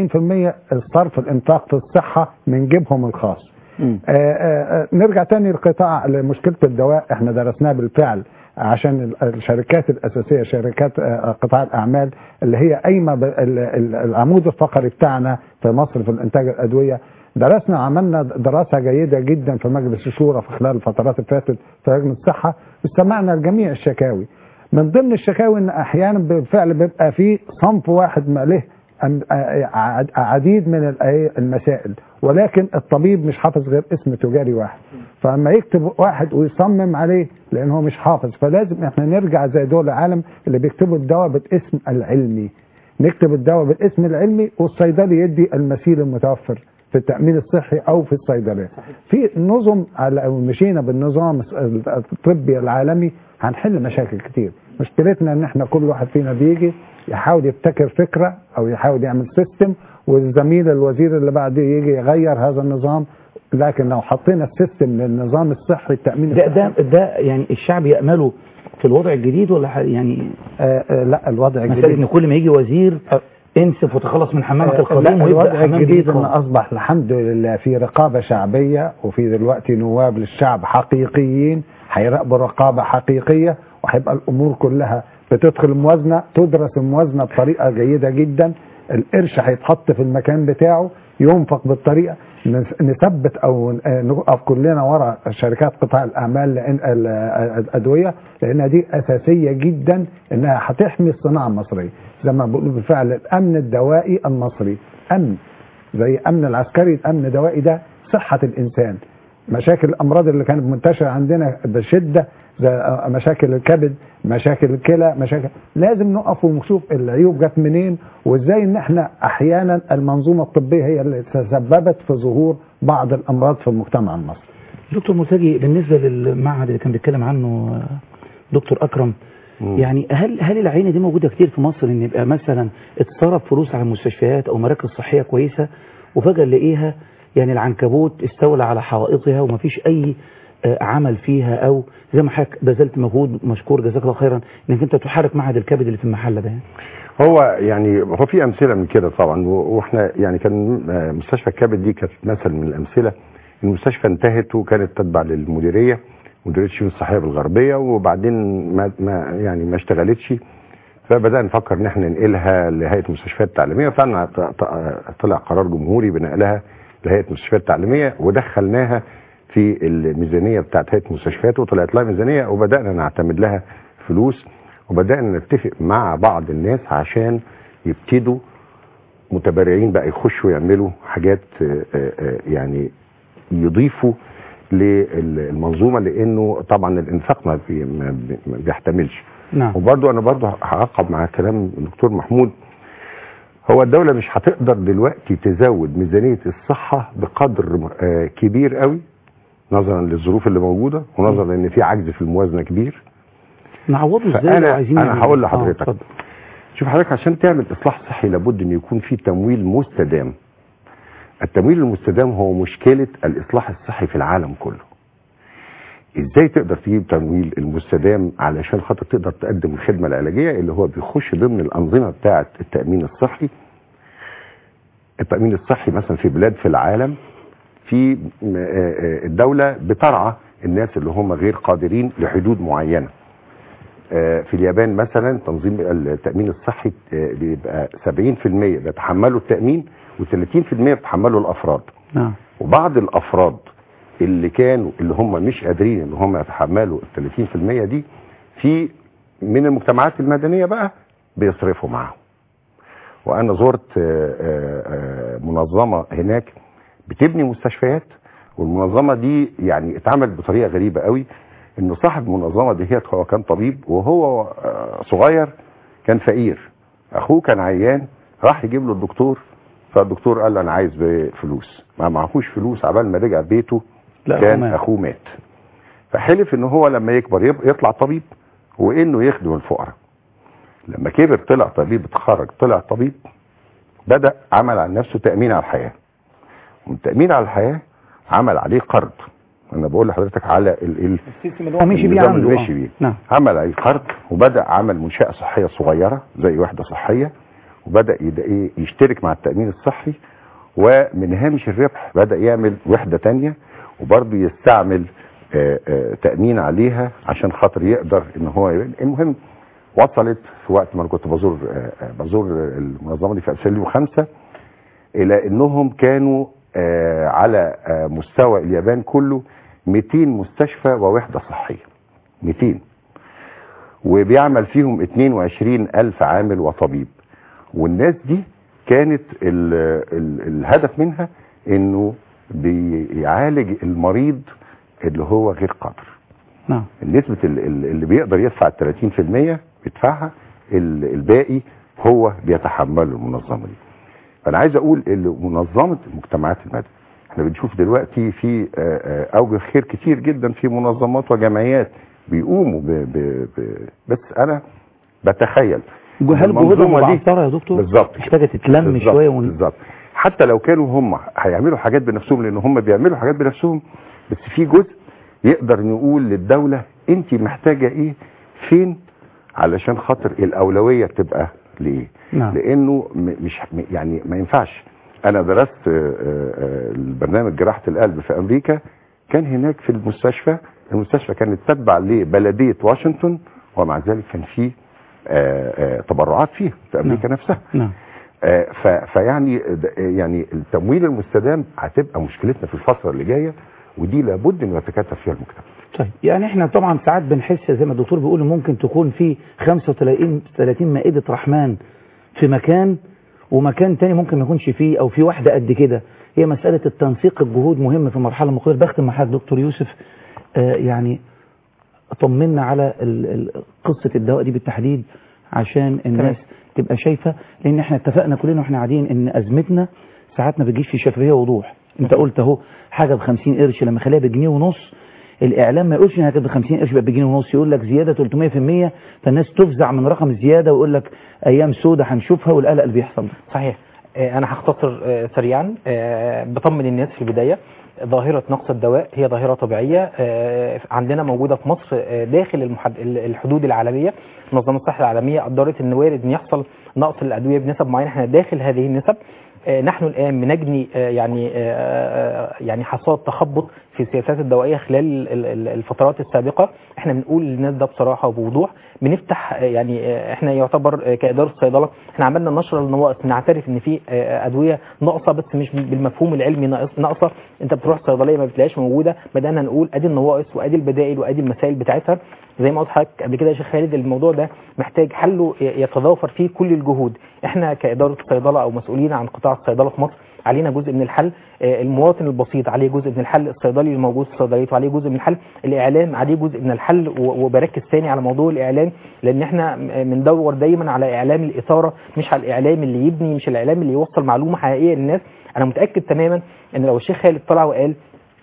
72% الصرف الانفاق في الصحه من جيبهم الخاص آه، آه، آه، نرجع تاني لقطاع لمشكله الدواء احنا درسناه بالفعل عشان ال- الشركات الاساسيه شركات آه، قطاع الاعمال اللي هي قايمه بال- ال- العمود الفقري بتاعنا في مصر في الانتاج الادويه درسنا عملنا دراسه جيده جدا في مجلس الشورى في خلال الفترات اللي فاتت في لجنه الصحه واستمعنا لجميع الشكاوي من ضمن الشكاوي ان احيانا بالفعل بيبقى في صنف واحد ما له أم- ع- عديد من ال- المسائل ولكن الطبيب مش حافظ غير اسم تجاري واحد فلما يكتب واحد ويصمم عليه لان هو مش حافظ فلازم احنا نرجع زي دول العالم اللي بيكتبوا الدواء بالاسم العلمي نكتب الدواء بالاسم العلمي والصيدلي يدي المثيل المتوفر في التامين الصحي او في الصيدليه في نظم على أو مشينا بالنظام الطبي العالمي هنحل مشاكل كتير مشكلتنا ان احنا كل واحد فينا بيجي يحاول يبتكر فكره او يحاول يعمل سيستم والزميل الوزير اللي بعده يجي يغير هذا النظام لكن لو حطينا السيستم للنظام الصحي التامين ده الصحي ده ده يعني الشعب يأمله في الوضع الجديد ولا ح- يعني آه آه لا الوضع مسألة الجديد ان كل ما يجي وزير انسف وتخلص من حمامك آه، القديم لا، ويبدأ الوضع حمام الجديد جديد ان خالص. اصبح الحمد لله في رقابه شعبيه وفي دلوقتي نواب للشعب حقيقيين هيراقبوا رقابه حقيقيه وهيبقى الامور كلها بتدخل الموازنه تدرس الموازنه بطريقه جيده جدا القرش هيتحط في المكان بتاعه ينفق بالطريقه نس- نثبت او آه، نقف كلنا ورا شركات قطاع الاعمال لان ال- آه، الادويه لانها دي اساسيه جدا انها هتحمي الصناعه المصريه زي ما بقول بالفعل الامن الدوائي المصري امن زي امن العسكري الامن الدوائي ده صحه الانسان مشاكل الامراض اللي كانت منتشره عندنا بشده زي آه، مشاكل الكبد مشاكل الكلى مشاكل لازم نقف ونشوف العيوب جت منين وازاي ان احنا احيانا المنظومه الطبيه هي اللي تسببت في ظهور بعض الامراض في المجتمع المصري دكتور مرتجي بالنسبة للمعهد اللي كان بيتكلم عنه آه، دكتور أكرم يعني هل هل العينة دي موجودة كتير في مصر ان يبقى مثلا اتصرف فلوس على مستشفيات او مراكز صحية كويسة وفجأة نلاقيها يعني العنكبوت استولى على حوائطها ومفيش اي آه، عمل فيها او زي ما حضرتك بذلت مجهود مشكور جزاك الله خيرا انك انت تحرك معهد الكبد اللي في المحله ده يعني. هو يعني هو في امثله من كده طبعا و- واحنا يعني كان آه، مستشفى الكبد دي كانت مثل من الامثله المستشفى انتهت وكانت تتبع للمديريه مديريه الشؤون الصحيه بالغربيه وبعدين ما, ما يعني ما اشتغلتش فبدانا نفكر ان احنا ننقلها لهيئه المستشفيات التعليميه فعلا ط- ط- طلع قرار جمهوري بنقلها لهيئه المستشفيات التعليميه ودخلناها في الميزانيه بتاعت هيئه المستشفيات وطلعت لها ميزانيه وبدانا نعتمد لها فلوس وبدانا نتفق مع بعض الناس عشان يبتدوا متبرعين بقى يخشوا يعملوا حاجات آه، آه، آه، يعني يضيفوا للمنظومه لانه طبعا الانفاق ما بي- ما بي- ما بيحتملش نعم وبرضو انا برضو هعقب مع كلام الدكتور محمود هو الدولة مش هتقدر دلوقتي تزود ميزانية الصحة بقدر آه، كبير قوي نظرا للظروف اللي موجودة ونظرا لان في عجز في الموازنة كبير نعوضه ازاي لو فانا عايزين انا نعمل- هقول آه، لحضرتك اتفضل. شوف حضرتك عشان تعمل اصلاح صحي لابد ان يكون في تمويل مستدام التمويل المستدام هو مشكلة الاصلاح الصحي في العالم كله ازاي تقدر تجيب تمويل المستدام علشان خاطر تقدر تقدم الخدمة العلاجية اللي هو بيخش ضمن الانظمة بتاعة التأمين الصحي التأمين الصحي مثلا في بلاد في العالم في م- آه، آه، الدولة بترعى الناس اللي هم غير قادرين لحدود معينة آه، في اليابان مثلا تنظيم التأمين الصحي آه، بيبقى 70% بيتحملوا التأمين و30% بيتحملوا الأفراد نعم وبعض الأفراد اللي كانوا اللي هم مش قادرين ان هم يتحملوا ال 30% دي في من المجتمعات المدنية بقى بيصرفوا معاهم وانا زرت آه، آه، آه، منظمة هناك بتبني مستشفيات والمنظمة دي يعني اتعملت بطريقة غريبة قوي انه صاحب المنظمة دي هي هو كان طبيب وهو آه، صغير كان فقير اخوه كان عيان راح يجيب له الدكتور فالدكتور قال له انا عايز فلوس ما معهوش فلوس عبال ما رجع بيته لا، أخوه كان مات. اخوه مات فحلف ان هو لما يكبر يب- يطلع طبيب وانه يخدم الفقراء لما كبر طلع طبيب اتخرج طلع طبيب بدا عمل على نفسه تامين على الحياه ومن تامين على الحياه عمل عليه قرض انا بقول لحضرتك على ال ال السيستم اللي هو مشي بيه النظام عنده اللي آه. مشي بيه نعم عمل عليه قرض وبدا عمل منشاه صحيه صغيره زي وحده صحيه وبدا يد- إيه يشترك مع التامين الصحي ومن هامش الربح بدا يعمل وحده تانية وبرضه يستعمل آه، آه، تامين عليها عشان خاطر يقدر ان هو المهم وصلت في وقت ما انا كنت بزور آه، آه، بزور المنظمه دي في 2005 الى انهم كانوا آه، على آه، مستوى اليابان كله 200 مستشفى ووحده صحيه 200 وبيعمل فيهم 22 ألف عامل وطبيب والناس دي كانت ال ال الهدف منها انه بيعالج المريض اللي هو غير قادر نعم نسبة ال- ال- اللي بيقدر يدفع ال 30% بيدفعها ال- الباقي هو بيتحمله المنظمة دي فأنا عايز أقول إن منظمة المجتمعات المدنية احنا بنشوف دلوقتي في آه، آه، أوجه خير كتير جدا في منظمات وجمعيات بيقوموا ب ب ب بس أنا بتخيل إن هل جهودهم المنظومة دي- مبعثرة يا دكتور؟ بالظبط محتاجة تتلم بالظبط، شوية ون... بالظبط حتى لو كانوا هم هيعملوا حاجات بنفسهم لان هم بيعملوا حاجات بنفسهم بس في جزء يقدر نقول للدوله انت محتاجه ايه فين علشان خاطر الاولويه تبقى لايه نعم. لانه م- مش م- يعني ما ينفعش انا درست آه، آه، البرنامج جراحه القلب في امريكا كان هناك في المستشفى المستشفى كانت تتبع لبلديه واشنطن ومع ذلك كان في آه، آه، تبرعات فيها في امريكا نفسها نعم آه، ف- فيعني د- يعني التمويل المستدام هتبقى مشكلتنا في الفتره اللي جايه ودي لابد ان يتكاتف فيها المجتمع طيب يعني احنا طبعا ساعات بنحس زي ما الدكتور بيقول ممكن تكون في 35 30 مائدة رحمن في مكان ومكان تاني ممكن ما يكونش فيه او في واحدة قد كده هي مسألة التنسيق الجهود مهم في المرحلة المقبلة بختم مع حضرتك دكتور يوسف آه يعني طمنا على ال- ال- قصة الدواء دي بالتحديد عشان الناس تبقى شايفة لان احنا اتفقنا كلنا واحنا قاعدين ان ازمتنا ساعات ما بتجيش في شفافية ووضوح انت قلت اهو حاجة ب 50 قرش لما خليها بجنيه ونص الاعلام ما يقولش انها كانت ب 50 قرش بقت بجنيه ونص يقول لك زياده 300% فالناس تفزع من رقم الزياده ويقول لك ايام سودة هنشوفها والقلق اللي بيحصل ده صحيح آه، انا هختصر آه، سريعا آه، بطمن الناس في البدايه ظاهرة نقص الدواء هي ظاهرة طبيعية آه، عندنا موجودة في مصر آه، داخل المحد... الحدود العالمية منظمة الصحة العالمية قدرت ان وارد ان يحصل نقص الأدوية بنسب معينة احنا داخل هذه النسب آه، نحن الآن بنجني آه، يعني آه، آه، يعني حصاد تخبط في السياسات الدوائية خلال ال- ال- الفترات السابقة احنا بنقول للناس ده بصراحة وبوضوح بنفتح آه، يعني آه، احنا يعتبر آه، كإدارة صيدلة احنا عملنا نشر للنواقص نعترف ان في آه، أدوية ناقصة بس مش بالمفهوم العلمي ناقص- ناقصة انت بتروح صيدلية ما بتلاقيش موجودة بدأنا نقول ادي النواقص وادي البدائل وادي المسائل بتاعتها زي ما قلت لحضرتك قبل كده يا شيخ خالد الموضوع ده محتاج حله يتضافر فيه كل الجهود احنا كإدارة صيدلة او مسؤولين عن قطاع الصيدلة في مصر علينا جزء من الحل آه، المواطن البسيط عليه جزء من الحل الصيدلي الموجود في صيدليته عليه جزء من الحل الاعلام عليه جزء من الحل و- وبركز ثاني على موضوع الاعلام لان احنا م- بندور دايما على اعلام الاثاره مش على الاعلام اللي يبني مش الاعلام اللي يوصل معلومه حقيقيه للناس انا متاكد تماما ان لو الشيخ خالد طلع وقال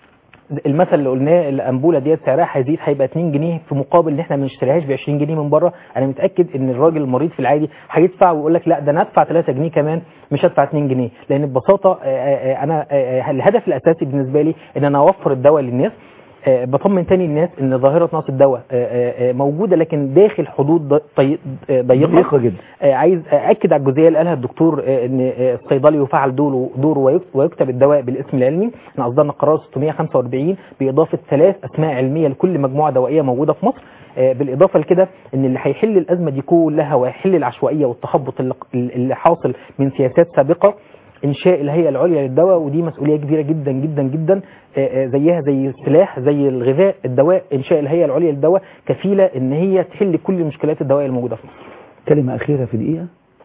المثل اللي قلناه الانبوله ديت سعرها هيزيد هيبقى 2 جنيه في مقابل ان احنا ما نشتريهاش ب 20 جنيه من بره انا متاكد ان الراجل المريض في العادي هيدفع ويقول لك لا ده انا ادفع 3 جنيه كمان مش هدفع 2 جنيه لان ببساطه آه، آه، انا آه، آه، الهدف الاساسي بالنسبه لي ان انا اوفر الدواء للناس آه، بطمن تاني الناس ان ظاهره نقص الدواء آه، آه، آه، موجوده لكن داخل حدود ضي- طي- آه، ضيقه ضيقة جدا آه، عايز اكد على الجزئيه اللي قالها الدكتور آه، ان آه، الصيدلي يفعل دوره دوره ويك- ويكتب الدواء بالاسم العلمي احنا اصدرنا قرار 645 باضافه ثلاث اسماء علميه لكل مجموعه دوائيه موجوده في مصر آه، بالاضافه لكده ان اللي هيحل الازمه دي كلها وهيحل العشوائيه والتخبط اللي اللي حاصل من سياسات سابقه انشاء الهيئه العليا للدواء ودي مسؤوليه كبيره جدا جدا جدا آه، آه، زيها زي السلاح زي الغذاء الدواء انشاء الهيئه العليا للدواء كفيله ان هي تحل كل المشكلات الدوائيه الموجوده في مصر كلمة أخيرة في دقيقة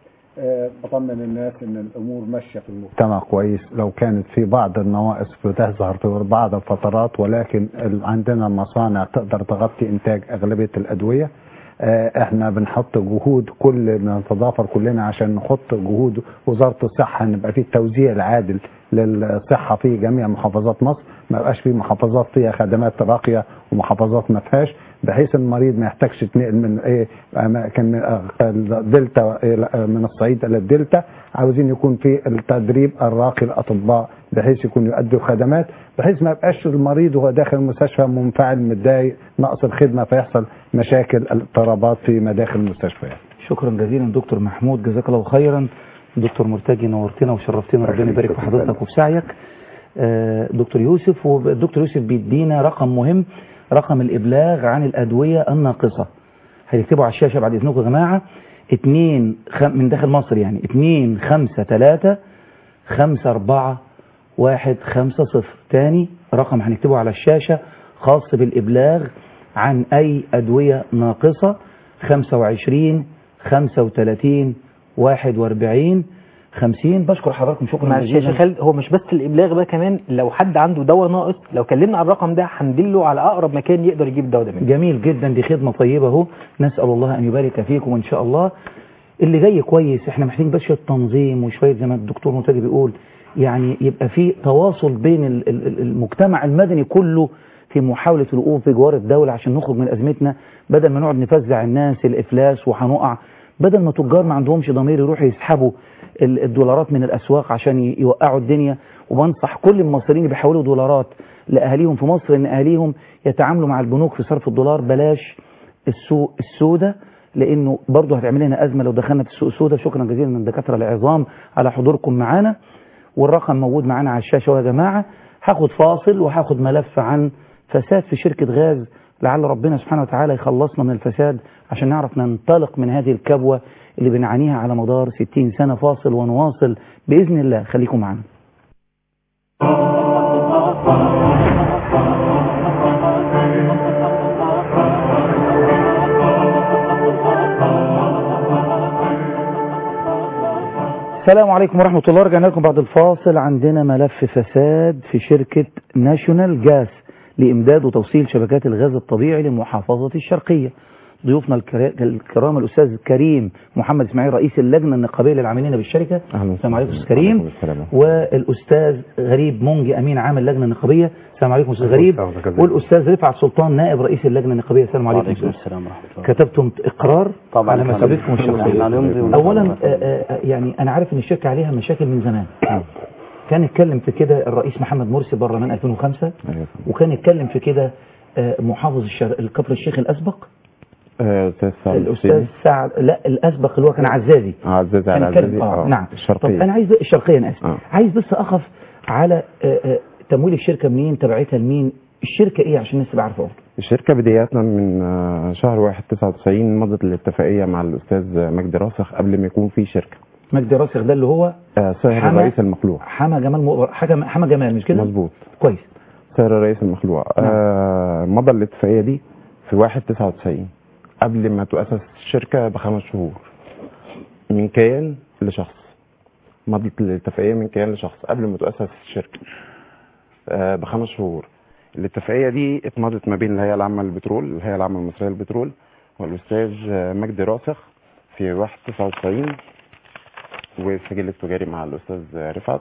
آه، بطمن الناس ان الامور ماشيه في المجتمع كويس لو كانت في بعض النواقص بتظهر في بعض الفترات ولكن ال- عندنا مصانع تقدر تغطي انتاج اغلبيه الادويه آه، احنا بنحط جهود كل نتضافر كلنا عشان نحط جهود وزاره الصحه ان يبقى في التوزيع العادل للصحه في جميع محافظات مصر ما يبقاش في محافظات فيها خدمات راقيه ومحافظات ما فيهاش بحيث المريض ما يحتاجش يتنقل من ايه اماكن من آه، الدلتا إلى- آه، من الصعيد الى الدلتا عاوزين يكون في التدريب الراقي للاطباء بحيث يكون يؤدوا خدمات بحيث ما يبقاش المريض وهو داخل المستشفى منفعل متضايق نقص الخدمه فيحصل مشاكل الاضطرابات في مداخل المستشفيات شكرا جزيلا دكتور محمود جزاك الله خيرا دكتور مرتجي نورتنا وشرفتنا ربنا يبارك في حضرتك وفي سعيك آه، دكتور يوسف والدكتور يوسف بيدينا رقم مهم رقم الإبلاغ عن الأدوية الناقصة هتكتبوا على الشاشة بعد إذنكم يا جماعة اتنين خم من داخل مصر يعني اتنين خمسة تلاتة خمسة أربعة واحد خمسة صفر تاني رقم هنكتبه على الشاشة خاص بالإبلاغ عن أي أدوية ناقصة خمسة وعشرين خمسة وتلاتين واحد واربعين خمسين بشكر حضراتكم شكرا معلش يا شيخ خالد هو مش بس الابلاغ ده كمان لو حد عنده دواء ناقص لو كلمنا على الرقم ده هندله على اقرب مكان يقدر يجيب الدواء ده منه جميل جدا دي خدمة طيبة اهو نسأل الله أن يبارك فيكم وإن شاء الله اللي جاي كويس احنا محتاجين بس شوية تنظيم وشوية زي ما الدكتور مرتجي بيقول يعني يبقى في تواصل بين ال- ال- ال- المجتمع المدني كله في محاولة الوقوف بجوار الدولة عشان نخرج من أزمتنا بدل ما نقعد نفزع الناس الإفلاس وهنقع بدل ما تجار ما عندهمش ضمير يروحوا يسحبوا ال- الدولارات من الأسواق عشان ي- يوقعوا الدنيا وبنصح كل المصريين اللي بيحولوا دولارات لأهاليهم في مصر إن أهاليهم يتعاملوا مع البنوك في صرف الدولار بلاش السوق السوداء لانه برضه هتعمل لنا ازمه لو دخلنا في السوق السوداء شكرا جزيلا من دكاتره العظام على حضوركم معانا والرقم موجود معانا على الشاشه يا جماعه هاخد فاصل وهاخد ملف عن فساد في شركه غاز لعل ربنا سبحانه وتعالى يخلصنا من الفساد عشان نعرف ننطلق من هذه الكبوه اللي بنعانيها على مدار 60 سنه فاصل ونواصل باذن الله خليكم معانا السلام عليكم ورحمة الله رجعنا لكم بعد الفاصل عندنا ملف فساد في شركة ناشونال جاس لإمداد وتوصيل شبكات الغاز الطبيعي لمحافظة الشرقية ضيوفنا الكرا- الكرام الأستاذ كريم محمد إسماعيل رئيس اللجنة النقابية للعاملين بالشركة السلام عليكم أستاذ كريم والأستاذ غريب منجي أمين عام اللجنة النقابية السلام عليكم أستاذ غريب والأستاذ رفعت سلطان نائب رئيس اللجنة النقابية السلام عليكم وعليكم أستاذ. السلام ورحمة الله كتبتم إقرار طبعاً على كان- مسؤوليتكم الشخصية إحنا هنمضي وناخد أولا المسؤولية. آه، آه، يعني أنا عارف إن الشركة عليها مشاكل من زمان كان اتكلم في كده الرئيس محمد مرسي برلمان 2005 وكان اتكلم في كده آه، محافظ الشر... الكفر الشيخ الأسبق استاذ سعد الأستاذ الحسيني. سعد لا الأسبق اللي هو كان عزازي عزازي على كان اتكلم- عزازي آه. اه نعم طب الشرقية أنا عايز الشرقية أنا آسف آه. عايز بس أقف على آه، آه، تمويل الشركة منين تبعتها لمين الشركة إيه عشان الناس تبقى عارفة برضه. الشركة بداياتنا من آه، شهر واحد تسعة وتسعين مضت الاتفاقية مع الأستاذ مجدي راسخ قبل ما يكون في شركة مجدي راسخ ده اللي هو آه، صهر حما- الرئيس المخلوع حما جمال م... حاجة حما جمال مش كده مظبوط كويس صهر الرئيس المخلوع آه مضى الاتفاقية دي في واحد تسعة وتسعين قبل ما تؤسس الشركة بخمس شهور من كيان لشخص مضت الاتفاقية من كيان لشخص قبل ما تؤسس الشركة آه بخمس شهور الاتفاقية دي اتمضت ما بين الهيئة العامة للبترول الهيئة العامة المصرية للبترول والأستاذ آه، مجدي راسخ في واحد تسعة وتسعين والسجل التجاري مع الأستاذ رفعت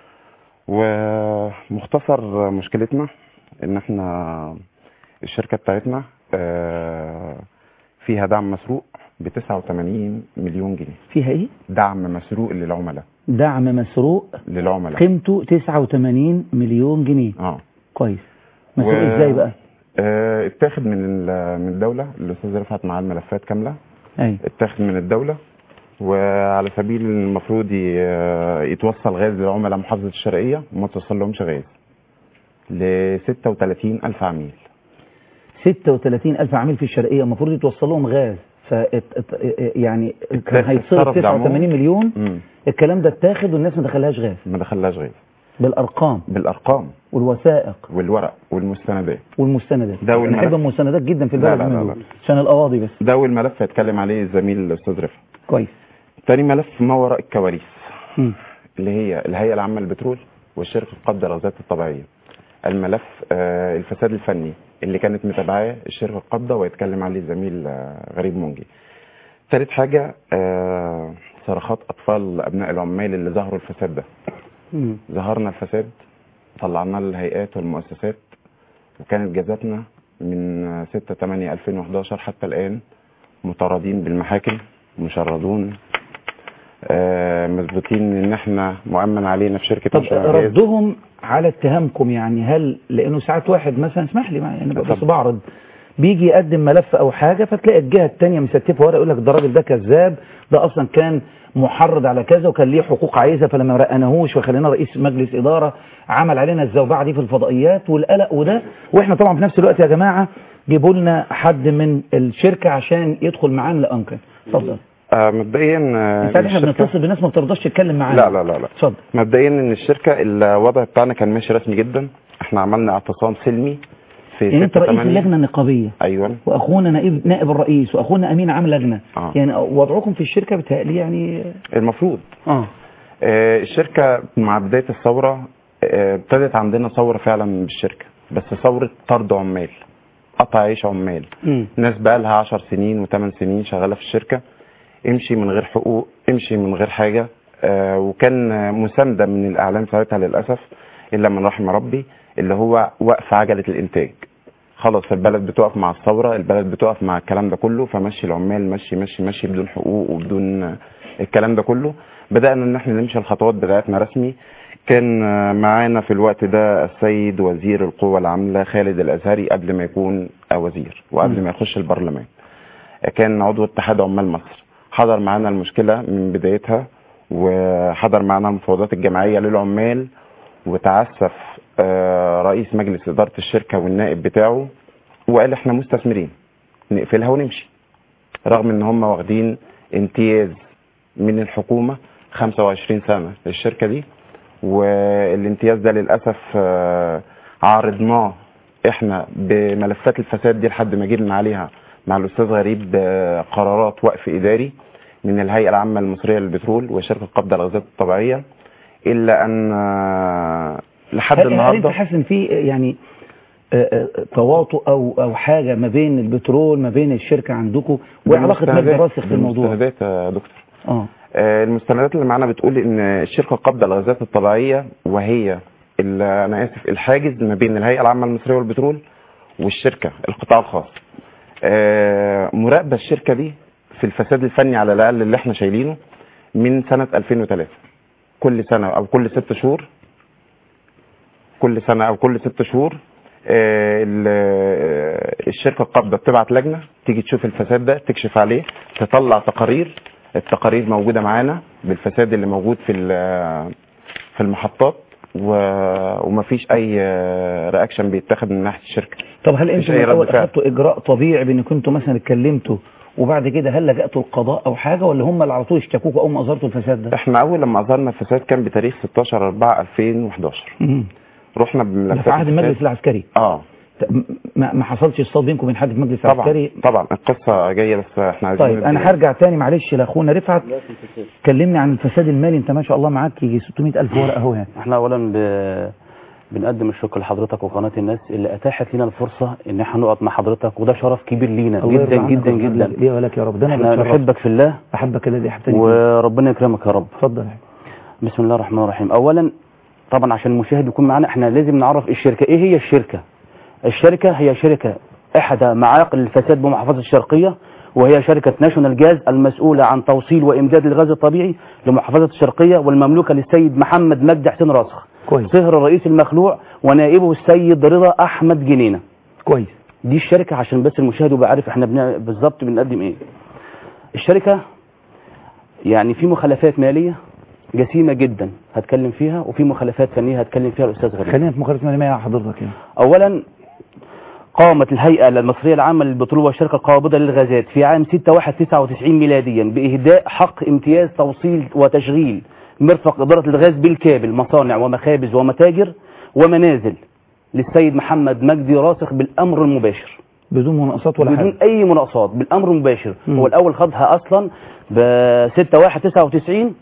ومختصر مشكلتنا ان احنا الشركة بتاعتنا آه، فيها دعم مسروق ب 89 مليون جنيه فيها ايه دعم مسروق للعملاء دعم مسروق للعملاء قيمته 89 مليون جنيه اه كويس مسروق و- ازاي بقى آه، اتاخد من ال- من الدولة الاستاذ رفعت معاه الملفات كاملة ايوه اتاخد من الدولة وعلى سبيل المفروض ي- آه، يتوصل غاز للعملاء محافظة الشرقية وما توصل لهمش غاز ل 36 ألف عميل 36 ألف عميل في الشرقية المفروض يتوصل لهم غاز ف يعني كان هيتصرف اتصرف دعمهم. 89 مليون مم. الكلام ده اتاخد والناس ما دخلهاش غاز ما دخلهاش غاز بالارقام بالارقام والوثائق والورق والمستندات والمستندات ده انا احب والملف. المستندات جدا في لا البلد لا من لا دول لا. عشان القواضي بس ده أول ملف هيتكلم عليه الزميل الأستاذ رفعت كويس تاني ملف ما وراء الكواليس مم. اللي هي الهيئة العامة للبترول والشركة القابضة للغازات الطبيعية الملف آه، الفساد الفني اللي كانت متابعاه الشركه القابضه ويتكلم عليه الزميل آه، غريب منجي ثالث حاجه آه، صرخات اطفال ابناء العمال اللي ظهروا الفساد ده مم. ظهرنا الفساد طلعناه للهيئات والمؤسسات وكانت جازاتنا من 6 8 2011 حتى الآن مطاردين بالمحاكم مشردون آه، مثبتين ان احنا مؤمن علينا في شركه طب مشروع الجهاز. ردهم على اتهامكم يعني هل لانه ساعات واحد مثلا اسمح لي معايا انا بس اتفضل. بعرض بيجي يقدم ملف او حاجه فتلاقي الجهه الثانيه مستفه ورقه يقول لك ده الراجل ده كذاب ده اصلا كان محرض على كذا وكان ليه حقوق عايزه فلما ما رقناهوش وخلينا رئيس مجلس اداره عمل علينا الزوبعه دي في الفضائيات والقلق وده واحنا طبعا في نفس الوقت يا جماعه جيبوا لنا حد من الشركه عشان يدخل معانا لانكن اتفضل آه، مبدئيا آه، انت عارف احنا الشركة- بنتصل بناس ما بترضاش تتكلم معانا لا لا لا لا اتفضل مبدئيا ان الشركه الوضع بتاعنا كان ماشي رسمي جدا احنا عملنا اعتصام سلمي في يعني انت 6 رئيس 8 اللجنه النقابيه ايوه واخونا نائب نائب الرئيس واخونا امين عام لجنه آه. يعني وضعكم في الشركه بتهيألي يعني المفروض اه آه، الشركة مع بداية الثورة آه، ابتدت عندنا ثورة فعلا بالشركة بس ثورة طرد عمال قطع عيش عمال مم. ناس بقى لها 10 سنين و8 سنين شغالة في الشركة امشي من غير حقوق امشي من غير حاجة آه، وكان آه، مساندة من الإعلام ساعتها للأسف إلا من رحم ربي اللي هو وقف عجلة الإنتاج خلاص البلد بتقف مع الثورة البلد بتقف مع الكلام ده كله فمشي العمال مشي مشي مشي بدون حقوق وبدون آه، الكلام ده كله بدأنا ان احنا نمشي الخطوات بتاعتنا رسمي كان آه، معانا في الوقت ده السيد وزير القوى العاملة خالد الأزهري قبل ما يكون آه، وزير وقبل ما يخش البرلمان آه، كان عضو اتحاد عمال مصر حضر معانا المشكلة من بدايتها وحضر معانا المفاوضات الجماعية للعمال وتعسف آه، رئيس مجلس إدارة الشركة والنائب بتاعه وقال احنا مستثمرين نقفلها ونمشي رغم ان هم واخدين امتياز من الحكومة 25 سنة للشركة دي والامتياز ده للأسف آه، عارضناه احنا بملفات الفساد دي لحد ما جبنا عليها مع الأستاذ غريب آه، قرارات وقف إداري من الهيئة العامة المصرية للبترول وشركة قبضة الغازات الطبيعية إلا أن آه، لحد هل هل انت النهارده حاسس ان في يعني آه، آه، تواطؤ او او حاجه ما بين البترول ما بين الشركه عندكم وعلاقه مجد بالمستندات- راسخ في الموضوع بالمستندات يا دكتور اه آه، المستندات اللي معانا بتقول ان الشركه قابضه الغازات الطبيعيه وهي ال- انا اسف الحاجز ما بين الهيئه العامه المصريه والبترول والشركه القطاع الخاص آه، مراقبه الشركه دي في الفساد الفني على الاقل اللي احنا شايلينه من سنه 2003 كل سنه او كل ست شهور كل سنه او كل ست شهور آه، ال- آه، الشركه القابضه بتبعت لجنه تيجي تشوف الفساد ده تكشف عليه تطلع تقارير التقارير موجوده معانا بالفساد اللي موجود في ال- في المحطات و- ومفيش اي رياكشن بيتاخد من ناحيه الشركه طب هل مفيش انتم أي من رد الاول فعل. اخذتوا اجراء طبيعي بان كنتوا مثلا اتكلمتوا وبعد كده هل لجأتوا القضاء او حاجه ولا هم اللي على طول اشتكوكوا اول ما اظهرتوا الفساد ده؟ احنا اول لما اظهرنا الفساد كان بتاريخ 16 4 2011 مم. رحنا ده بملفات في عهد الفساد. المجلس العسكري اه ط- م- ما ما حصلش اصطاد بينكم وبين حد في المجلس طبعا العسكري طبعا القصه جايه بس احنا عايزين طيب انا ندي- هرجع تاني معلش لاخونا رفعت كلمني عن الفساد المالي انت ما شاء الله معاك يجي 600000 ورقه اهو يعني احنا اولا ب... بنقدم الشكر لحضرتك وقناه الناس اللي اتاحت لنا الفرصه ان احنا نقعد مع حضرتك وده شرف كبير لينا الله يرضى جدا عنك جدا ويرضى جدا عنك. ليه ولك يا رب ده انا احنا بتشرف. نحبك في الله احبك الذي احبتني فيه. وربنا يكرمك يا رب اتفضل يا حبيبي. بسم الله الرحمن الرحيم اولا طبعا عشان المشاهد يكون معنا احنا لازم نعرف الشركه ايه هي الشركه الشركه هي شركه احدى معاقل الفساد بمحافظه الشرقيه وهي شركة ناشونال جاز المسؤولة عن توصيل وإمداد الغاز الطبيعي لمحافظة الشرقية والمملوكة للسيد محمد مجدي حسين راسخ كويس صهر الرئيس المخلوع ونائبه السيد رضا أحمد جنينة كويس دي الشركة عشان بس المشاهد يبقى عارف احنا بنع- بالظبط بنقدم ايه الشركة يعني في مخالفات مالية جسيمة جدا هتكلم فيها وفي مخالفات فنية هتكلم فيها الأستاذ غريب خلينا في مخالفه ماليه مع حضرتك يعني اولا قامت الهيئة المصرية العامة للبترول والشركة القابضة للغازات في عام 6/1/99 ميلاديا بإهداء حق امتياز توصيل وتشغيل مرفق إدارة الغاز بالكامل مصانع ومخابز ومتاجر ومنازل للسيد محمد مجدي راسخ بالأمر المباشر بدون مناقصات ولا بدون حاجه أي مناقصات بالأمر المباشر مم. هو الأول خدها أصلا ب 6/1/99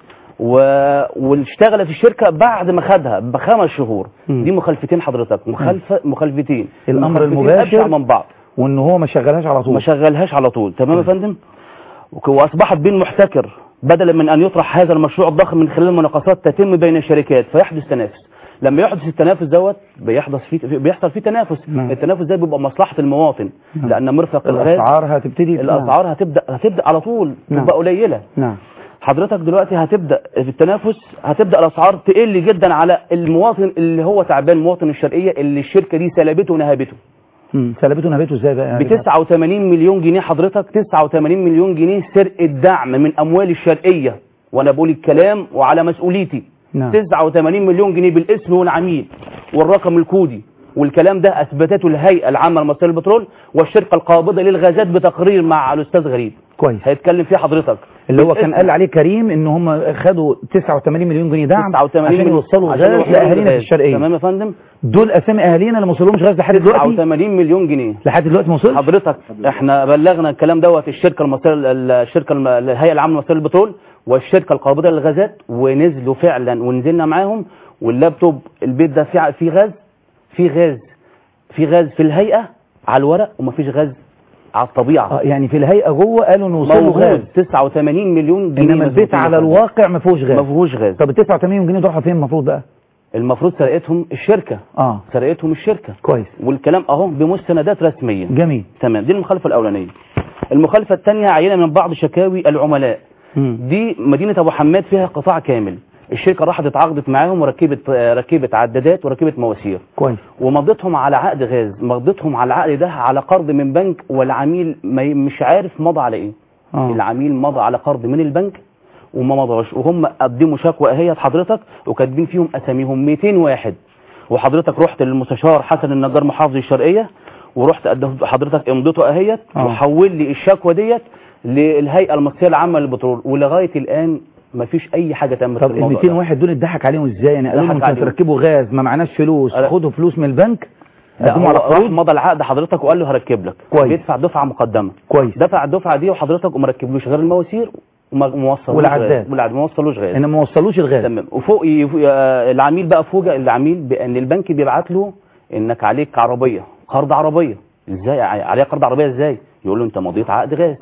و... واشتغلت الشركه بعد ما خدها بخمس شهور دي مخالفتين حضرتك مخالفه مخالفتين الامر المخالفتين المباشر أبشع من بعض وان هو ما شغلهاش على طول ما شغلهاش على طول تمام يا فندم وك- واصبحت بين محتكر بدلا من ان يطرح هذا المشروع الضخم من خلال مناقصات تتم بين الشركات فيحدث تنافس لما يحدث التنافس دوت بيحدث فيه بيحصل فيه تنافس نعم. التنافس ده بيبقى مصلحه المواطن نعم. لان مرفق الغاز الاسعار هتبتدي الاسعار هتبدا هتبدا على طول نعم. تبقى قليله نعم حضرتك دلوقتي هتبدا في التنافس هتبدا الاسعار تقل جدا على المواطن اللي هو تعبان المواطن الشرقيه اللي الشركه دي سلبته ونهبته مم. سلبته نهبته ازاي بقى ب 89 مليون جنيه حضرتك 89 مليون جنيه سرقه دعم من اموال الشرقيه وانا بقول الكلام وعلى مسؤوليتي نعم 89 مليون جنيه بالاسم والعميل والرقم الكودي والكلام ده اثبتته الهيئه العامه لمصرية البترول والشركه القابضه للغازات بتقرير مع الاستاذ غريب كويس هيتكلم فيه حضرتك اللي هو كان بالاسم. قال عليه كريم ان هم خدوا 89 مليون جنيه دعم 89 عشان مليون- يوصلوا عشان غاز يوصلوا لاهالينا في غاز. الشرقيه تمام يا فندم دول اسامي اهالينا اللي ما وصلهمش غاز لحد دلوقتي 89 مليون جنيه لحد دلوقتي ما وصلش حضرتك احنا بلغنا الكلام دوت الشركه المصريه الشركه الم- الهيئه العامه لمصرية البترول والشركه القابضه للغازات ونزلوا فعلا ونزلنا معاهم واللابتوب البيت ده فيه فيه غاز فيه غاز في غاز في الهيئه على الورق ومفيش غاز على الطبيعه اه يعني في الهيئه جوه قالوا ان وصلوا غاز موجود 89 مليون جنيه انما البيت مظبوطين على يا فندم. الواقع ما فيهوش غاز ما فيهوش غاز طب ال 89 مليون جنيه دول راحوا فين المفروض بقى المفروض سرقتهم الشركه اه سرقتهم الشركه كويس والكلام اهو بمستندات رسميه جميل تمام دي المخالفه الاولانيه المخالفه الثانيه عينه من بعض شكاوي العملاء مم. دي مدينه ابو حماد فيها قطاع كامل الشركه راحت اتعاقدت معاهم وركبت آه، ركبت عدادات وركبت مواسير كويس ومضتهم على عقد غاز مضتهم على العقد ده على قرض من بنك والعميل ما ي- مش عارف مضى على ايه اه العميل مضى على قرض من البنك وما مضاش وهم قدموا شكوى اهيت حضرتك وكاتبين فيهم اساميهم 200 واحد وحضرتك رحت للمستشار حسن النجار محافظ الشرقيه ورحت قدمت حضرتك امضته اهيت آه. وحول لي الشكوى ديت للهيئه المصريه العامه للبترول ولغايه الان ما فيش اي حاجه تمت طب في ال الموضوع 200 ده. واحد دول اتضحك عليهم ازاي يعني قالوا لهم اتضحك انتوا عليهم. هتركبوا غاز ما معناش فلوس لا. خدوا فلوس من البنك لا قدموا هو على راح قروض مضى العقد حضرتك وقال له هركب لك كويس. بيدفع دفعه مقدمه كويس دفع الدفعه دي وحضرتك وما ركبلوش غير المواسير وما ما وصلوش والعداد. غاز. والعداد ما وصلوش غاز ان ما وصلوش الغاز تمام وفوق ي- آه، العميل بقى فوجئ العميل بان البنك بيبعت له انك عليك عربيه قرض عربيه ازاي ع- عليها قرض عربيه ازاي يقول له انت مضيت عقد غاز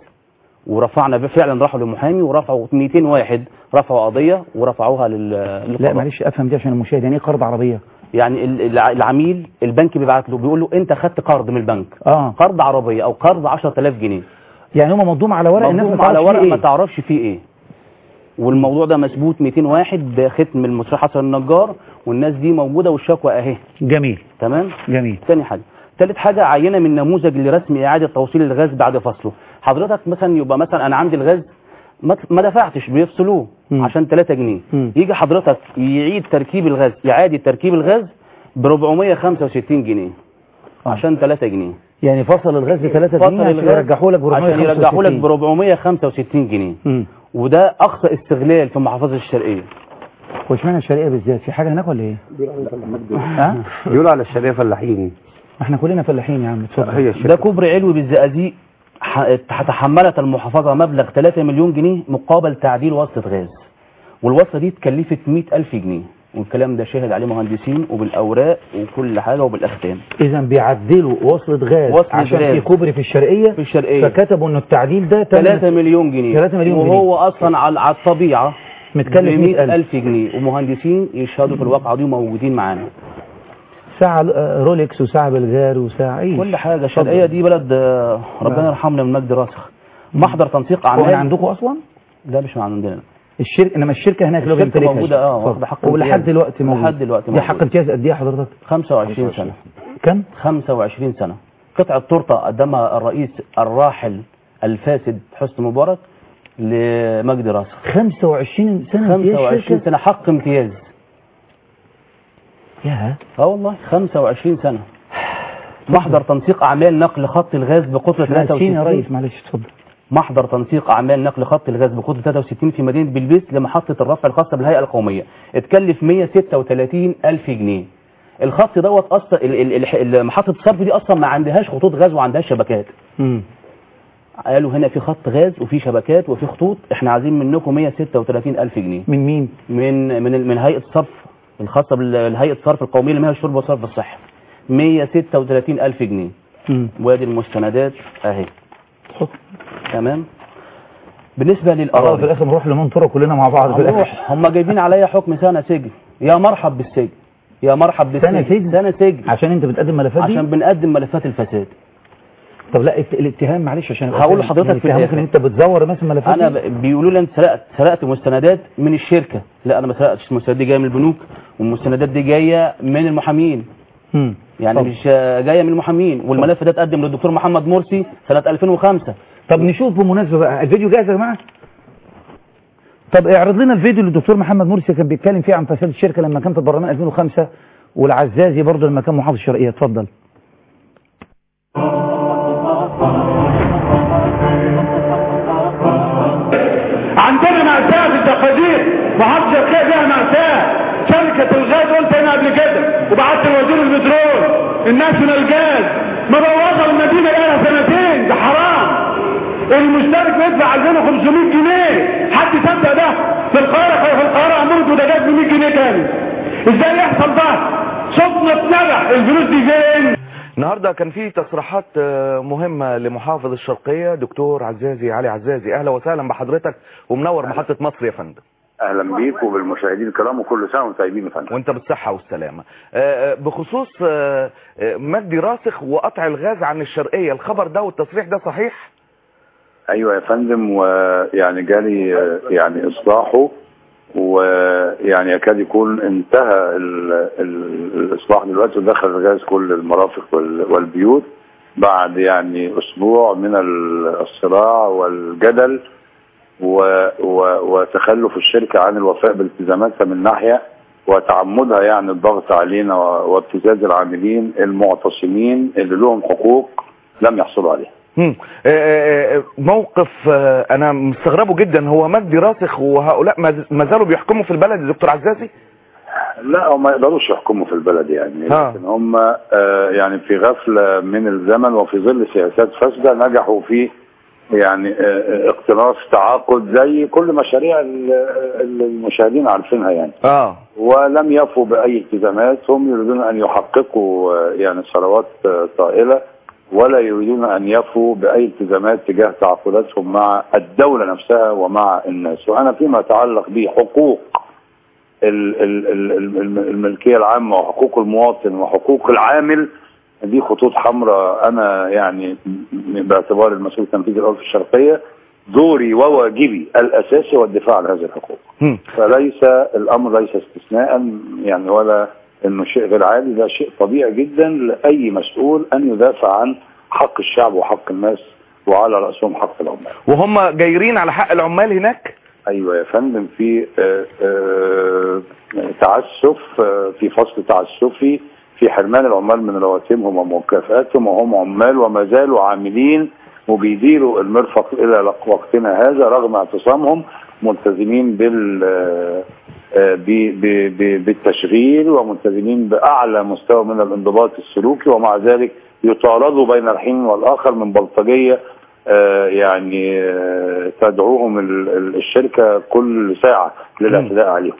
ورفعنا فعلا راحوا للمحامي ورفعوا 200 واحد رفعوا قضيه ورفعوها لل لا للقضاء. معلش افهم دي عشان المشاهد يعني ايه قرض عربيه يعني ال- الع- العميل البنك بيبعت له بيقول له انت خدت قرض من البنك اه قرض عربيه او قرض 10000 جنيه يعني هم مضوم على ورق الناس ما مضموم على تعرفش ورق فيه ما ايه تعرفش فيه ايه والموضوع ده مثبوت 200 واحد بختم المستشار حسن النجار والناس دي موجوده والشكوى اهي جميل تمام جميل تاني حاجه تالت حاجه عينه من نموذج لرسم اعاده توصيل الغاز بعد فصله حضرتك مثلا يبقى مثلا انا عندي الغاز ما ما دفعتش بيفصلوه مم. عشان 3 جنيه مم. يجي حضرتك يعيد تركيب الغاز اعاده تركيب الغاز ب 465 جنيه آه. عشان 3 جنيه يعني فصل الغاز ب 3 فصل جنيه عشان الغاز يرجحوا لك ب عشان يرجحوا لك ب 465 465 جنيه امم وده اقصى استغلال في محافظه الشرقيه واشمعنى الشرقيه بالذات في حاجه هناك ولا ايه ها بيقولوا على الشرقيه فلاحين احنا كلنا فلاحين يا عم اتفضل هي ده الشركه كوبري علوي بالزقازيق ح- تحملت المحافظة مبلغ 3 مليون جنيه مقابل تعديل وصلة غاز والوصلة دي اتكلفت 100 ألف جنيه والكلام ده شاهد عليه مهندسين وبالأوراق وكل حاجة وبالأختام اذا بيعدلوا وصلة غاز وصلة عشان غاز. في كوبري في الشرقيه في الشرقية فكتبوا انه التعديل ده تم 3 مليون جنيه 3 مليون جنيه. وهو أصلا على على الطبيعة متكلف 100 100,000 ألف جنيه ومهندسين يشهدوا في الواقعة دي وموجودين معانا ساعة آه، رولكس وساعة بلغار وساعة ايه كل حاجة الشرقية دي بلد آه، ربنا يرحمنا من مجد راسخ محضر تنسيق هو من أعمال عندكم اصلا لا مش من عندنا الشركه انما الشركه هناك لو الشركة بيمتلكها موجودة اه اتفضل. واخدة حق ولحد امتياز. دلوقتي موجود لحد دلوقتي دي موجود. حق امتياز قد ايه حضرتك 25 سنة كم 25 سنة قطعة تورتة قدمها الرئيس الراحل الفاسد حسني مبارك لمجدي راسخ 25 سنة امتياز 25 شركة سنة حق امتياز يا اه والله 25 سنة محضر تنسيق اعمال نقل خط الغاز بقطر معلش يا 63 ريس معلش اتفضل محضر تنسيق اعمال نقل خط الغاز بقطر 63 في مدينه بلبيس لمحطه الرفع الخاصه بالهيئه القوميه اتكلف 136 الف جنيه الخط دوت اصلا ال- ال- ال- ال- محطه الصرف دي اصلا ما عندهاش خطوط غاز وعندهاش شبكات امم قالوا هنا في خط غاز وفي شبكات وفي خطوط احنا عايزين منكم 136 الف جنيه من مين من من من هيئه الصرف الخاصه بالهيئه الصرف القوميه للمياه والشرب والصرف الصحي 136 الف جنيه مم. وادي المستندات اهي تمام بالنسبه اه في للاراضي الاخر نروح لمنطره كلنا مع بعض في الاخر هنروح هم جايبين عليا حكم سنه سجن يا مرحب بالسجن يا مرحب بالسجن سنة سجن؟ سنه سجن عشان انت بتقدم ملفات دي عشان بنقدم ملفات الفساد طب لا الت- الاتهام معلش عشان أبقى هقول فاهم. لحضرتك في الاتهام الآخر. ممكن انت بتزور مثلا ملفات انا دي؟ ب- بيقولوا لي انت سرقت سرقت مستندات من الشركه لا انا ما سرقتش المستندات دي جايه من البنوك والمستندات دي جايه من المحامين مم. يعني طب. مش آه، جايه من المحامين والملف ده اتقدم للدكتور محمد مرسي سنه 2005 طب نشوف بمناسبه بقى الفيديو جاهز يا جماعه طب اعرض لنا الفيديو اللي الدكتور محمد مرسي كان بيتكلم فيه عن فساد الشركه لما كان في البرلمان 2005 والعزازي برضه لما كان محافظ الشرقيه اتفضل عندنا مأساة في التقادير محافظة الشرقية فيها مأساة شركة الغاز قلت هنا قبل كده وبعت لوزير البترول الناشونال جاز مبوظة المدينة لها سنتين ده حرام المشترك يدفع 2500 جنيه حد يصدق ده في القاهرة في القاهرة عملوا بوتاجاز ب 100 جنيه تاني ازاي يحصل ده؟ صدمة نجح الفلوس دي فين؟ النهارده كان في تصريحات آه، مهمه لمحافظ الشرقيه دكتور عزازي علي عزازي اهلا وسهلا بحضرتك ومنور محطه مصر يا فندم اهلا بيك وبالمشاهدين الكرام وكل سنه وانتم طيبين يا فندم وانت بالصحه والسلامه آه، آه، بخصوص آه، آه، مجدي راسخ وقطع الغاز عن الشرقيه الخبر ده والتصريح ده صحيح ايوه يا فندم ويعني جالي آه، يعني اصلاحه ويعني يكاد يكون انتهى ال ال الاصلاح دلوقتي ودخل الغاز كل المرافق وال- والبيوت بعد يعني اسبوع من ال- الصراع والجدل و و وتخلف الشركه عن الوفاء بالتزاماتها من ناحيه وتعمدها يعني الضغط علينا و- وابتزاز العاملين المعتصمين اللي لهم حقوق لم يحصلوا عليها مم. آه، آه، آه، موقف آه، انا مستغربه جدا هو مجدي راسخ وهؤلاء ما ما زالوا بيحكموا في البلد يا دكتور عزازي لا هم ما يقدروش يحكموا في البلد يعني ها. لكن هم آه، يعني في غفلة من الزمن وفي ظل سياسات فاسدة نجحوا في يعني آه، آه، اقتراص تعاقد زي كل مشاريع ال- ال- المشاهدين عارفينها يعني اه ولم يفوا بأي التزامات هم يريدون أن يحققوا آه، يعني ثروات آه، طائلة ولا يريدون أن يفوا بأي التزامات تجاه تعاقداتهم مع الدولة نفسها ومع الناس وأنا فيما يتعلق بحقوق ال- ال- ال- ال- الملكية العامة وحقوق المواطن وحقوق العامل دي خطوط حمراء أنا يعني م- باعتبار المسؤول التنفيذي الأول في الشرقية دوري وواجبي الأساسي هو الدفاع عن هذه الحقوق مم. فليس الامر ليس استثناء يعني ولا انه شيء غير عادي ده شيء طبيعي جدا لاي مسؤول ان يدافع عن حق الشعب وحق الناس وعلى راسهم حق العمال. وهم جايرين على حق العمال هناك ايوه يا فندم في آه، آه، تعسف آه، في فصل تعسفي في حرمان العمال من رواتبهم ومكافآتهم وهم عمال وما زالوا عاملين وبيديروا المرفق الى وقتنا هذا رغم اعتصامهم ملتزمين بال آه، آه، ب- ب- ب- بالتشغيل وملتزمين باعلى مستوى من الانضباط السلوكي ومع ذلك يطاردوا بين الحين والاخر من بلطجيه آه، يعني آه، تدعوهم ال- ال- الشركه كل ساعه للاعتداء عليهم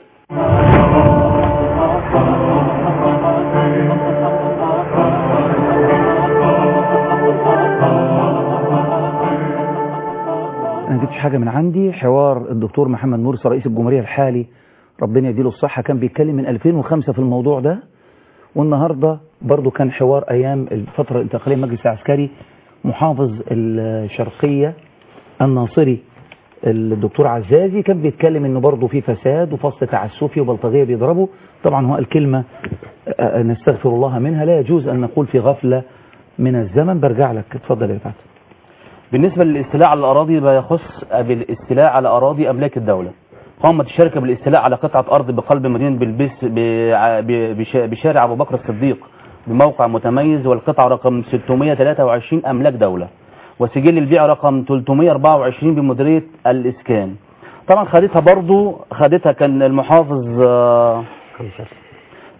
انا ما جبتش حاجه من عندي حوار الدكتور محمد مرسي رئيس الجمهوريه الحالي ربنا يديله الصحه كان بيتكلم من 2005 في الموضوع ده والنهارده برضو كان حوار ايام الفتره الانتقاليه المجلس العسكري محافظ الشرقيه الناصري الدكتور عزازي كان بيتكلم انه برضه في فساد وفصل تعسفي وبلطجيه بيضربوا طبعا هو الكلمه آه، نستغفر الله منها لا يجوز ان نقول في غفله من الزمن برجع لك اتفضل يا رفعت بالنسبة للاستيلاء على الأراضي بيخص بالاستيلاء على أراضي أملاك الدولة قامت الشركة بالاستيلاء على قطعة أرض بقلب مدينة بلبس بع- ب- بش- بشارع أبو بكر الصديق بموقع متميز والقطعة رقم 623 أملاك دولة وسجل البيع رقم 324 بمديرية الإسكان طبعا خدتها برضو خدتها كان المحافظ آه،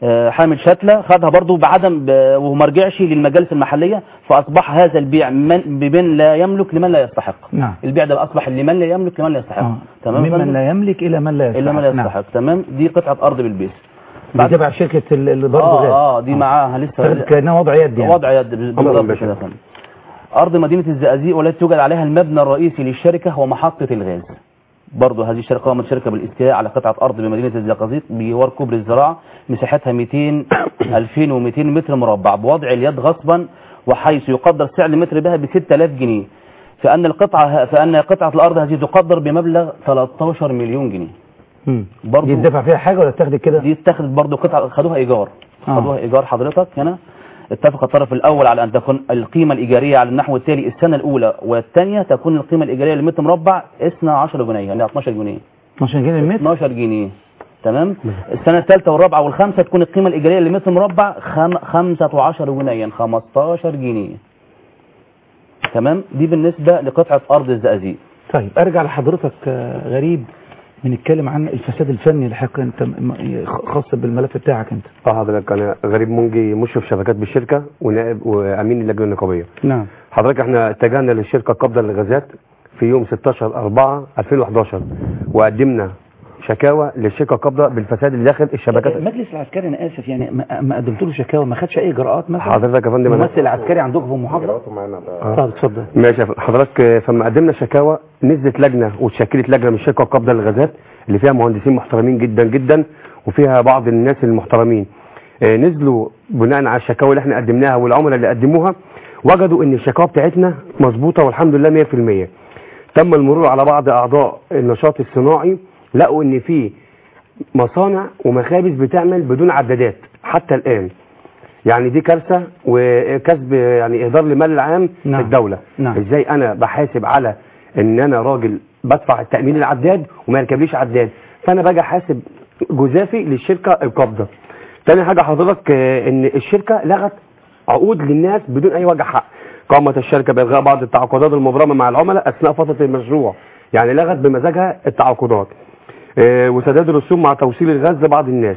آه، حامد شتلة خدها برضو بعدم ب- وهو ما رجعش للمجالس المحلية فأصبح هذا البيع من بمن لا يملك لمن لا يستحق نعم البيع ده أصبح لمن لا يملك لمن لا يستحق آه. تمام يا ممن فندم؟ لا يملك إلى من لا يستحق إلا من لا نعم. يستحق تمام دي قطعة أرض بالبيس دي تبع شركة ال- اللي برضه اه غاز. اه دي معاها لسه تاخد كأنها وضع يد يعني وضع يد بالظبط كده يا فندم. أرض مدينة الزقازيق والتي توجد عليها المبنى الرئيسي للشركة ومحطة الغاز برضه هذه الشركة قامت شركة بالاستيلاء على قطعة أرض بمدينة الزقازيق بجوار كوبري الزراعة مساحتها 200 2200 متر مربع بوضع اليد غصبا وحيث يقدر سعر المتر بها ب 6000 جنيه فأن القطعة فأن قطعة الأرض هذه تقدر بمبلغ 13 مليون جنيه مم. برضه دي تدفع فيها حاجة ولا اتاخدت كده؟ دي اتخذت برضه قطعة خدوها إيجار آه. خدوها إيجار حضرتك هنا اتفق الطرف الأول على أن تكون القيمة الإيجارية على النحو التالي السنة الأولى والثانية تكون القيمة الإيجارية لمتر مربع 12 جنيه يعني 12 جنيه 12 جنيه المتر 12 جنيه تمام السنة الثالثة والرابعة والخامسة تكون القيمة الإيجارية لمتر مربع خم... 15 جنيه يعني 15 جنيه تمام دي بالنسبة لقطعة أرض الزقازيق طيب ارجع لحضرتك آه، غريب بنتكلم عن الفساد الفني اللي حضرتك انت م- م- خاص بالملف بتاعك انت اه حضرتك انا غريب منجي مشرف شبكات بالشركه ونائب وامين اللجنه النقابيه نعم حضرتك احنا اتجهنا للشركه القابضه للغازات في يوم 16 4 2011 وقدمنا شكاوى للشركه القابضه بالفساد اللي داخل الشبكات المجلس العسكري انا اسف يعني ما- ما قدمت له شكاوى ما خدش اي اجراءات مثلا حضرتك يا فندم أنا- الممثل العسكري عندكم في المحافظه اتفضل اتفضل ماشي يا فندم. حضرتك آه، فلما قدمنا شكاوى نزلت لجنه وتشكلت لجنه من الشركه القابضه للغازات اللي فيها مهندسين محترمين جدا جدا وفيها بعض الناس المحترمين آه، نزلوا بناء على الشكاوى اللي احنا قدمناها والعملاء اللي قدموها وجدوا ان الشكاوى بتاعتنا مظبوطه والحمد لله 100% تم المرور على بعض اعضاء النشاط الصناعي لقوا ان في مصانع ومخابز بتعمل بدون عدادات حتى الان يعني دي كارثه وكسب يعني اهدار لمال العام نعم. في الدوله نعم. ازاي انا بحاسب على ان انا راجل بدفع التامين العداد وما يركبليش عداد فانا باجي احاسب جزافي للشركه القابضه تاني حاجه حضرتك آه، ان الشركه لغت عقود للناس بدون اي وجه حق قامت الشركه بالغاء بعض التعاقدات المبرمه مع العملاء اثناء فتره المشروع يعني لغت بمزاجها التعاقدات آه، وسداد الرسوم مع توصيل الغاز لبعض الناس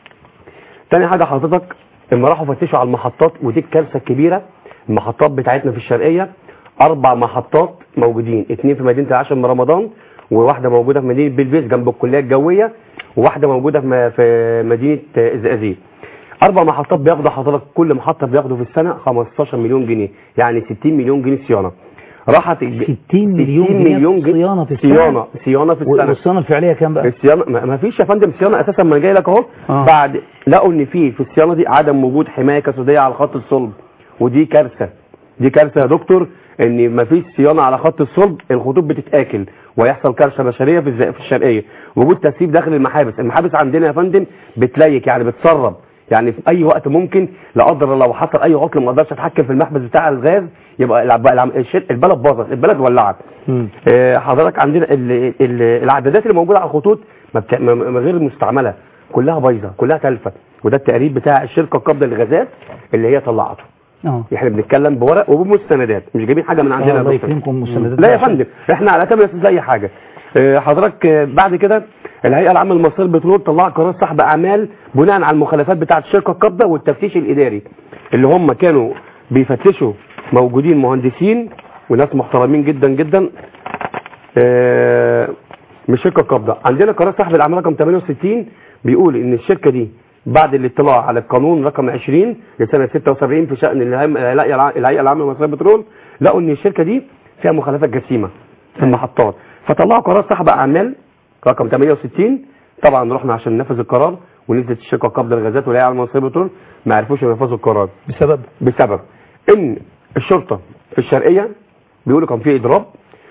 تاني حاجة حضرتك لما راحوا فتشوا على المحطات ودي الكارثة الكبيرة المحطات بتاعتنا في الشرقية أربع محطات موجودين اتنين في مدينة العاشر من رمضان وواحدة موجودة في مدينة بلبيس جنب الكلية الجوية وواحدة موجودة في م- في مدينة آه، الزقازيق أربع محطات بياخدوا حضرتك كل محطة بياخدوا في السنة 15 مليون جنيه يعني 60 مليون جنيه صيانة راحت 60 مليون جنيه مليون جنيه صيانة في السنة؟ صيانة صيانة في السنة والصيانه الفعليه كام بقى؟ الصيانه ما ما فيش يا فندم صيانه اساسا ما انا جاي لك اهو آه. بعد لقوا ان في في الصيانه دي عدم وجود حمايه كسوديه على خط الصلب ودي كارثه دي كارثه يا دكتور ان ما فيش صيانه على خط الصلب الخطوط بتتاكل ويحصل كارثه بشريه في الز- في الشرقيه وجود تسييب داخل المحابس المحابس عندنا يا فندم بتليك يعني بتسرب يعني في اي وقت ممكن لا قدر الله لو حصل اي عطل ما اقدرش اتحكم في المحبس بتاع الغاز يبقى الع- الع- الش- البلد باظت البلد ولعت آه، حضرتك عندنا ال- ال- العدادات اللي موجوده على الخطوط ما بتع... ما- ما- غير مستعمله كلها بايظه كلها تلفه وده التقرير بتاع الشركه القابضه للغازات اللي هي طلعته اه احنا بنتكلم بورق وبمستندات مش جايبين حاجه من عندنا آه، يا الله دكتور. يكرمكم مستندات لا يا بقى. فندم احنا على تمام اساس اي حاجه آه، حضرتك آه، بعد كده الهيئه العامه لمصير البترول طلعت قرار سحب اعمال بناء على المخالفات بتاعه الشركه القابضه والتفتيش الاداري اللي هم كانوا بيفتشوا موجودين مهندسين وناس محترمين جدا جدا آه، من الشركه القابضه عندنا قرار سحب الاعمال رقم 68 بيقول ان الشركه دي بعد الاطلاع على القانون رقم 20 لسنه 76 في شان الهيئه الهيئة- الهيئه العامه لمصير البترول لقوا ان الشركه دي فيها مخالفات جسيمه في المحطات فطلعوا قرار سحب اعمال رقم 68 طبعا رحنا عشان ننفذ القرار ونزلت الشركه قبض الغازات والهيئه العامه لمصير البترول ما عرفوش ينفذوا القرار بسبب بسبب ان الشرطه في الشرقيه بيقولوا كان في اضراب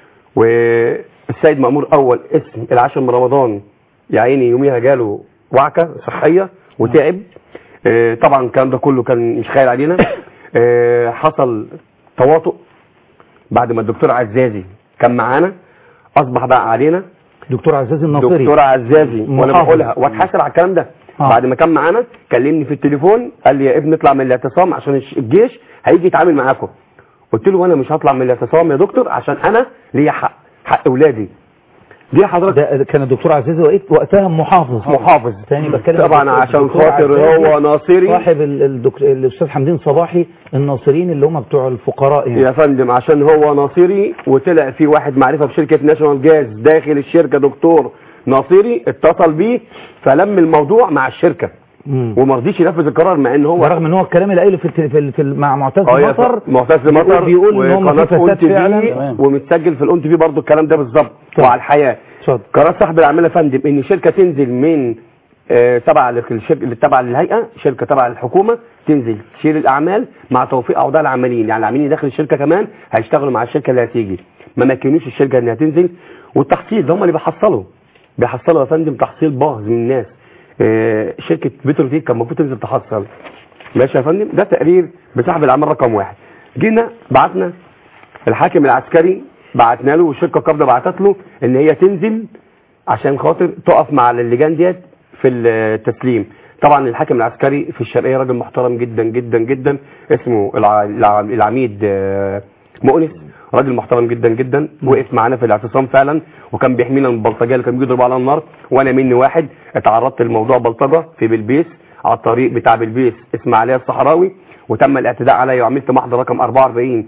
والسيد مأمور اول اسم العاشر من رمضان يا عيني يوميها جاله وعكه صحيه وتعب آه، طبعا الكلام ده كله كان مش خيال علينا آه، حصل تواطؤ بعد ما الدكتور عزازي كان معانا اصبح بقى علينا دكتور عزازي الناصري دكتور عزازي وانا محافظ. بقولها واتحاسب على الكلام ده آه. بعد ما كان معانا كلمني في التليفون قال لي يا ابني اطلع من الاعتصام عشان الش- الجيش هيجي يتعامل معاكم قلت له وانا مش هطلع من الاعتصام يا دكتور عشان انا ليا حق حق اولادي دي حضرتك ده كان الدكتور عزيز وقت وقتها محافظ محافظ تاني بتكلم طبعا عشان الدكتور خاطر عزازي هو ناصري صاحب ال- الدك... الاستاذ حمدين صباحي الناصريين اللي هم بتوع الفقراء يعني يا فندم عشان هو ناصري وطلع في واحد معرفه في شركه ناشونال جاز داخل الشركه دكتور ناصري اتصل بيه فلم الموضوع مع الشركه وما رضيش ينفذ القرار مع ان هو رغم ان هو الكلام اللي قايله في, التل... في, ال... في ال... مع معتز اه يا مطر ف- معتز مطر بيقول ان هم في وقناة فساد أون تي في فعلا ومتسجل في الاون تي في برضه الكلام ده بالظبط وعلى الحياه قرار صاحب الاعمال يا فندم ان شركه تنزل من آه، تبع للشركه اللي تبع للهيئه شركه تبع للحكومه تنزل تشيل الاعمال مع توفيق اوضاع العاملين يعني العاملين داخل الشركه كمان هيشتغلوا مع الشركه اللي هتيجي ما مكنوش الشركه انها تنزل والتحصيل ده هم اللي بيحصلوا بيحصلوا يا فندم تحصيل باهظ من الناس آه، شركه بتروتيك كان المفروض تنزل تحصل ماشي يا فندم ده تقرير بصاحب الاعمال رقم واحد جينا بعتنا الحاكم العسكري بعتنا له والشركه القابضه بعتت له ان هي تنزل عشان خاطر تقف مع اللجان ديت في التسليم طبعا الحاكم العسكري في الشرقيه راجل محترم جدا جدا جدا اسمه الع- الع- العميد آه، مؤنس راجل محترم جدا جدا وقف معانا في الاعتصام فعلا وكان بيحمينا من البلطجيه اللي كانوا بيضربوا على النار وانا مني واحد اتعرضت لموضوع بلطجه في بلبيس على الطريق بتاع بلبيس اسماعيليه الصحراوي وتم الاعتداء عليا وعملت محضر رقم 44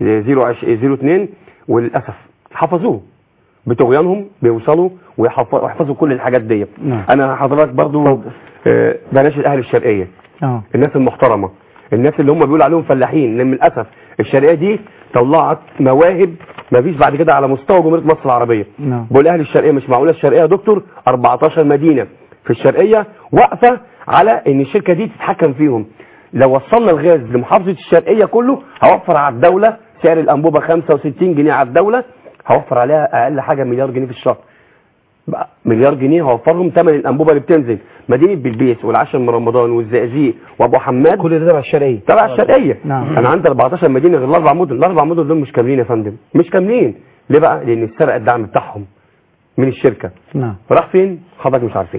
02 وللاسف حفظوه بطغيانهم بيوصلوا ويحف- ويحفظوا كل الحاجات دي نعم. انا حضرتك برضو آه، بناشد اهل الشرقيه اه الناس المحترمه الناس اللي هم بيقولوا عليهم فلاحين لان للاسف الشرقيه دي طلعت مواهب ما فيش بعد كده على مستوى جمهوريه مصر العربيه نعم بقول اهل الشرقيه مش معقوله الشرقيه يا دكتور 14 مدينه في الشرقيه واقفه على ان الشركه دي تتحكم فيهم لو وصلنا الغاز لمحافظه الشرقيه كله هوفر على الدوله سعر الانبوبه 65 جنيه على الدوله هوفر عليها اقل حاجه مليار جنيه في الشهر بقى مليار جنيه هوفرهم ثمن الانبوبه اللي بتنزل مدينه بلبيس والعاشر من رمضان والزقازيق وابو حماد كل ده تبع الشرقيه تبع الشرقيه نعم. انا عندي 14 مدينه غير الاربع مدن الاربع مدن دول مش كاملين يا فندم مش كاملين ليه بقى لان اتسرق الدعم بتاعهم من الشركه نعم راح فين حضرتك مش عارفين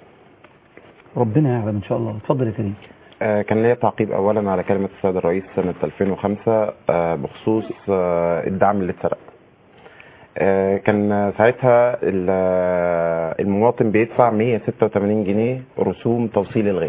ربنا يعلم ان شاء الله اتفضل يا كريم آه، كان ليا تعقيب اولا على كلمه السيد الرئيس سنه 2005 آه، بخصوص آه، الدعم اللي اتسرق آه، كان ساعتها ال- آه، المواطن بيدفع 186 جنيه رسوم توصيل الغاز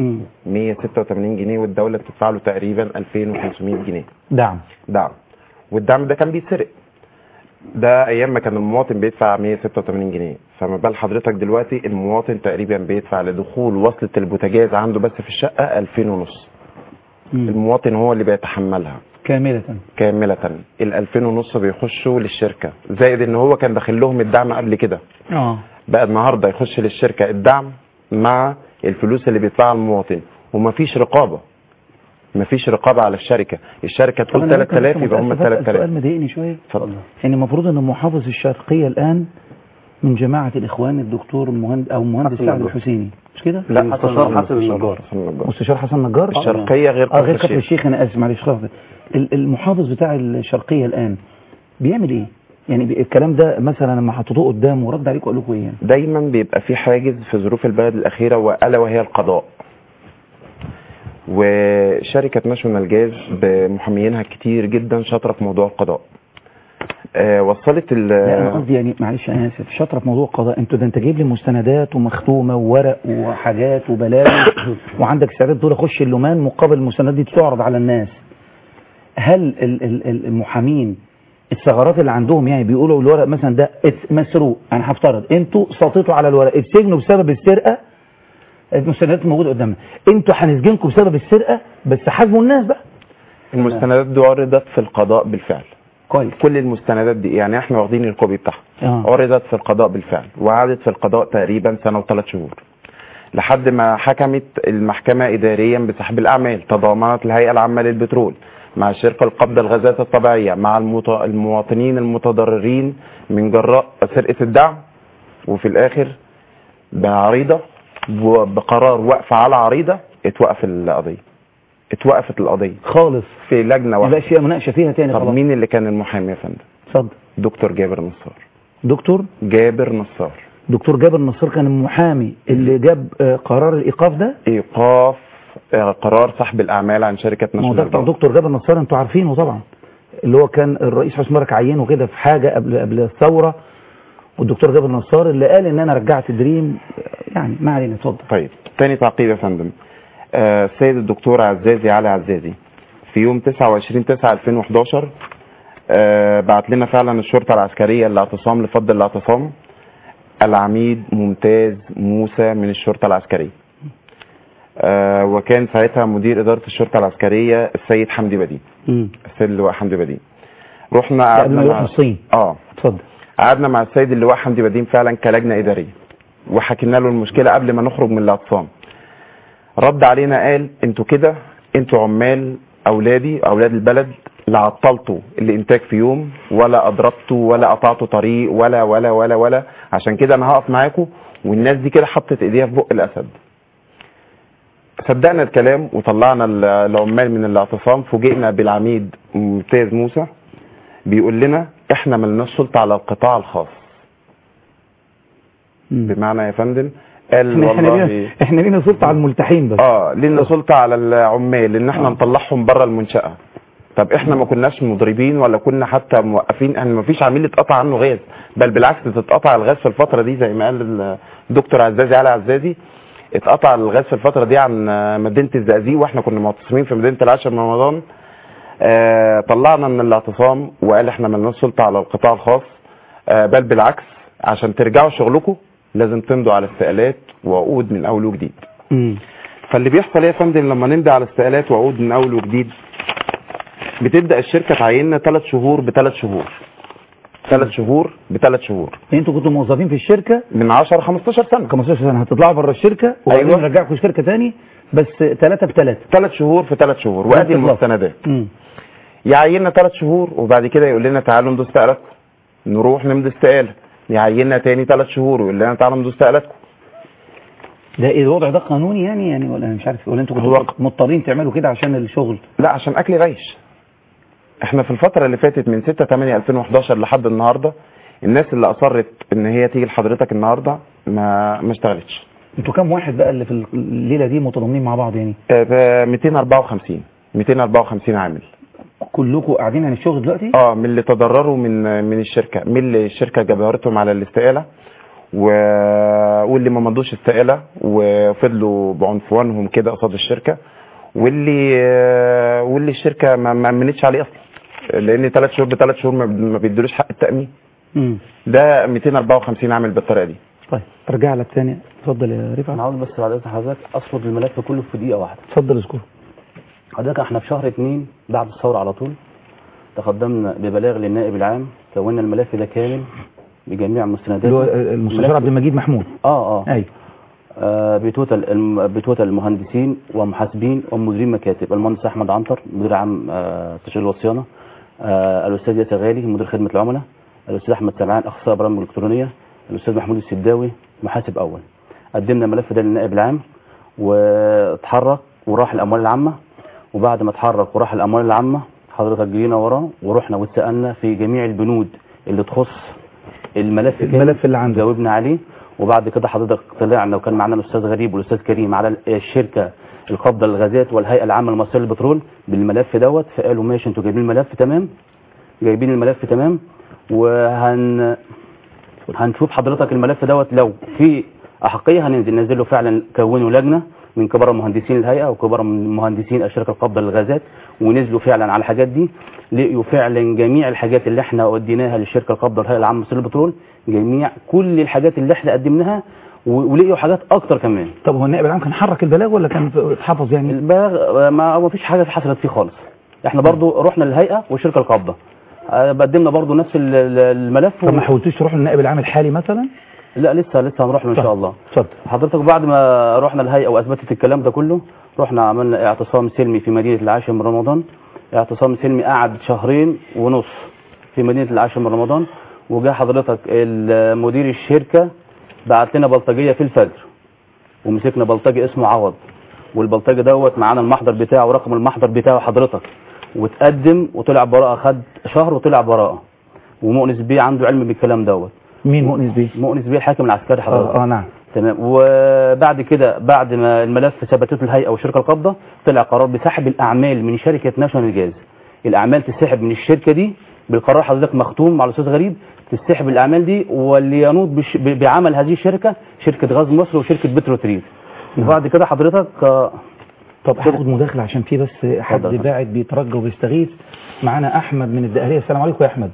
186 جنيه والدوله بتدفع له تقريبا 2500 جنيه دعم دعم والدعم ده كان بيتسرق ده ايام ما كان المواطن بيدفع 186 جنيه فما بال حضرتك دلوقتي المواطن تقريبا بيدفع لدخول وصلة البوتاجاز عنده بس في الشقة 2000 ونص المواطن هو اللي بيتحملها كامله كاملة ال 2000 ونص بيخشوا للشركة زائد ان هو كان داخل لهم الدعم قبل كده اه بقى النهارده يخش للشركة الدعم مع الفلوس اللي بيدفعها المواطن ومفيش رقابة مفيش رقابة على الشركة الشركة طب تقول أنا ممكن 3000 بس يبقى هم متأسف أسأل 3000 سؤال مضايقني شويه اتفضل يعني المفروض ان محافظ الشرقيه الان من جماعه الاخوان الدكتور المهند او مهندس حسن سعد النجار. الحسيني مش كده؟ لا مستشار حسن النجار مستشار حسن النجار الشرقية غير اه غير كفر كفر الشيخ انا اسف معلش خلاص ال- المحافظ بتاع الشرقيه الان بيعمل ايه؟ يعني بي- الكلام ده مثلا لما حطيتوه قدامه ورد عليكم قال لكم ايه يعني؟ دايما بيبقى في حاجز في ظروف البلد الأخيرة وألا وهي القضاء وشركة ناشونال جاز بمحاميينها كتير جدا شاطرة في موضوع القضاء آه وصلت ال لا انا قصدي يعني معلش انا اسف شاطره في موضوع القضاء انتوا ده انت جايب لي مستندات ومختومه وورق وحاجات وبلاوي وعندك استعداد تقول اخش اللومان مقابل المستندات دي تعرض على الناس هل ال- ال- ال- المحامين الثغرات اللي عندهم يعني بيقولوا الورق مثلا ده ات- مسروق انا هفترض انتوا سطيتوا على الورق اتسجنوا بسبب السرقه المستندات موجوده قدامنا انتوا هنسجنكم بسبب السرقه بس حاسبوا الناس بقى المستندات دي عرضت في القضاء بالفعل كويس كل المستندات دي يعني احنا واخدين الكوبي بتاعها اه عرضت في القضاء بالفعل وقعدت في القضاء تقريبا سنة وثلاث شهور لحد ما حكمت المحكمة إداريا بسحب الأعمال تضامنت الهيئة العامة للبترول مع شركة القبضة الغازات الطبيعية مع المط- المواطنين المتضررين من جراء سرقة الدعم وفي الآخر بعريضة وبقرار وقف على عريضة اتوقف القضية اتوقفت القضية خالص في لجنة ما واحدة بقاش فيها مناقشه فيها تاني طب خلاص مين اللي كان المحامي يا فندم اتفضل دكتور جابر نصار دكتور جابر نصار دكتور جابر نصر كان المحامي اللي جاب آه، قرار الايقاف ده ايقاف آه، قرار سحب الاعمال عن شركه ما هو ده ناشونال بتاع جاز. دكتور جابر نصار انتوا عارفينه طبعا اللي هو كان الرئيس حسني مبارك عينه كده في حاجه قبل قبل الثوره والدكتور جابر نصار اللي قال ان انا رجعت دريم يعني ما علينا اتفضل طيب تاني تعقيب يا فندم آه، السيد الدكتور عزازي علي عزازي في يوم 29 9 2011 آه، بعت لنا فعلا الشرطه العسكريه الاعتصام لفض الاعتصام العميد ممتاز موسى من الشرطه العسكريه آه، وكان ساعتها مدير اداره الشرطه العسكريه السيد حمدي بديع السيد اللواء حمدي بديع رحنا قبل ما قعدنا يروح مع الصين اه اتفضل قعدنا مع السيد اللواء حمدي بديم فعلا كلجنه اداريه وحكينا له المشكله قبل ما نخرج من الاعتصام رد علينا قال انتوا كده انتوا عمال اولادي اولاد البلد لا عطلتوا الانتاج في يوم ولا اضربتوا ولا قطعتوا طريق ولا ولا ولا ولا عشان كده انا هقف معاكم والناس دي كده حطت ايديها في بق الاسد صدقنا الكلام وطلعنا ال- العمال من الاعتصام فوجئنا بالعميد ممتاز موسى بيقول لنا احنا ملناش سلطه على القطاع الخاص بمعنى يا فندم قال احنا احنا والله لينا احنا لينا سلطه على الملتحين بس اه لنا سلطه على العمال ان احنا نطلعهم بره المنشاه طب احنا ما كناش مضربين ولا كنا حتى موقفين احنا ما فيش عميل اتقطع عنه غاز بل بالعكس تتقطع الغاز في الفتره دي زي ما قال الدكتور عزازي علي عزازي اتقطع الغاز في الفتره دي عن مدينه الزقازيق واحنا كنا معتصمين في مدينه العاشر من رمضان آه طلعنا من الاعتصام وقال احنا ملناش سلطه على القطاع الخاص آه بل بالعكس عشان ترجعوا شغلكم لازم تمضوا على استقالات وعقود من اول وجديد فاللي بيحصل ايه يا فندم لما نمضي على استقالات وعقود من اول وجديد بتبدا الشركه تعيننا ثلاث شهور بثلاث شهور ثلاث شهور بثلاث شهور يعني انتوا كنتوا موظفين في الشركه من 10 ل 15 سنه 15 سنه هتطلعوا بره الشركه وبعدين أيوة. نرجعكم شركه تاني بس ثلاثه بثلاثه ثلاث شهور في ثلاث شهور وادي بالظبط. المستندات مم. يعيننا ثلاث شهور وبعد كده يقول لنا تعالوا امضوا استقالاتكم نروح نمضي استقاله يعيننا تاني ثلاث شهور ويقول لنا تعالوا امضوا استقالاتكم ده ايه الوضع ده قانوني يعني يعني ولا أنا مش عارف ولا انتوا كنتوا مضطرين تعملوا كده عشان الشغل لا عشان اكل عيش احنا في الفتره اللي فاتت من 6 8 2011 لحد النهارده الناس اللي اصرت ان هي تيجي لحضرتك النهارده ما ما اشتغلتش انتوا كام واحد بقى اللي في الليله دي متضامنين مع بعض يعني آه، 254 254 عامل كلكم قاعدين عن الشغل دلوقتي اه من اللي تضرروا من من الشركه من اللي الشركه جبرتهم على الاستقاله و... واللي ما مضوش استقاله وفضلوا بعنفوانهم كده قصاد الشركه واللي آه، واللي الشركه ما ما امنتش عليه اصلا لان ثلاث شهور بثلاث شهور ما- ما بيدولوش حق التامين امم ده 254 عامل بالطريقه دي طيب ارجع لك تاني اتفضل يا رفعت انا عاوز بس بعد اذن حضرتك اصفد الملف كله في دقيقه واحده اتفضل اذكر حضرتك احنا في شهر اتنين بعد الثوره على طول تقدمنا ببلاغ للنائب العام كونا الملف ده كامل بجميع مستنداته اللي هو المستشار الملف- عبد المجيد محمود اه اه ايوه آه، بتوتال الم- بتوتال المهندسين ومحاسبين ومديرين مكاتب المهندس احمد عنتر مدير عام آه، تشغيل والصيانه آه، الاستاذ ياسر غالي مدير خدمه العملاء الاستاذ احمد سمعان اخصائي برامج الكترونيه الاستاذ محمود السداوي محاسب اول قدمنا الملف ده للنائب العام واتحرك وراح الاموال العامه وبعد ما اتحرك وراح الاموال العامه حضرتك جرينا وراه ورحنا واتسالنا في جميع البنود اللي تخص الملف الملف اللي عندك جاوبنا عليه وبعد كده حضرتك طلعنا وكان معانا الاستاذ غريب والاستاذ كريم على الشركه القابضه للغازات والهيئه العامه المصريه للبترول بالملف دوت فقالوا ماشي انتوا جايبين الملف تمام جايبين الملف تمام وهن هنشوف حضرتك الملف دوت لو في احقيه هننزل ننزل له فعلا كونوا لجنه من كبار مهندسين الهيئه وكبار مهندسين الشركه القابضه للغازات ونزلوا فعلا على الحاجات دي لقيوا فعلا جميع الحاجات اللي احنا وديناها للشركه القابضه للهيئه العامه المصريه للبترول جميع كل الحاجات اللي احنا قدمناها و- ولقيوا حاجات اكتر كمان طب هو النائب العام كان حرك البلاغ ولا كان اتحفظ يعني البلاغ ما ما فيش حاجه حصلت فيه خالص احنا برضو رحنا للهيئه والشركه القابضه آه، قدمنا برضو نفس ال- ال- الملف طب ما حاولتوش تروحوا للنائب العام الحالي مثلا لا لسه لسه هنروح له ان شاء الله اتفضل حضرتك بعد ما رحنا الهيئه واثبتت الكلام ده كله رحنا عملنا اعتصام سلمي في مدينه العاشر من رمضان اعتصام سلمي قعد شهرين ونص في مدينه العاشر من رمضان وجاء حضرتك ال- مدير الشركه بعت لنا بلطجيه في الفجر ومسكنا بلطجي اسمه عوض والبلطجي دوت معانا المحضر بتاعه ورقم المحضر بتاعه حضرتك وتقدم وطلع براءه خد شهر وطلع براءه ومؤنس بيه عنده علم بالكلام دوت مين مؤنس بيه مؤنس بيه الحاكم العسكري حضرتك اه, آه نعم تمام وبعد كده بعد ما الملف ثبتته الهيئه والشركه القابضه طلع قرار بسحب الاعمال من شركه ناشونال جاز الاعمال تسحب من الشركه دي بالقرار حضرتك مختوم مع الاستاذ غريب تستحب الاعمال دي واللي ينوط بش- ب- بعمل هذه الشركه شركه غاز مصر وشركه بتروتريز وبعد كده حضرتك آه، طب هاخد مداخله عشان في بس حد اتفضل. باعت بيترجى وبيستغيث معانا احمد من الدقهليه السلام عليكم يا احمد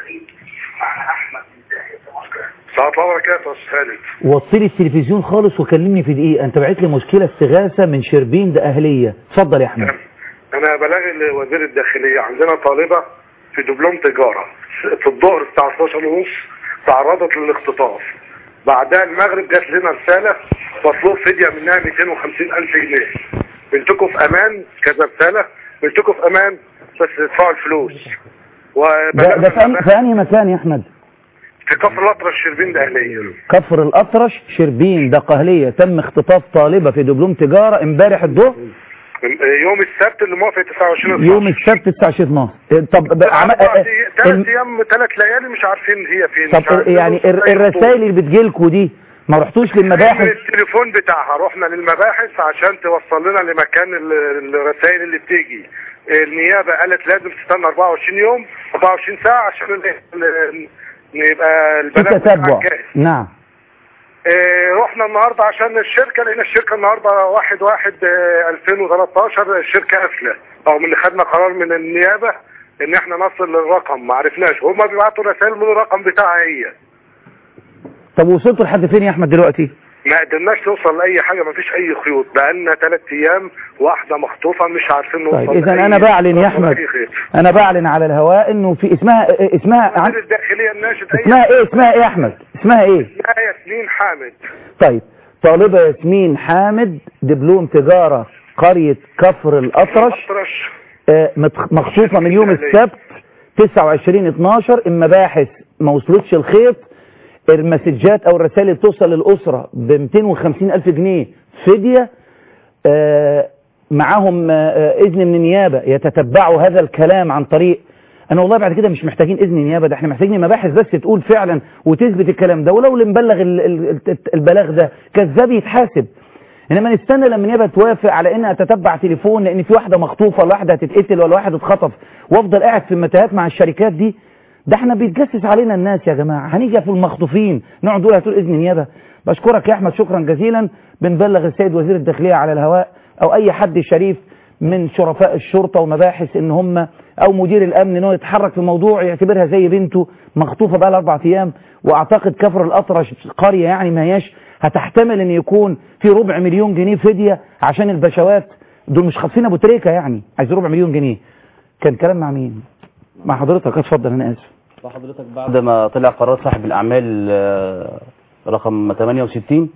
السلام الله وبركاته يا استاذ خالد وطي لي التلفزيون خالص وكلمني في دقيقه انت بعت لي مشكله استغاثه من شربين دقهليه اتفضل يا احمد انا بلاغي لوزير الداخليه عندنا طالبه في دبلوم تجاره في الظهر الساعه 12 ونص تعرضت للاختطاف بعدها المغرب جات لنا رساله مطلوب فديه منها 250 الف جنيه بنتكم في امان كذا رساله بنتكم في امان بس ادفعوا الفلوس ده, ده في أنهي- في انهي مكان يا احمد في كفر الاطرش شربين داخليه كفر الاطرش شربين دقهليه تم اختطاف طالبه في دبلوم تجاره امبارح الظهر يوم السبت اللي موافق 29 يوم السبت 29 12 طب ب- عم... ثلاث الم- ايام ثلاث ليالي مش عارفين هي فين مش طب عارفين يعني نوصل الر- أي الرسائل اللي بتجيلكوا دي ما رحتوش من للمباحث التليفون بتاعها رحنا للمباحث عشان توصل لنا لمكان ال- الرسائل اللي بتيجي النيابة قالت لازم تستنى 24 يوم 24 ساعة عشان ال- ال- يبقى في البلاغ تتبع بتاعك جاهز نعم آه، رحنا النهارده عشان الشركه لقينا الشركه النهارده 1 1 2013 الشركه قافله او من خدنا قرار من النيابه ان احنا نصل للرقم ما عرفناش هما بيبعتوا رسائل من الرقم بتاعها هي طب وصلتوا لحد فين يا احمد دلوقتي ما قدرناش نوصل لاي حاجه ما فيش اي خيوط بقالنا ثلاث ايام واحده مخطوفه مش عارفين نوصل طيب اذا لأي انا بعلن يا ولا احمد أي خيط. انا بعلن على الهواء انه في اسمها اسمها عن- وزير الداخليه الناشد أي اسمها ايه اسمها ايه يا احمد اسمها ايه اسمها ياسمين حامد طيب طالبة ياسمين حامد دبلوم تجارة قرية كفر الأطرش أطرش آه، مت- مخطوفة من يوم السبت 29 12 المباحث ما وصلتش الخيط المسجات او الرسائل اللي بتوصل للأسرة ب 250 ألف جنيه فدية آه، معاهم آه، آه، إذن من النيابة يتتبعوا هذا الكلام عن طريق أنا والله بعد كده مش محتاجين إذن نيابة ده احنا محتاجين مباحث بس تقول فعلا وتثبت الكلام ده ولو اللي مبلغ ال- ال- ال- البلاغ ده كذاب يتحاسب انما نستنى لما النيابه توافق على ان اتتبع تليفون لان في واحده مخطوفه ولا واحده هتتقتل ولا واحد اتخطف وافضل قاعد في متاهات مع الشركات دي ده احنا بيتجسس علينا الناس يا جماعه هنيجي في المخطوفين نقعد نقول هتقول اذن نيابه بشكرك يا احمد شكرا جزيلا بنبلغ السيد وزير الداخليه على الهواء او اي حد شريف من شرفاء الشرطه ومباحث ان هم او مدير الامن ان هو يتحرك في موضوع يعتبرها زي بنته مخطوفه بقى لها اربع ايام واعتقد كفر الاطرش قريه يعني ما هياش هتحتمل ان يكون في ربع مليون جنيه فديه عشان البشوات دول مش خاطفين ابو تريكه يعني عايز ربع مليون جنيه كان كلام مع مين مع حضرتك اتفضل انا اسف فحضرتك بعد ما طلع قرار صاحب الأعمال آه، رقم 68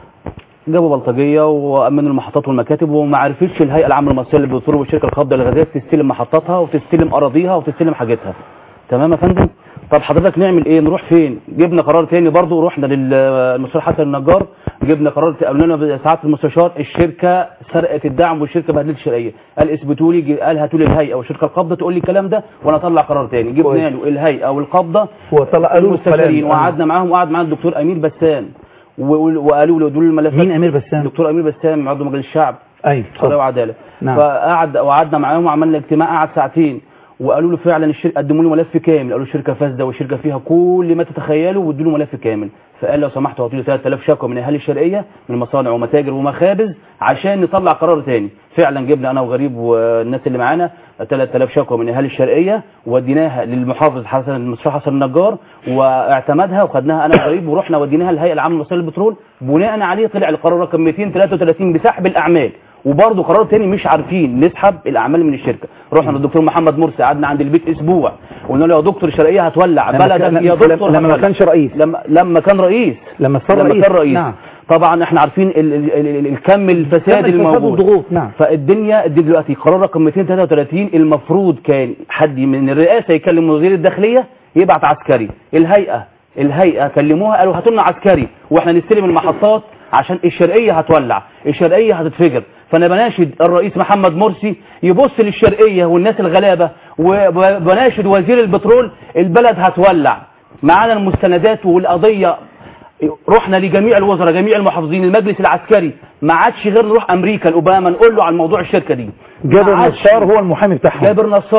جابوا بلطجية وأمنوا المحطات والمكاتب وما عرفتش الهيئة العامة المصرية للبترول والشركة القابضة للغازات تستلم محطاتها وتستلم أراضيها وتستلم حاجتها تمام يا فندم طب حضرتك نعمل ايه نروح فين جبنا قرار تاني برضو رحنا للمستشار حسن النجار جبنا قرار قالوا لنا ساعات المستشار الشركه سرقت الدعم والشركه بهدلت الشرعيه قال اثبتوا لي قال هاتوا لي الهيئه والشركه القابضه تقول لي الكلام ده وانا اطلع قرار تاني جبنا كويس. له الهيئه والقابضه وطلع قالوا له المستشارين الكلام. وقعدنا معاهم وقعد معانا الدكتور امير بسام و- و- وقالوا له دول الملفات مين امير بسام الدكتور امير بسام عضو مجلس الشعب ايوه قضاء وعداله نعم. فقعد وقعدنا معاهم وعملنا اجتماع قعد ساعتين وقالوا له فعلا الشركه قدموا له ملف كامل قالوا الشركه فاسده والشركه فيها كل ما تتخيلوا وادوا له ملف كامل فقال لو سمحتوا هاتوا لي 3000 شكوى من اهالي الشرقيه من مصانع ومتاجر ومخابز عشان نطلع قرار تاني فعلا جبنا انا وغريب والناس اللي معانا 3000 شكوى من اهالي الشرقيه وديناها للمحافظ حسن المستشار حسن النجار واعتمدها وخدناها انا وغريب ورحنا وديناها للهيئه العامه المصريه للبترول بناء عليه طلع القرار رقم 233 بسحب الاعمال وبرضه قرار تاني مش عارفين نسحب الاعمال من الشركه رحنا للدكتور محمد مرسي قعدنا عند البيت اسبوع قلنا له يا دكتور الشرقيه هتولع لما بلدك كان- يا دكتور لما ما هتولع. كانش رئيس لما لما كان رئيس لما صار لما رئيس كان رئيس نعم طبعا احنا عارفين ال ال ال ال الكم الفساد الفساد الموجود والضغوط، نعم. فالدنيا الدنيا دلوقتي قرار رقم 233 المفروض كان حد من الرئاسه يكلم وزير الداخليه يبعت عسكري الهيئه الهيئه كلموها قالوا هاتوا لنا عسكري واحنا نستلم المحطات عشان الشرقيه هتولع الشرقيه هتتفجر فانا بناشد الرئيس محمد مرسي يبص للشرقيه والناس الغلابه وبناشد وزير البترول البلد هتولع معانا المستندات والقضيه رحنا لجميع الوزراء جميع المحافظين المجلس العسكري ما عادش غير نروح امريكا لاوباما نقول له عن موضوع الشركه دي جابر ما عادش- نصار هو المحامي بتاعهم جابر نصار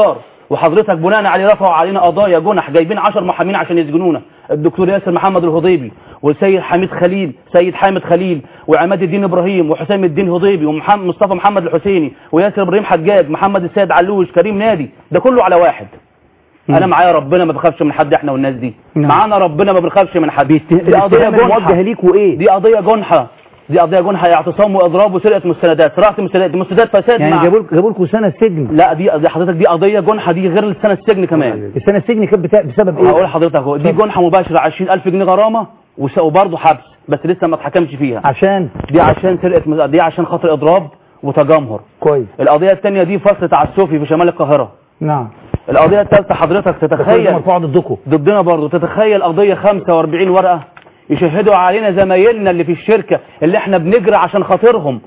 وحضرتك بناء عليه رفعوا علينا قضايا جنح جايبين 10 محامين عشان يسجنونا الدكتور ياسر محمد الهضيبي والسيد حميد خليل سيد حامد خليل وعماد الدين ابراهيم وحسام الدين هضيبي ومحمد مصطفى محمد الحسيني وياسر ابراهيم حجاج محمد السيد علوش كريم نادي ده كله على واحد انا معايا ربنا ما بخافش من حد احنا والناس دي نعم. معانا ربنا ما بنخافش من حد دي قضيه الاتهام جنحه الموجه ليك وايه دي قضيه جنحه دي قضيه جنحه اعتصام واضراب وسرقه مستندات سرقه مستندات دي مستندات فساد يعني مع- جابوا لكم جابوا لكم سنه سجن لا دي دي حضرتك دي قضيه جنحه دي غير السنه السجن كمان السنه السجن كانت بتا- بسبب ايه هقول لحضرتك اهو دي جنحه مباشره 20000 جنيه غرامه وس- وبرضه حبس بس لسه ما اتحكمش فيها عشان دي عشان سرقه مز- دي عشان خاطر اضراب وتجمهر كويس القضيه الثانيه دي فصل تعسفي في شمال القاهره نعم القضيه الثالثه حضرتك كل ده تتخيل مرفوع ضدكم ضدنا برضه تتخيل قضيه 45 ورقه يشهدوا علينا زمايلنا اللي في الشركه اللي احنا بنجري عشان خاطرهم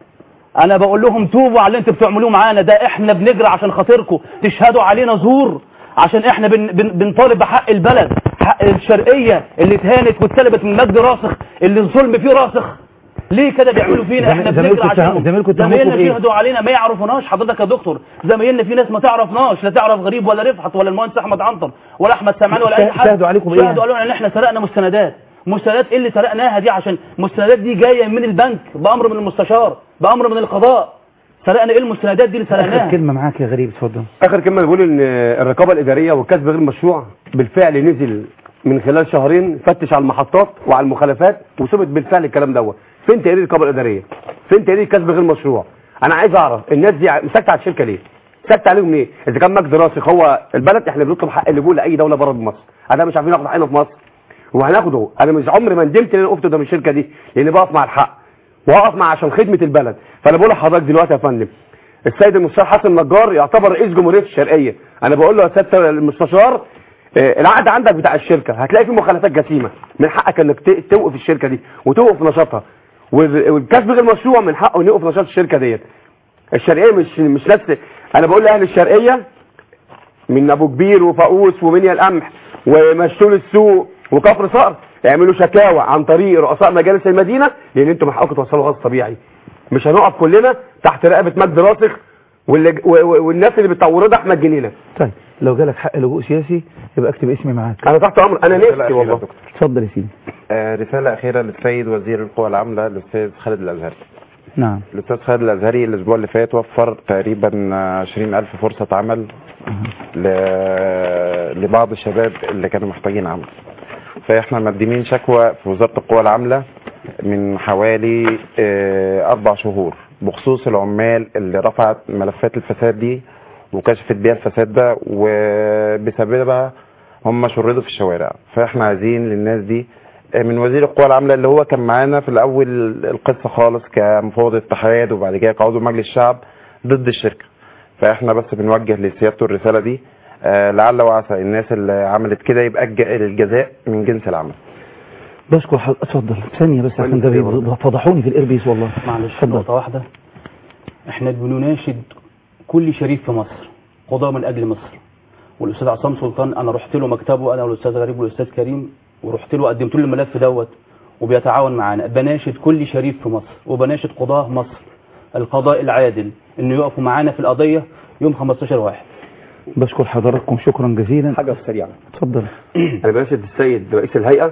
انا بقول لهم توبوا على اللي انتوا بتعملوه معانا ده احنا بنجري عشان خاطركم تشهدوا علينا زور عشان احنا بن بن بنطالب بحق البلد حق الشرقيه اللي اتهانت واتسلبت من مجد راسخ اللي الظلم فيه راسخ ليه كده بيعملوا فينا احنا زميلكم بنجري اتهم- عشانهم زميلكم اتهموكم زمايلنا بإيه؟ شهدوا علينا ما يعرفوناش حضرتك يا دكتور زمايلنا في ناس ما تعرفناش لا تعرف غريب ولا رفعت ولا المهندس احمد عنتر ولا احمد سمعان ولا اي حد شهدوا عليكم بإيه يعني؟ شهدوا علينا ان احنا سرقنا مستندات مستندات ايه اللي سرقناها دي عشان المستندات دي جايه من البنك بامر من المستشار بامر من القضاء سرقنا ايه المستندات دي اللي اخر سرقناها كلمه معاك يا غريب اتفضل اخر كلمه بقول ان الرقابه الاداريه والكسب غير المشروع بالفعل نزل من خلال شهرين فتش على المحطات وعلى المخالفات وثبت بالفعل الكلام دوت فين تقرير الرقابه الاداريه فين تقرير الكسب غير مشروع انا عايز اعرف الناس دي ساكته على الشركه ليه ساكته عليهم ليه اذا كان مجد راسخ هو البلد احنا بنطلب حق اللجوء لاي دوله بره مصر انا مش عارفين ناخد حقنا في مصر وهناخده انا مش عمري ما ندمت ان انا وقفت قدام الشركه دي لان بقف مع الحق واقف مع عشان خدمه البلد فانا بقول لحضرتك دلوقتي يا فندم السيد المستشار حسن نجار يعتبر رئيس جمهوريه الشرقيه انا بقول له يا سياده المستشار آه، العقد عندك بتاع الشركه هتلاقي فيه مخالفات جسيمه من حقك انك ت- توقف الشركه دي وتوقف نشاطها وال- والكسب غير مشروع من حقه انه يوقف نشاط الشركه ديت الشرقيه مش مش ناس انا بقول لاهل الشرقيه من ابو كبير وفاقوس ومنيا القمح ومشتول السوق وكفر صقر يعملوا شكاوى عن طريق رؤساء مجالس المدينه لان انتم من حقكم توصلوا غاز طبيعي مش هنقف كلنا تحت رقبه مجد راسخ واللي و- و- والناس اللي بتطوردها احمد جنينه طيب لو جالك حق لجوء سياسي يبقى اكتب اسمي معاك انا تحت امر انا نفسي والله اتفضل يا سيدي آه، رسالة أخيرة للسيد وزير القوى العاملة الأستاذ خالد الأزهري نعم الأستاذ خالد الأزهري الأسبوع اللي فات وفر تقريبا عشرين ألف فرصة عمل ل... لبعض الشباب اللي كانوا محتاجين عمل فإحنا مقدمين شكوى في وزارة القوى العاملة من حوالي آه، أربع شهور بخصوص العمال اللي رفعت ملفات الفساد دي وكشفت بيها الفساد ده وبسببها هم شردوا في الشوارع فاحنا عايزين للناس دي من وزير القوى العامله اللي هو كان معانا في الاول القصه خالص كمفوض اتحاد وبعد كده كعضو مجلس الشعب ضد الشركه فاحنا بس بنوجه لسيادته الرساله دي آه، لعل وعسى الناس اللي عملت كده يبقى الج- الجزاء من جنس العمل بشكر حضرتك اتفضل ثانيه بس عشان ده بي- فضحوني في الايربيس والله معلش نقطة واحدة احنا بنناشد كل شريف في مصر قضاء من اجل مصر والاستاذ عصام سلطان انا رحت له مكتبه انا والاستاذ غريب والاستاذ كريم ورحت له قدمت له الملف دوت وبيتعاون معانا بناشد كل شريف في مصر وبناشد قضاة مصر القضاء العادل انه يقفوا معانا في القضية يوم 15 واحد بشكر حضراتكم شكرا جزيلا حاجه سريعه اتفضل انا بناشد السيد رئيس الهيئه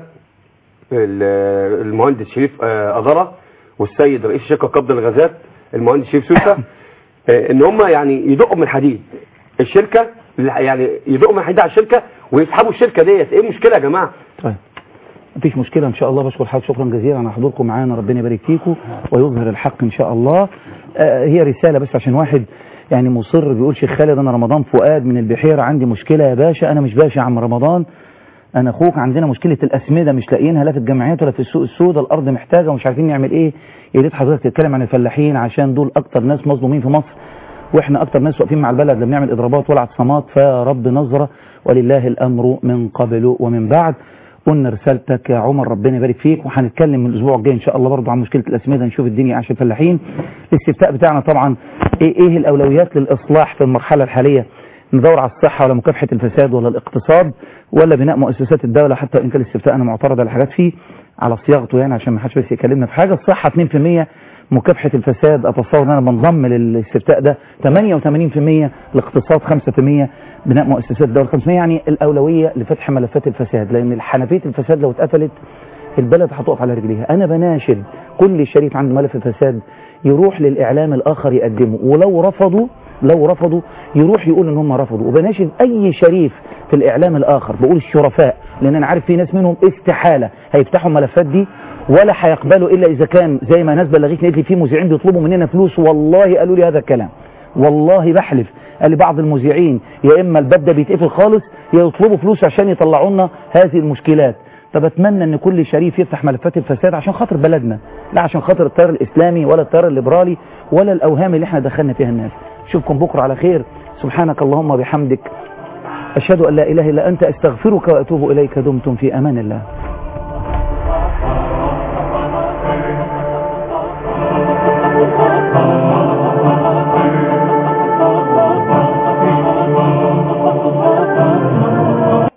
ال- المهندس شريف آه، أغرة والسيد رئيس شركه قبض الغازات المهندس شريف سوسه آه، ان هم يعني يدقوا من الحديد الشركه يعني يدقوا من الحديد على الشركه ويسحبوا الشركه ديت ايه المشكله يا جماعه طيب مفيش مشكلة إن شاء الله بشكر حضرتك شكرا جزيلا على حضوركم معانا ربنا يبارك فيكم ويظهر الحق إن شاء الله آه هي رسالة بس عشان واحد يعني مصر بيقول شيخ خالد أنا رمضان فؤاد من البحيرة عندي مشكلة يا باشا أنا مش باشا يا عم رمضان أنا أخوك عندنا مشكلة الأسمدة مش لاقيينها لا في الجمعيات ولا في السوق السوداء الأرض محتاجة ومش عارفين نعمل إيه يا ريت حضرتك تتكلم عن الفلاحين عشان دول أكتر ناس مظلومين في مصر واحنا اكتر ناس واقفين مع البلد لما بنعمل اضرابات ولا اعتصامات فيا رب نظره ولله الامر من قبل ومن بعد قلنا رسالتك يا عمر ربنا يبارك فيك وهنتكلم من الاسبوع الجاي ان شاء الله برضه عن مشكله الاسمده نشوف الدنيا عشان الفلاحين الاستفتاء بتاعنا طبعا ايه ايه الاولويات للاصلاح في المرحله الحاليه ندور على الصحه ولا مكافحه الفساد ولا الاقتصاد ولا بناء مؤسسات الدوله حتى ان كان الاستفتاء انا معترض على حاجات فيه على صياغته يعني عشان ما حدش بس يكلمنا في حاجه الصحه 2% مكافحه الفساد اتصور ان انا بنضم للاستفتاء ده 88% الاقتصاد 5% بناء مؤسسات الدوله 5% يعني الاولويه لفتح ملفات الفساد لان حنفيه الفساد لو اتقفلت البلد هتقف على رجليها انا بناشد كل شريف عنده ملف فساد يروح للاعلام الاخر يقدمه ولو رفضوا لو رفضوا يروح يقول ان هم رفضوا وبناشد اي شريف في الاعلام الاخر بقول الشرفاء لان انا عارف في ناس منهم استحاله هيفتحوا الملفات دي ولا هيقبلوا الا اذا كان زي ما ناس بلغتني قالت لي في مذيعين بيطلبوا مننا فلوس والله قالوا لي هذا الكلام والله بحلف قال لي بعض المذيعين يا اما الباب ده بيتقفل خالص يا يطلبوا فلوس عشان يطلعوا لنا هذه المشكلات فبتمنى ان كل شريف يفتح ملفات الفساد عشان خاطر بلدنا لا عشان خاطر التيار الاسلامي ولا التيار الليبرالي ولا الاوهام اللي احنا دخلنا فيها الناس اشوفكم بكره على خير سبحانك اللهم وبحمدك اشهد ان لا اله الا انت استغفرك واتوب اليك دمتم في امان الله